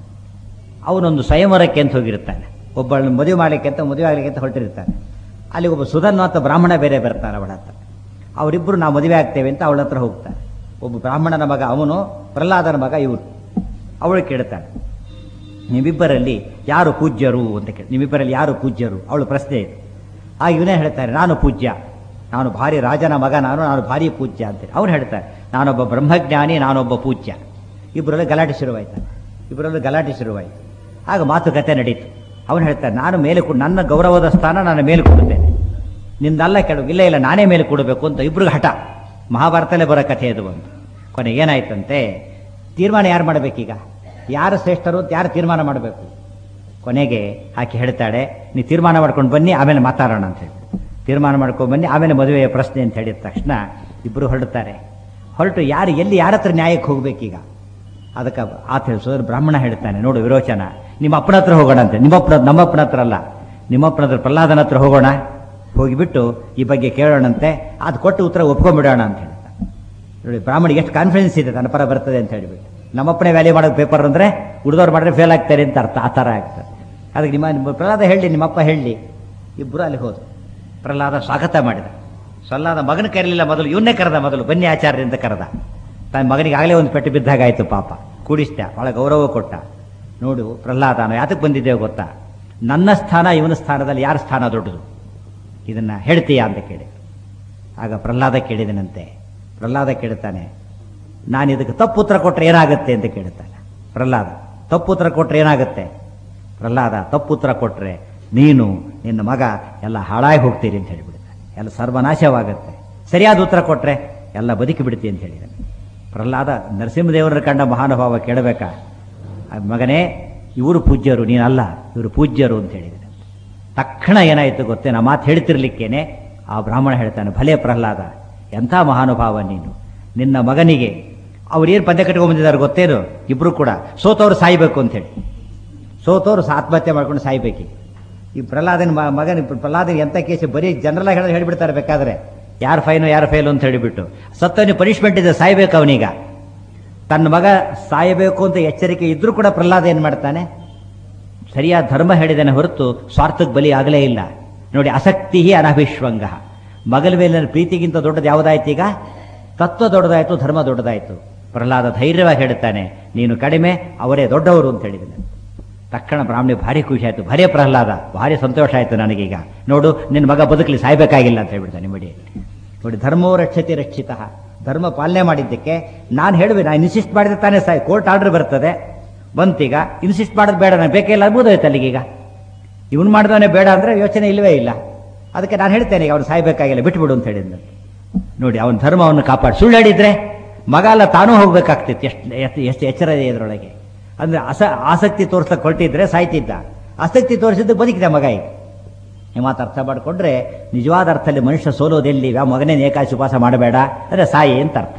ಅವನೊಂದು ಸ್ವಯಂವರಕ್ಕೆ ಅಂತ ಹೋಗಿರ್ತಾನೆ ಒಬ್ಬಳನ್ನ ಮದುವೆ ಮಾಡಲಿಕ್ಕೆ ಅಂತ ಮದುವೆ ಆಗಲಿಕ್ಕೆ ಅಂತ ಹೊರಟಿರ್ತಾನೆ ಅಲ್ಲಿ ಒಬ್ಬ ಸುಧನ್ ಅಂತ ಬ್ರಾಹ್ಮಣ ಬೇರೆ ಬರ್ತಾನೆ ಅವಳ ಹತ್ರ ಅವರಿಬ್ಬರು ನಾವು ಮದುವೆ ಆಗ್ತೇವೆ ಅಂತ ಅವಳ ಹತ್ರ ಹೋಗ್ತಾನೆ ಒಬ್ಬ ಬ್ರಾಹ್ಮಣನ ಮಗ ಅವನು ಪ್ರಹ್ಲಾದನ ಮಗ ಇವರು ಅವಳು ಕೇಳ್ತಾಳೆ ನಿಮ್ಮಿಬ್ಬರಲ್ಲಿ ಯಾರು ಪೂಜ್ಯರು ಅಂತ ಕೇಳಿ ನಿಮ್ಮಿಬ್ಬರಲ್ಲಿ ಯಾರು ಪೂಜ್ಯರು ಅವಳು ಪ್ರಶ್ನೆ ಇದೆ ಆಗ ಇವನೇ ಹೇಳ್ತಾರೆ ನಾನು ಪೂಜ್ಯ ನಾನು ಭಾರಿ ರಾಜನ ಮಗ ನಾನು ನಾನು ಭಾರಿ ಪೂಜ್ಯ ಅಂತೇಳಿ ಅವ್ನು ಹೇಳ್ತಾರೆ ನಾನೊಬ್ಬ ಬ್ರಹ್ಮಜ್ಞಾನಿ ನಾನೊಬ್ಬ ಪೂಜ್ಯ ಇಬ್ಬರಲ್ಲಿ ಗಲಾಟೆ ಶುರುವಾಯ್ತು ಇಬ್ಬರಲ್ಲಿ ಗಲಾಟೆ ಶುರುವಾಯಿತು ಆಗ ಮಾತುಕತೆ ನಡೀತು ಅವನು ಹೇಳ್ತಾನೆ ನಾನು ಮೇಲೆ ಕೊಡು ನನ್ನ ಗೌರವದ ಸ್ಥಾನ ನಾನು ಮೇಲೆ ಕೊಡುತ್ತೇನೆ ನಿಂದಲ್ಲ ಕೆಳಗೆ ಇಲ್ಲ ಇಲ್ಲ ನಾನೇ ಮೇಲೆ ಕೊಡಬೇಕು ಅಂತ ಇಬ್ರಿಗೆ ಹಠ ಮಹಾಭಾರತಲ್ಲೇ ಬರೋ ಕಥೆ ಇದು ಒಂದು ಕೊನೆಗೆ ಏನಾಯ್ತಂತೆ ತೀರ್ಮಾನ ಯಾರು ಮಾಡಬೇಕೀಗ ಯಾರು ಶ್ರೇಷ್ಠರು ಅಂತ ಯಾರು ತೀರ್ಮಾನ ಮಾಡಬೇಕು ಕೊನೆಗೆ ಆಕೆ ಹೇಳ್ತಾಳೆ ನೀವು ತೀರ್ಮಾನ ಮಾಡ್ಕೊಂಡು ಬನ್ನಿ ಆಮೇಲೆ ಮಾತಾಡೋಣ ಅಂತ ಹೇಳಿ ತೀರ್ಮಾನ ಮಾಡ್ಕೊಂಡು ಬನ್ನಿ ಆಮೇಲೆ ಮದುವೆಯ ಪ್ರಶ್ನೆ ಅಂತ ಹೇಳಿದ ತಕ್ಷಣ ಇಬ್ಬರು ಹೊರಡ್ತಾರೆ ಹೊರಟು ಯಾರು ಎಲ್ಲಿ ಯಾರ ಹತ್ರ ನ್ಯಾಯಕ್ಕೆ ಹೋಗ್ಬೇಕೀಗ ಅದಕ್ಕೆ ಆತ ಹೇಳಿಸೋದ್ರೆ ಬ್ರಾಹ್ಮಣ ಹೇಳ್ತಾನೆ ನೋಡು ವಿರೋಚನ ನಿಮ್ಮ ಅಪ್ಪನ ಹತ್ರ ಹೋಗೋಣ ಅಂತೆ ನಿಮ್ಮಪ್ಪನ ನಮ್ಮಪ್ಪನ ಹತ್ರ ಅಲ್ಲ ನಿಮ್ಮಪ್ಪನ ಹತ್ರ ಪ್ರಹ್ಲಾದನ ಹತ್ರ ಹೋಗೋಣ ಹೋಗಿಬಿಟ್ಟು ಈ ಬಗ್ಗೆ ಕೇಳೋಣಂತೆ ಅದು ಕೊಟ್ಟು ಉತ್ತರ ಒಪ್ಕೊಂಡ್ಬಿಡೋಣ ಅಂತ ಹೇಳ್ತಾನೆ ನೋಡಿ ಬ್ರಾಹ್ಮಣಿಗೆ ಎಷ್ಟು ಕಾನ್ಫಿಡೆನ್ಸ್ ಇದೆ ನನ್ನ ಪರ ಬರ್ತದೆ ಅಂತ ಹೇಳಿಬಿಟ್ಟು ನಮ್ಮಪ್ಪನೇ ವ್ಯಾಲ್ಯೂ ಮಾಡೋದು ಪೇಪರ್ ಅಂದರೆ ಉಳಿದವ್ರು ಮಾಡಿದ್ರೆ ಫೇಲ್ ಆಗ್ತಾರೆ ಅಂತ ಅರ್ಥ ಆ ಥರ ಆಗ್ತದೆ ಅದಕ್ಕೆ ನಿಮ್ಮ ನಿಮ್ಮ ಪ್ರಹ್ಲಾದ ಹೇಳಿ ನಿಮ್ಮಪ್ಪ ಹೇಳಿ ಇಬ್ಬರು ಅಲ್ಲಿ ಹೋದ್ರು ಪ್ರಹ್ಲಾದ ಸ್ವಾಗತ ಮಾಡಿದ ಸೊಲ್ಲಾದ ಮಗನ ಕರೀಲಿಲ್ಲ ಮೊದಲು ಇವನ್ನೇ ಕರೆದ ಮೊದಲು ಬನ್ನಿ ಆಚಾರ್ಯ ಅಂತ ಕರೆದ ತನ್ನ ಮಗನಿಗೆ ಆಗಲೇ ಒಂದು ಪೆಟ್ಟು ಬಿದ್ದಾಗಾಯ್ತು ಪಾಪ ಕೂಡಿಸ್ದ ಭಾಳ ಗೌರವ ಕೊಟ್ಟ ನೋಡು ಪ್ರಹ್ಲಾದ ನಾವು ಯಾತಕ್ಕೆ ಬಂದಿದ್ದೇವೆ ಗೊತ್ತಾ ನನ್ನ ಸ್ಥಾನ ಇವನ ಸ್ಥಾನದಲ್ಲಿ ಯಾರ ಸ್ಥಾನ ದೊಡ್ಡದು ಇದನ್ನ ಹೇಳ್ತೀಯಾ ಅಂತ ಕೇಳಿ ಆಗ ಪ್ರಹ್ಲಾದ ಕೇಳಿದನಂತೆ ಪ್ರಹ್ಲಾದ ಕೇಳ್ತಾನೆ ನಾನು ಇದಕ್ಕೆ ತಪ್ಪು ಉತ್ತರ ಕೊಟ್ಟರೆ ಏನಾಗುತ್ತೆ ಅಂತ ಕೇಳ್ತಾನೆ ಪ್ರಹ್ಲಾದ ತಪ್ಪು ಉತ್ತರ ಕೊಟ್ಟರೆ ಏನಾಗುತ್ತೆ ಪ್ರಹ್ಲಾದ ತಪ್ಪು ಉತ್ತರ ಕೊಟ್ಟರೆ ನೀನು ನಿನ್ನ ಮಗ ಎಲ್ಲ ಹಾಳಾಗಿ ಹೋಗ್ತೀರಿ ಅಂತ ಹೇಳಿಬಿಡ್ತಾನೆ ಎಲ್ಲ ಸರ್ವನಾಶವಾಗುತ್ತೆ ಸರಿಯಾದ ಉತ್ತರ ಕೊಟ್ಟರೆ ಎಲ್ಲ ಬದುಕಿ ಬಿಡ್ತಿ ಅಂತ ಹೇಳಿದಾನೆ ಪ್ರಹ್ಲಾದ ನರಸಿಂಹದೇವರ ಕಂಡ ಮಹಾನುಭಾವ ಕೇಳಬೇಕಾ ಆ ಮಗನೇ ಇವರು ಪೂಜ್ಯರು ನೀನಲ್ಲ ಇವರು ಪೂಜ್ಯರು ಅಂತ ಹೇಳಿದರೆ ತಕ್ಷಣ ಏನಾಯಿತು ಗೊತ್ತೇನ ಮಾತು ಹೇಳ್ತಿರ್ಲಿಕ್ಕೇನೆ ಆ ಬ್ರಾಹ್ಮಣ ಹೇಳ್ತಾನೆ ಭಲೆ ಪ್ರಹ್ಲಾದ ಎಂಥ ಮಹಾನುಭಾವ ನೀನು ನಿನ್ನ ಮಗನಿಗೆ ಅವ್ರು ಏನು ಪದ್ಯ ಕಟ್ಕೊಂಡ್ ಬಂದಿದ್ದಾರೆ ಗೊತ್ತೇನು ಇಬ್ರು ಕೂಡ ಸೋತವ್ರು ಸಾಯ್ಬೇಕು ಅಂತೇಳಿ ಸೋತವ್ರು ಸ- ಆತ್ಮಹತ್ಯೆ ಮಾಡ್ಕೊಂಡು ಸಾಯ್ಬೇಕು ಈ ಪ್ರಹ್ಲಾದನ ಮ- ಮಗನ ಪ್ರಹ್ಲಾದನ ಎಂಥ ಕೇಸ್ ಬರೀ ಜನರಲ್ ಆಗಿ ಹೇಳಿ ಹೇಳಿಬಿಡ್ತಾರೆ ಬೇಕಾದ್ರೆ ಯಾರು ಫೈನು ಯಾರು ಫೈಲು ಅಂತ ಹೇಳಿಬಿಟ್ಟು ಸತ್ತವನಿಗೆ ಪನಿಷ್ಮೆಂಟ್ ಇದೆ ಸಾಯ್ಬೇಕು ಅವನೀಗ ತನ್ನ ಮಗ ಸಾಯಬೇಕು ಅಂತ ಎಚ್ಚರಿಕೆ ಇದ್ರೂ ಕೂಡ ಪ್ರಹ್ಲಾದ ಏನು ಮಾಡ್ತಾನೆ ಸರಿಯಾದ ಧರ್ಮ ಹೇಳಿದಾನೆ ಹೊರತು ಸ್ವಾರ್ಥಕ್ಕೆ ಬಲಿ ಆಗಲೇ ಇಲ್ಲ ನೋಡಿ ಅಸಕ್ತಿ ಅನಭಿಶ್ವಂಗ ಮಗಲ ಮೇಲಿನ ಪ್ರೀತಿಗಿಂತ ದೊಡ್ಡದು ಯಾವುದಾಯ್ತು ಈಗ ತತ್ವ ದೊಡ್ಡದಾಯ್ತು ಧರ್ಮ ದೊಡ್ಡದಾಯ್ತು ಪ್ರಹ್ಲಾದ ಧೈರ್ಯವಾಗಿ ಹೇಳ್ತಾನೆ ನೀನು ಕಡಿಮೆ ಅವರೇ ದೊಡ್ಡವರು ಅಂತ ಹೇಳಿದ್ದಾನೆ ತಕ್ಷಣ ಬ್ರಾಹ್ಮಣಿ ಭಾರಿ ಖುಷಿ ಆಯ್ತು ಭಾರಿ ಪ್ರಹ್ಲಾದ ಭಾರಿ ಸಂತೋಷ ಆಯ್ತು ನನಗೀಗ ನೋಡು ನಿನ್ನ ಮಗ ಬದುಕಲಿ ಸಾಯ್ಬೇಕಾಗಿಲ್ಲ ಅಂತ ಹೇಳ್ಬಿಡ್ತಾನೆ ನಿಮ್ಮಡಿ ನೋಡಿ ಧರ್ಮೋ ರಕ್ಷತಿ ರಕ್ಷಿತ ಧರ್ಮ ಪಾಲನೆ ಮಾಡಿದ್ದಕ್ಕೆ ನಾನು ಹೇಳುವೆ ನಾನು ಇನ್ಸಿಸ್ಟ್ ಮಾಡಿದ್ರೆ ತಾನೇ ಸಾಯ್ ಕೋರ್ಟ್ ಆರ್ಡರ್ ಬರ್ತದೆ ಬಂತೀಗ ಇನ್ಸಿಸ್ಟ್ ಮಾಡೋದು ಬೇಡ ನಾನು ಬೇಕೇ ಇಲ್ಲ ಅನ್ಬೋದಾಯ್ತು ಅಲ್ಲಿಗೀಗ ಇವನು ಮಾಡಿದವನೇ ಬೇಡ ಅಂದ್ರೆ ಯೋಚನೆ ಇಲ್ಲವೇ ಇಲ್ಲ ಅದಕ್ಕೆ ನಾನು ಹೇಳ್ತೇನೆ ಈಗ ಅವ್ನು ಸಾಯ್ಬೇಕಾಗಿಲ್ಲ ಬಿಟ್ಬಿಡು ಅಂತ ಹೇಳಿದ್ನು ನೋಡಿ ಅವನ ಧರ್ಮವನ್ನು ಕಾಪಾಡಿ ಸುಳ್ಳು ಹೇಳಿದ್ರೆ ಮಗ ಅಲ್ಲ ತಾನೂ ಹೋಗ್ಬೇಕಾಗ್ತಿತ್ತು ಎಷ್ಟು ಎಷ್ಟು ಎಷ್ಟು ಎಚ್ಚರ ಇದೆ ಇದರೊಳಗೆ ಅಂದ್ರೆ ಅಸ ಆಸಕ್ತಿ ತೋರ್ಸಕ್ ಹೊರಟಿದ್ರೆ ಸಾಯ್ತಿದ್ದ ಆಸಕ್ತಿ ತೋರಿಸಿದ್ದು ಬದುಕಿದ ಮಗ ಈಗ ಈ ಮಾತು ಅರ್ಥ ಮಾಡಿಕೊಂಡ್ರೆ ನಿಜವಾದ ಅರ್ಥದಲ್ಲಿ ಮನುಷ್ಯ ಸೋಲೋದೆಲ್ಲಿ ಯಾವ ಮಗನೇ ಏಕಾಶಿ ಉಪವಾಸ ಮಾಡಬೇಡ ಅಂದ್ರೆ ಸಾಯಿ ಅಂತ ಅರ್ಥ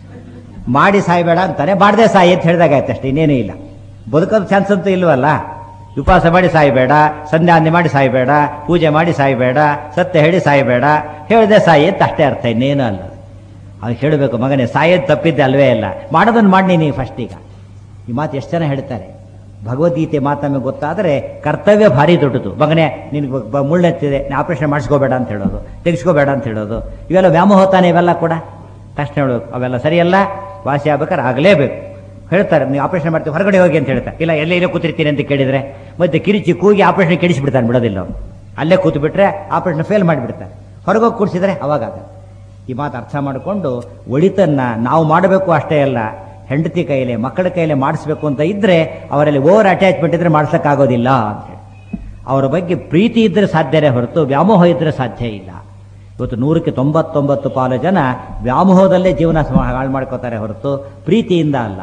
ಮಾಡಿ ಸಾಯಬೇಡ ಅಂತಾನೆ ಮಾಡದೆ ಸಾಯಿ ಅಂತ ಹೇಳಿದಾಗಾಯ್ತು ಅಷ್ಟೇ ಇನ್ನೇನೂ ಇಲ್ಲ ಬದುಕೋದು ಚಾನ್ಸ್ ಅಂತೂ ಇಲ್ವಲ್ಲ ಉಪವಾಸ ಮಾಡಿ ಸಾಯಬೇಡ ಸಂಧ್ಯಾನ್ಯ ಮಾಡಿ ಸಾಯಬೇಡ ಪೂಜೆ ಮಾಡಿ ಸಾಯಬೇಡ ಸತ್ಯ ಹೇಳಿ ಸಾಯಬೇಡ ಹೇಳಿದೆ ಸಾಯಿ ಅಂತ ಅಷ್ಟೇ ಅರ್ಥ ಇನ್ನೇನು ಅಲ್ಲ ಅದು ಹೇಳಬೇಕು ಮಗನೇ ಸಾಯೋದು ತಪ್ಪಿದ್ದೆ ಅಲ್ವೇ ಇಲ್ಲ ಮಾಡೋದನ್ನು ಮಾಡಿ ನೀನು ಫಸ್ಟ್ ಈಗ ಈ ಮಾತು ಎಷ್ಟು ಜನ ಹೇಳ್ತಾರೆ ಭಗವದ್ಗೀತೆ ಮಾತು ನಮಗೆ ಗೊತ್ತಾದರೆ ಕರ್ತವ್ಯ ಭಾರಿ ದೊಡ್ಡದು ಮಗನೇ ನಿನಗೆ ಮುಳ್ಳೆತ್ತಿದೆ ಆಪರೇಷನ್ ಮಾಡಿಸ್ಕೋಬೇಡ ಅಂತ ಹೇಳೋದು ತೆಗಿಸ್ಕೋಬೇಡ ಅಂತ ಹೇಳೋದು ಇವೆಲ್ಲ ವ್ಯಾಮೋಹ ತಾನೆ ಇವೆಲ್ಲ ಕೂಡ ತಕ್ಷಣ ಹೇಳೋದು ಅವೆಲ್ಲ ಸರಿಯಲ್ಲ ವಾಸಿ ಆಗ್ಬೇಕಾದ್ರೆ ಆಗಲೇಬೇಕು ಹೇಳ್ತಾರೆ ನೀವು ಆಪರೇಷನ್ ಮಾಡ್ತೀವಿ ಹೊರಗಡೆ ಹೋಗಿ ಅಂತ ಹೇಳ್ತಾರೆ ಇಲ್ಲ ಎಲ್ಲೇ ಇಲ್ಲೇ ಕೂತಿರ್ತೀನಿ ಅಂತ ಕೇಳಿದ್ರೆ ಮತ್ತೆ ಕಿರಿಚಿ ಕೂಗಿ ಆಪರೇಷನ್ ಕೆಡಿಸ್ಬಿಡ್ತಾನೆ ಬಿಡೋದಿಲ್ಲ ಅವ್ನು ಅಲ್ಲೇ ಕೂತು ಬಿಟ್ರೆ ಆಪರೇಷನ್ ಫೇಲ್ ಮಾಡಿಬಿಡ್ತಾರೆ ಹೊರಗೋಗಿ ಕೂಡಿಸಿದ್ರೆ ಅವಾಗ ಆಗತ್ತೆ. ಈ ಮಾತು ಅರ್ಥ ಮಾಡಿಕೊಂಡು ಒಳಿತನ್ನ ನಾವು ಮಾಡಬೇಕು ಅಷ್ಟೇ ಅಲ್ಲ ಹೆಂಡತಿ ಕೈಲಿ ಮಕ್ಕಳ ಕೈಲಿ ಮಾಡಿಸ್ಬೇಕು ಅಂತ ಇದ್ರೆ ಅವರಲ್ಲಿ ಓವರ್ ಅಟ್ಯಾಚ್ಮೆಂಟ್ ಇದ್ರೆ ಮಾಡಿಸೋಕ್ಕಾಗೋದಿಲ್ಲ ಅಂತ ಹೇಳಿ ಅವರ ಬಗ್ಗೆ ಪ್ರೀತಿ ಇದ್ರೆ ಸಾಧ್ಯನೇ ಹೊರತು ವ್ಯಾಮೋಹ ಇದ್ರೆ ಸಾಧ್ಯ ಇಲ್ಲ ಇವತ್ತು ನೂರಕ್ಕೆ ತೊಂಬತ್ತೊಂಬತ್ತು ಪಾಲು ಜನ ವ್ಯಾಮೋಹದಲ್ಲೇ ಜೀವನ ಸಮ- ಹಾಳು ಮಾಡ್ಕೋತಾರೆ ಹೊರತು ಪ್ರೀತಿಯಿಂದ ಅಲ್ಲ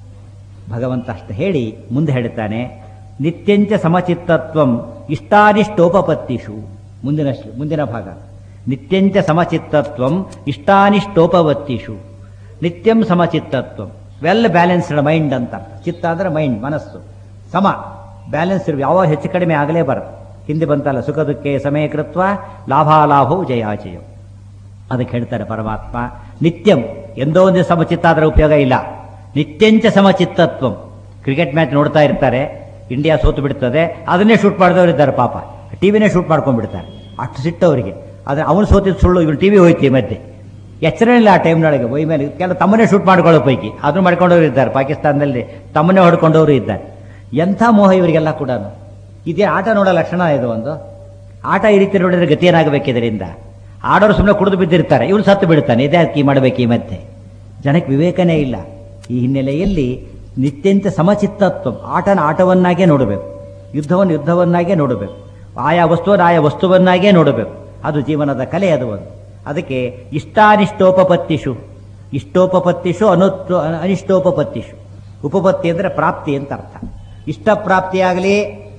ಭಗವಂತ ಅಷ್ಟು ಹೇಳಿ ಮುಂದೆ ಹೇಳ್ತಾನೆ ನಿತ್ಯಂಚ ಸಮಚಿತ್ತತ್ವಂ ಇಷ್ಟಾನಿಷ್ಟೋಪಪತ್ತಿಷು ಮುಂದಿನ ಶ್ಲ- ಮುಂದಿನ ಭಾಗ ನಿತ್ಯಂಚ ಸಮಚಿತ್ತತ್ವಂ ಇಷ್ಟಾನಿಷ್ಟೋಪವತ್ತಿಷು ನಿತ್ಯಂ ಸಮಚಿತ್ತತ್ವಂ ವೆಲ್ ಬ್ಯಾಲೆನ್ಸ್ಡ್ ಮೈಂಡ್ ಅಂತ ಅರ್ಥ. ಚಿತ್ತ ಅಂದ್ರೆ ಮೈಂಡ್ ಮನಸ್ಸು ಸಮ ಬ್ಯಾಲೆನ್ಸ್ ಇರು ಯಾವ ಹೆಚ್ಚು ಕಡಿಮೆ ಆಗಲೇಬಾರದು ಹಿಂದೆ ಬಂತಲ್ಲ ಸುಖ ದುಃಖೆ ಸಮಯಕೃತ್ವ ಲಾಭಾಲಾಭವು ಜಯಾಜಯವು ಅದಕ್ಕೆ ಹೇಳ್ತಾರೆ ಪರಮಾತ್ಮ ನಿತ್ಯಂ ಎಂದೋ ಒಂದು ಸಮಚಿತ್ತ ಅದರ ಉಪಯೋಗ ಇಲ್ಲ ನಿತ್ಯಂಚ ಸಮಚಿತ್ತತ್ವಂ ಕ್ರಿಕೆಟ್ ಮ್ಯಾಚ್ ನೋಡ್ತಾ ಇರ್ತಾರೆ ಇಂಡಿಯಾ ಸೋತು ಬಿಡ್ತದೆ ಅದನ್ನೇ ಶೂಟ್ ಮಾಡಿದವರು ಇದ್ದಾರೆ ಪಾಪ ಟಿವಿನೇ ಶೂಟ್ ಮಾಡ್ಕೊಂಡ್ಬಿಡ್ತಾರೆ ಅಷ್ಟು ಸಿಟ್ಟು ಅವರಿಗೆ ಆದರೆ ಅವನು ಸೋತಿದ್ದು ಸುಳ್ಳು ಇವನು ಟಿವಿ ಹೋಯ್ತು ಈ ಮಧ್ಯೆ ಎಚ್ಚರ ಇಲ್ಲ ಆ ಟೈಮ್ನೊಳಗೆ ಒಯ್ ಮೇಲೆ ಕೆಲವು ತಮ್ಮನ್ನೇ ಶೂಟ್ ಮಾಡ್ಕೊಳ್ಳೋ ಪೈಕಿ ಅದನ್ನು ಮಾಡ್ಕೊಂಡವರು ಇದ್ದಾರೆ ಪಾಕಿಸ್ತಾನದಲ್ಲಿ ತಮ್ಮನ್ನೇ ಹೊಡ್ಕೊಂಡವರು ಇದ್ದಾರೆ ಎಂಥ ಮೋಹ ಇವರಿಗೆಲ್ಲ ಕೂಡ ಇದೇ ಆಟ ನೋಡೋ ಲಕ್ಷಣ ಇದು ಒಂದು ಆಟ ಈ ರೀತಿ ನೋಡಿದ್ರೆ ಗತಿ ಏನಾಗಬೇಕು ಇದರಿಂದ ಆಡೋರು ಸುಮ್ಮನೆ ಕುಡಿದು ಬಿದ್ದಿರ್ತಾರೆ ಇವನು ಸತ್ತು ಬಿಡ್ತಾನೆ ಇದೇ ಅದಕ್ಕೆ ಮಾಡಬೇಕು ಈ ಮಧ್ಯೆ ಜನಕ್ಕೆ ವಿವೇಕನೇ ಇಲ್ಲ ಈ ಹಿನ್ನೆಲೆಯಲ್ಲಿ ನಿತ್ಯಂತ ಸಮಚಿತ್ತತ್ವ ಆಟನ ಆಟವನ್ನಾಗೇ ನೋಡಬೇಕು ಯುದ್ಧವನ್ನು ಯುದ್ಧವನ್ನಾಗೇ ನೋಡಬೇಕು ಆಯಾ ವಸ್ತುವನ್ನು ಆಯಾ ವಸ್ತುವನ್ನಾಗೇ ನೋಡಬೇಕು ಅದು ಜೀವನದ ಕಲೆ ಅದು ಒಂದು ಅದಕ್ಕೆ ಇಷ್ಟಾನಿಷ್ಟೋಪಪತ್ತಿಷು ಇಷ್ಟೋಪಪತ್ತಿಷು ಅನುತ್ವ ಅನಿಷ್ಟೋಪಪತ್ತಿಷು ಉಪಪತ್ತಿ ಅಂದರೆ ಪ್ರಾಪ್ತಿ ಅಂತ ಅರ್ಥ ಇಷ್ಟ ಪ್ರಾಪ್ತಿಯಾಗಲಿ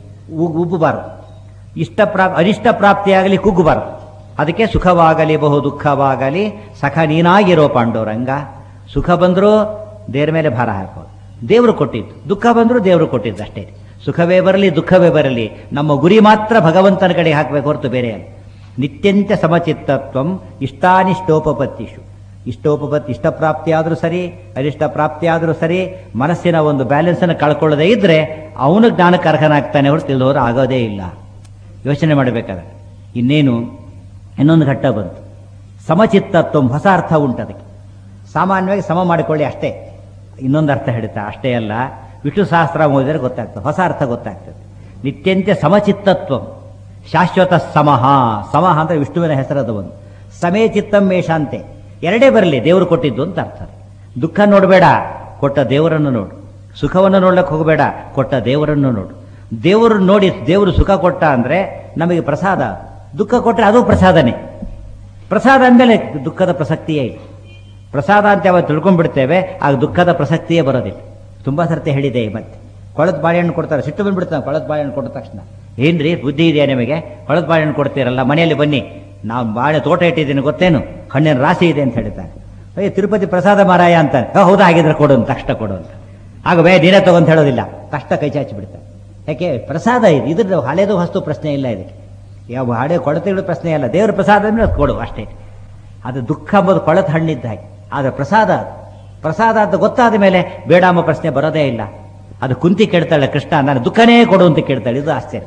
ಉ- ಉಬ್ಬಬಾರದು ಇಷ್ಟ ಪ್ರಾಪ್ ಅನಿಷ್ಟ ಪ್ರಾಪ್ತಿಯಾಗಲಿ ಕುಗ್ಗಬಾರದು ಅದಕ್ಕೆ ಸುಖವಾಗಲಿ ಬಹು ದುಃಖವಾಗಲಿ ಸಖ ನೀನಾಗಿರೋ ಪಾಂಡೋರಂಗ ಸುಖ ಬಂದರೂ ದೇವ್ರ ಮೇಲೆ ಭಾರ ಹಾಕೋದು ದೇವರು ಕೊಟ್ಟಿದ್ದು ದುಃಖ ಬಂದರೂ ದೇವರು ಕೊಟ್ಟಿದ್ದು ಅಷ್ಟೇ ಸುಖವೇ ಬರಲಿ ದುಃಖವೇ ಬರಲಿ ನಮ್ಮ ಗುರಿ ಮಾತ್ರ ಭಗವಂತನ ಕಡೆ ಹಾಕಬೇಕು ಹೊರತು ಬೇರೆ ಅಲ್ಲ ನಿತ್ಯಂತ ಸಮಚಿತ್ತತ್ವಂ ಇಷ್ಟಾನಿಷ್ಟೋಪಪತ್ತಿಷು ಇಷ್ಟೋಪಪತ್ತಿ ಇಷ್ಟ ಪ್ರಾಪ್ತಿಯಾದರೂ ಸರಿ ಅನಿಷ್ಟ ಪ್ರಾಪ್ತಿಯಾದರೂ ಸರಿ ಮನಸ್ಸಿನ ಒಂದು ಬ್ಯಾಲೆನ್ಸನ್ನು ಕಳ್ಕೊಳ್ಳದೆ ಇದ್ರೆ ಅವನು ಜ್ಞಾನಕ್ಕೆ ಅರ್ಹನಾಗ್ತಾನೆ ಹೊರತು ಇಲ್ಲದವರು ಆಗೋದೇ ಇಲ್ಲ ಯೋಚನೆ ಮಾಡಬೇಕಾದ್ರೆ ಇನ್ನೇನು ಇನ್ನೊಂದು ಘಟ್ಟ ಬಂತು ಸಮಚಿತ್ತತ್ವ ಹೊಸ ಅರ್ಥ ಉಂಟು ಅದಕ್ಕೆ ಸಾಮಾನ್ಯವಾಗಿ ಸಮ ಮಾಡಿಕೊಳ್ಳಿ ಅಷ್ಟೇ ಇನ್ನೊಂದು ಅರ್ಥ ಹೇಳ್ತಾ ಅಷ್ಟೇ ಅಲ್ಲ ವಿಷ್ಣು ಸಹಸ್ರ ಓದಿದರೆ ಗೊತ್ತಾಗ್ತದೆ ಹೊಸ ಅರ್ಥ ಗೊತ್ತಾಗ್ತದೆ ನಿತ್ಯಂತ್ಯ ಸಮಚಿತ್ತತ್ವ ಶಾಶ್ವತ ಸಮಹ ಸಮಹ ಅಂದ್ರೆ ವಿಷ್ಣುವಿನ ಹೆಸರದು ಒಂದು ಸಮೇ ಚಿತ್ತಂ ಮೇಷಾಂತೆ ಎರಡೇ ಬರಲಿ ದೇವರು ಕೊಟ್ಟಿದ್ದು ಅಂತ ಅರ್ಥ ದುಃಖ ನೋಡಬೇಡ ಕೊಟ್ಟ ದೇವರನ್ನು ನೋಡು ಸುಖವನ್ನು ನೋಡ್ಲಿಕ್ಕೆ ಹೋಗಬೇಡ ಕೊಟ್ಟ ದೇವರನ್ನು ನೋಡು ದೇವರು ನೋಡಿ ದೇವರು ಸುಖ ಕೊಟ್ಟ ಅಂದ್ರೆ ನಮಗೆ ಪ್ರಸಾದ ದುಃಖ ಕೊಟ್ಟರೆ ಅದು ಪ್ರಸಾದನೇ ಪ್ರಸಾದ ಅಂದಮೇಲೆ ದುಃಖದ ಪ್ರಸಕ್ತಿಯೇ ಇಲ್ಲ ಪ್ರಸಾದ ಅಂತ ಯಾವಾಗ ತಿಳ್ಕೊಂಡ್ಬಿಡ್ತೇವೆ ಆಗ ದುಃಖದ ಪ್ರಸಕ್ತಿಯೇ ಬರೋದಿಲ್ಲ ತುಂಬಾ ಸರ್ತಿ ಹೇಳಿದೆ ಈ ಮತ್ತೆ ಕೊಳದ ಬಾಳೆಹಣ್ಣು ಕೊಡ್ತಾರೆ ಸಿಟ್ಟು ಬಂದ್ಬಿಡ್ತಾನೆ ಕೊಳದ ಬಾಳೆಹಣ್ಣು ಕೊಟ್ಟ ತಕ್ಷಣ ಏನ್ರಿ ಬುದ್ಧಿ ಇದೆಯಾ ನಿಮಗೆ ಕೊಳದ ಬಾಳೆಹಣ್ಣು ಕೊಡ್ತೀರಲ್ಲ ಮನೆಯಲ್ಲಿ ಬನ್ನಿ ನಾವು ಬಾಳೆ ತೋಟ ಇಟ್ಟಿದ್ದೀನಿ ಗೊತ್ತೇನು ಹಣ್ಣಿನ ರಾಶಿ ಇದೆ ಅಂತ ಹೇಳ್ತಾನೆ ಅಯ್ಯ ತಿರುಪತಿ ಪ್ರಸಾದ ಮಾರಾಯ ಅಂತಾನೆ "ಆ, ಹೌದಾ ಆಗಿದ್ರೆ ಕೊಡು ಅಂತ ತಕ್ಷಣ ಕೊಡು ಅಂತ ಆಗ ಬೇ ನೀನೇ ತಗೊಂತ ಹೇಳೋದಿಲ್ಲ ತಕ್ಷಣ ಕೈ ಚಾಚಿ ಬಿಡ್ತಾನೆ ಯಾಕೆ ಪ್ರಸಾದ ಇದು ಇದ್ರ ಹಳೆದು ಹೊಸ್ತು ಪ್ರಶ್ನೆ ಇಲ್ಲ ಇದಕ್ಕೆ ಯಾವ ಹಳೆ ಕೊಳತೆಗಳು ಪ್ರಶ್ನೆ ಇಲ್ಲ ದೇವ್ರ ಪ್ರಸಾದ ಅಂದ್ರೆ ಅದು ಕೊಡು ಅಷ್ಟೇ ಅದು ದುಃಖ ಎಂಬುದು ಕೊಳತ ಹಣ್ಣಿದ್ದ ಹಾಗೆ ಆದರೆ ಪ್ರಸಾದ ಅದು. ಪ್ರಸಾದ ಅಂತ ಗೊತ್ತಾದ ಮೇಲೆ ಬೇಡ ಎಂಬ ಪ್ರಶ್ನೆ ಬರೋದೇ ಇಲ್ಲ ಅದು ಕುಂತಿ ಕೇಳ್ತಾಳೆ ಕೃಷ್ಣ ನಾನು ದುಃಖನೇ ಕೊಡು ಅಂತ ಕೇಳ್ತಾಳೆ ಇದು ಆಶ್ಚರ್ಯ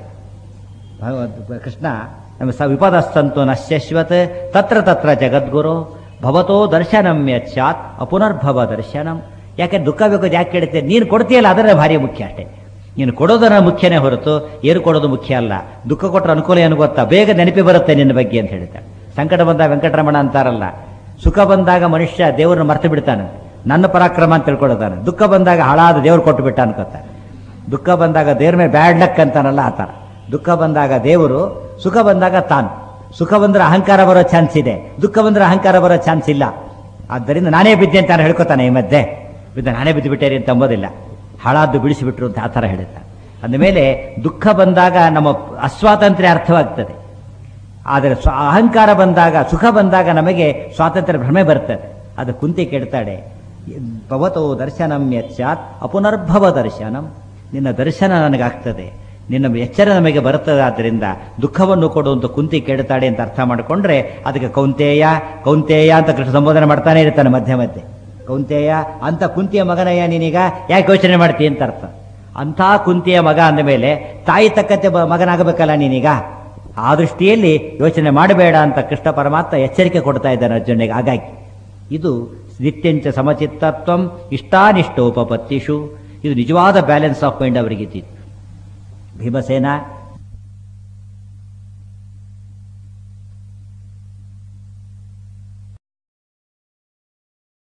ಭಗವದ್ ಕೃಷ್ಣ ನಮ್ಮ ಸ ವಿಪದಸ್ತಂತು ನಶ್ಯಶ್ವತ್ ತತ್ರ ತತ್ರ ಜಗದ್ಗುರು ಭವತೋ ದರ್ಶನಂ ಯಚ್ಚಾತ್ ಅಪುನರ್ಭವ ದರ್ಶನಂ ಯಾಕೆ ದುಃಖ ಬೇಕು ಯಾಕೆ ಕೇಳುತ್ತೆ ನೀನು ಕೊಡ್ತೀಯಲ್ಲ ಅದರ ಭಾರಿ ಮುಖ್ಯ ಅಷ್ಟೇ ನೀನು ಕೊಡೋದರ ಮುಖ್ಯನೇ ಹೊರತು ಏನು ಕೊಡೋದು ಮುಖ್ಯ ಅಲ್ಲ ದುಃಖ ಕೊಟ್ಟರೆ ಅನುಕೂಲ ಏನು ಗೊತ್ತಾ ಬೇಗ ನೆನಪಿ ಬರುತ್ತೆ ನಿನ್ನ ಬಗ್ಗೆ ಅಂತ ಹೇಳ್ತಾಳೆ ಸಂಕಟ ಬಂದಾಗ ವೆಂಕಟರಮಣ ಅಂತಾರಲ್ಲ ಸುಖ ಬಂದಾಗ ಮನುಷ್ಯ ದೇವರನ್ನ ಮರ್ತು ಬಿಡ್ತಾನೆ ನನ್ನ ಪರಾಕ್ರಮ ಅಂತ ತಿಳ್ಕೊಳ್ತಾನೆ ದುಃಖ ಬಂದಾಗ ಹಾಳಾದ ದೇವ್ರು ಕೊಟ್ಟು ಬಿಟ್ಟ ಅನ್ಕೋತಾನೆ ದುಃಖ ಬಂದಾಗ ದೇವ್ರ ಮೇಲೆ ಬ್ಯಾಡ್ ಲಕ್ ಅಂತಾನಲ್ಲ ಆ ಥರ ದುಃಖ ಬಂದಾಗ ದೇವರು ಸುಖ ಬಂದಾಗ ತಾನು ಸುಖ ಬಂದ್ರೆ ಅಹಂಕಾರ ಬರೋ ಚಾನ್ಸ್ ಇದೆ ದುಃಖ ಬಂದ್ರೆ ಅಹಂಕಾರ ಬರೋ ಚಾನ್ಸ್ ಇಲ್ಲ ಆದ್ದರಿಂದ ನಾನೇ ಬಿದ್ದೆ ಅಂತ ನಾನು ಹೇಳ್ಕೊತಾನೆ ಈ ಮಧ್ಯೆ ಬಿದ್ದ ನಾನೇ ಬಿದ್ದು ಬಿಟ್ಟೇರಿ ಅಂತ ಅಂಬೋದಿಲ್ಲ ಹಾಳಾದ್ದು ಬಿಡಿಸಿಬಿಟ್ರು ಅಂತ ಆ ಥರ ಹೇಳ್ತಾನೆ ಅಂದಮೇಲೆ ದುಃಖ ಬಂದಾಗ ನಮ್ಮ ಅಸ್ವಾತಂತ್ರ್ಯ ಅರ್ಥವಾಗ್ತದೆ ಆದರೆ ಸ್ವ ಅಹಂಕಾರ ಬಂದಾಗ ಸುಖ ಬಂದಾಗ ನಮಗೆ ಸ್ವಾತಂತ್ರ್ಯ ಭ್ರಮೆ ಬರ್ತದೆ ಅದು ಕುಂತಿ ಕೆಡ್ತಾಳೆ ಭವತೋ ದರ್ಶನಂ ಯಚ್ಚಾತ್ ಅಪುನರ್ಭವ ದರ್ಶನಂ ನಿನ್ನ ದರ್ಶನ ನನಗಾಗ್ತದೆ ನಿನ್ನ ಎಚ್ಚರ ನಮಗೆ ಬರುತ್ತದೆ ಆದ್ದರಿಂದ ದುಃಖವನ್ನು ಕೊಡುವಂತ ಕುಂತಿ ಕೆಡ್ತಾಳೆ ಅಂತ ಅರ್ಥ ಮಾಡಿಕೊಂಡ್ರೆ ಅದಕ್ಕೆ ಕೌಂತೇಯ ಕೌಂತೇಯ ಅಂತ ಕೃಷ್ಣ ಸಂಬೋಧನೆ ಮಾಡ್ತಾನೆ ಇರ್ತಾನೆ ಮಧ್ಯೆ ಮಧ್ಯೆ ಕೌಂತೇಯ ಅಂತ ಕುಂತಿಯ ಮಗನಯ್ಯ ನೀನೀಗ ಯಾಕೆ ಯೋಚನೆ ಮಾಡ್ತೀಯ ಅಂತ ಅರ್ಥ ಅಂಥ ಕುಂತಿಯ ಮಗ ಅಂದ ಮೇಲೆ ತಾಯಿ ತಕ್ಕಂತೆ ಬ- ಮಗನಾಗಬೇಕಲ್ಲ ನೀನೀಗ ಆ ದೃಷ್ಟಿಯಲ್ಲಿ ಯೋಚನೆ ಮಾಡಬೇಡ ಅಂತ ಕೃಷ್ಣ ಪರಮಾತ್ಮ ಎಚ್ಚರಿಕೆ ಕೊಡ್ತಾ ಇದ್ದಾನೆ ಅರ್ಜುನಿಗೆ ಹಾಗಾಗಿ ಇದು ನಿತ್ಯಂಚ ಸಮಚಿತ್ತತ್ವಂ ಇಷ್ಟಾನಿಷ್ಟೋಪಪತ್ತಿಷು ಇದು ನಿಜವಾದ ಬ್ಯಾಲೆನ್ಸ್ ಆಫ್ ಮೈಂಡ್ ಅವರಿಗಿದ್ದಿತ್ತು ಭೀಮಸೇನ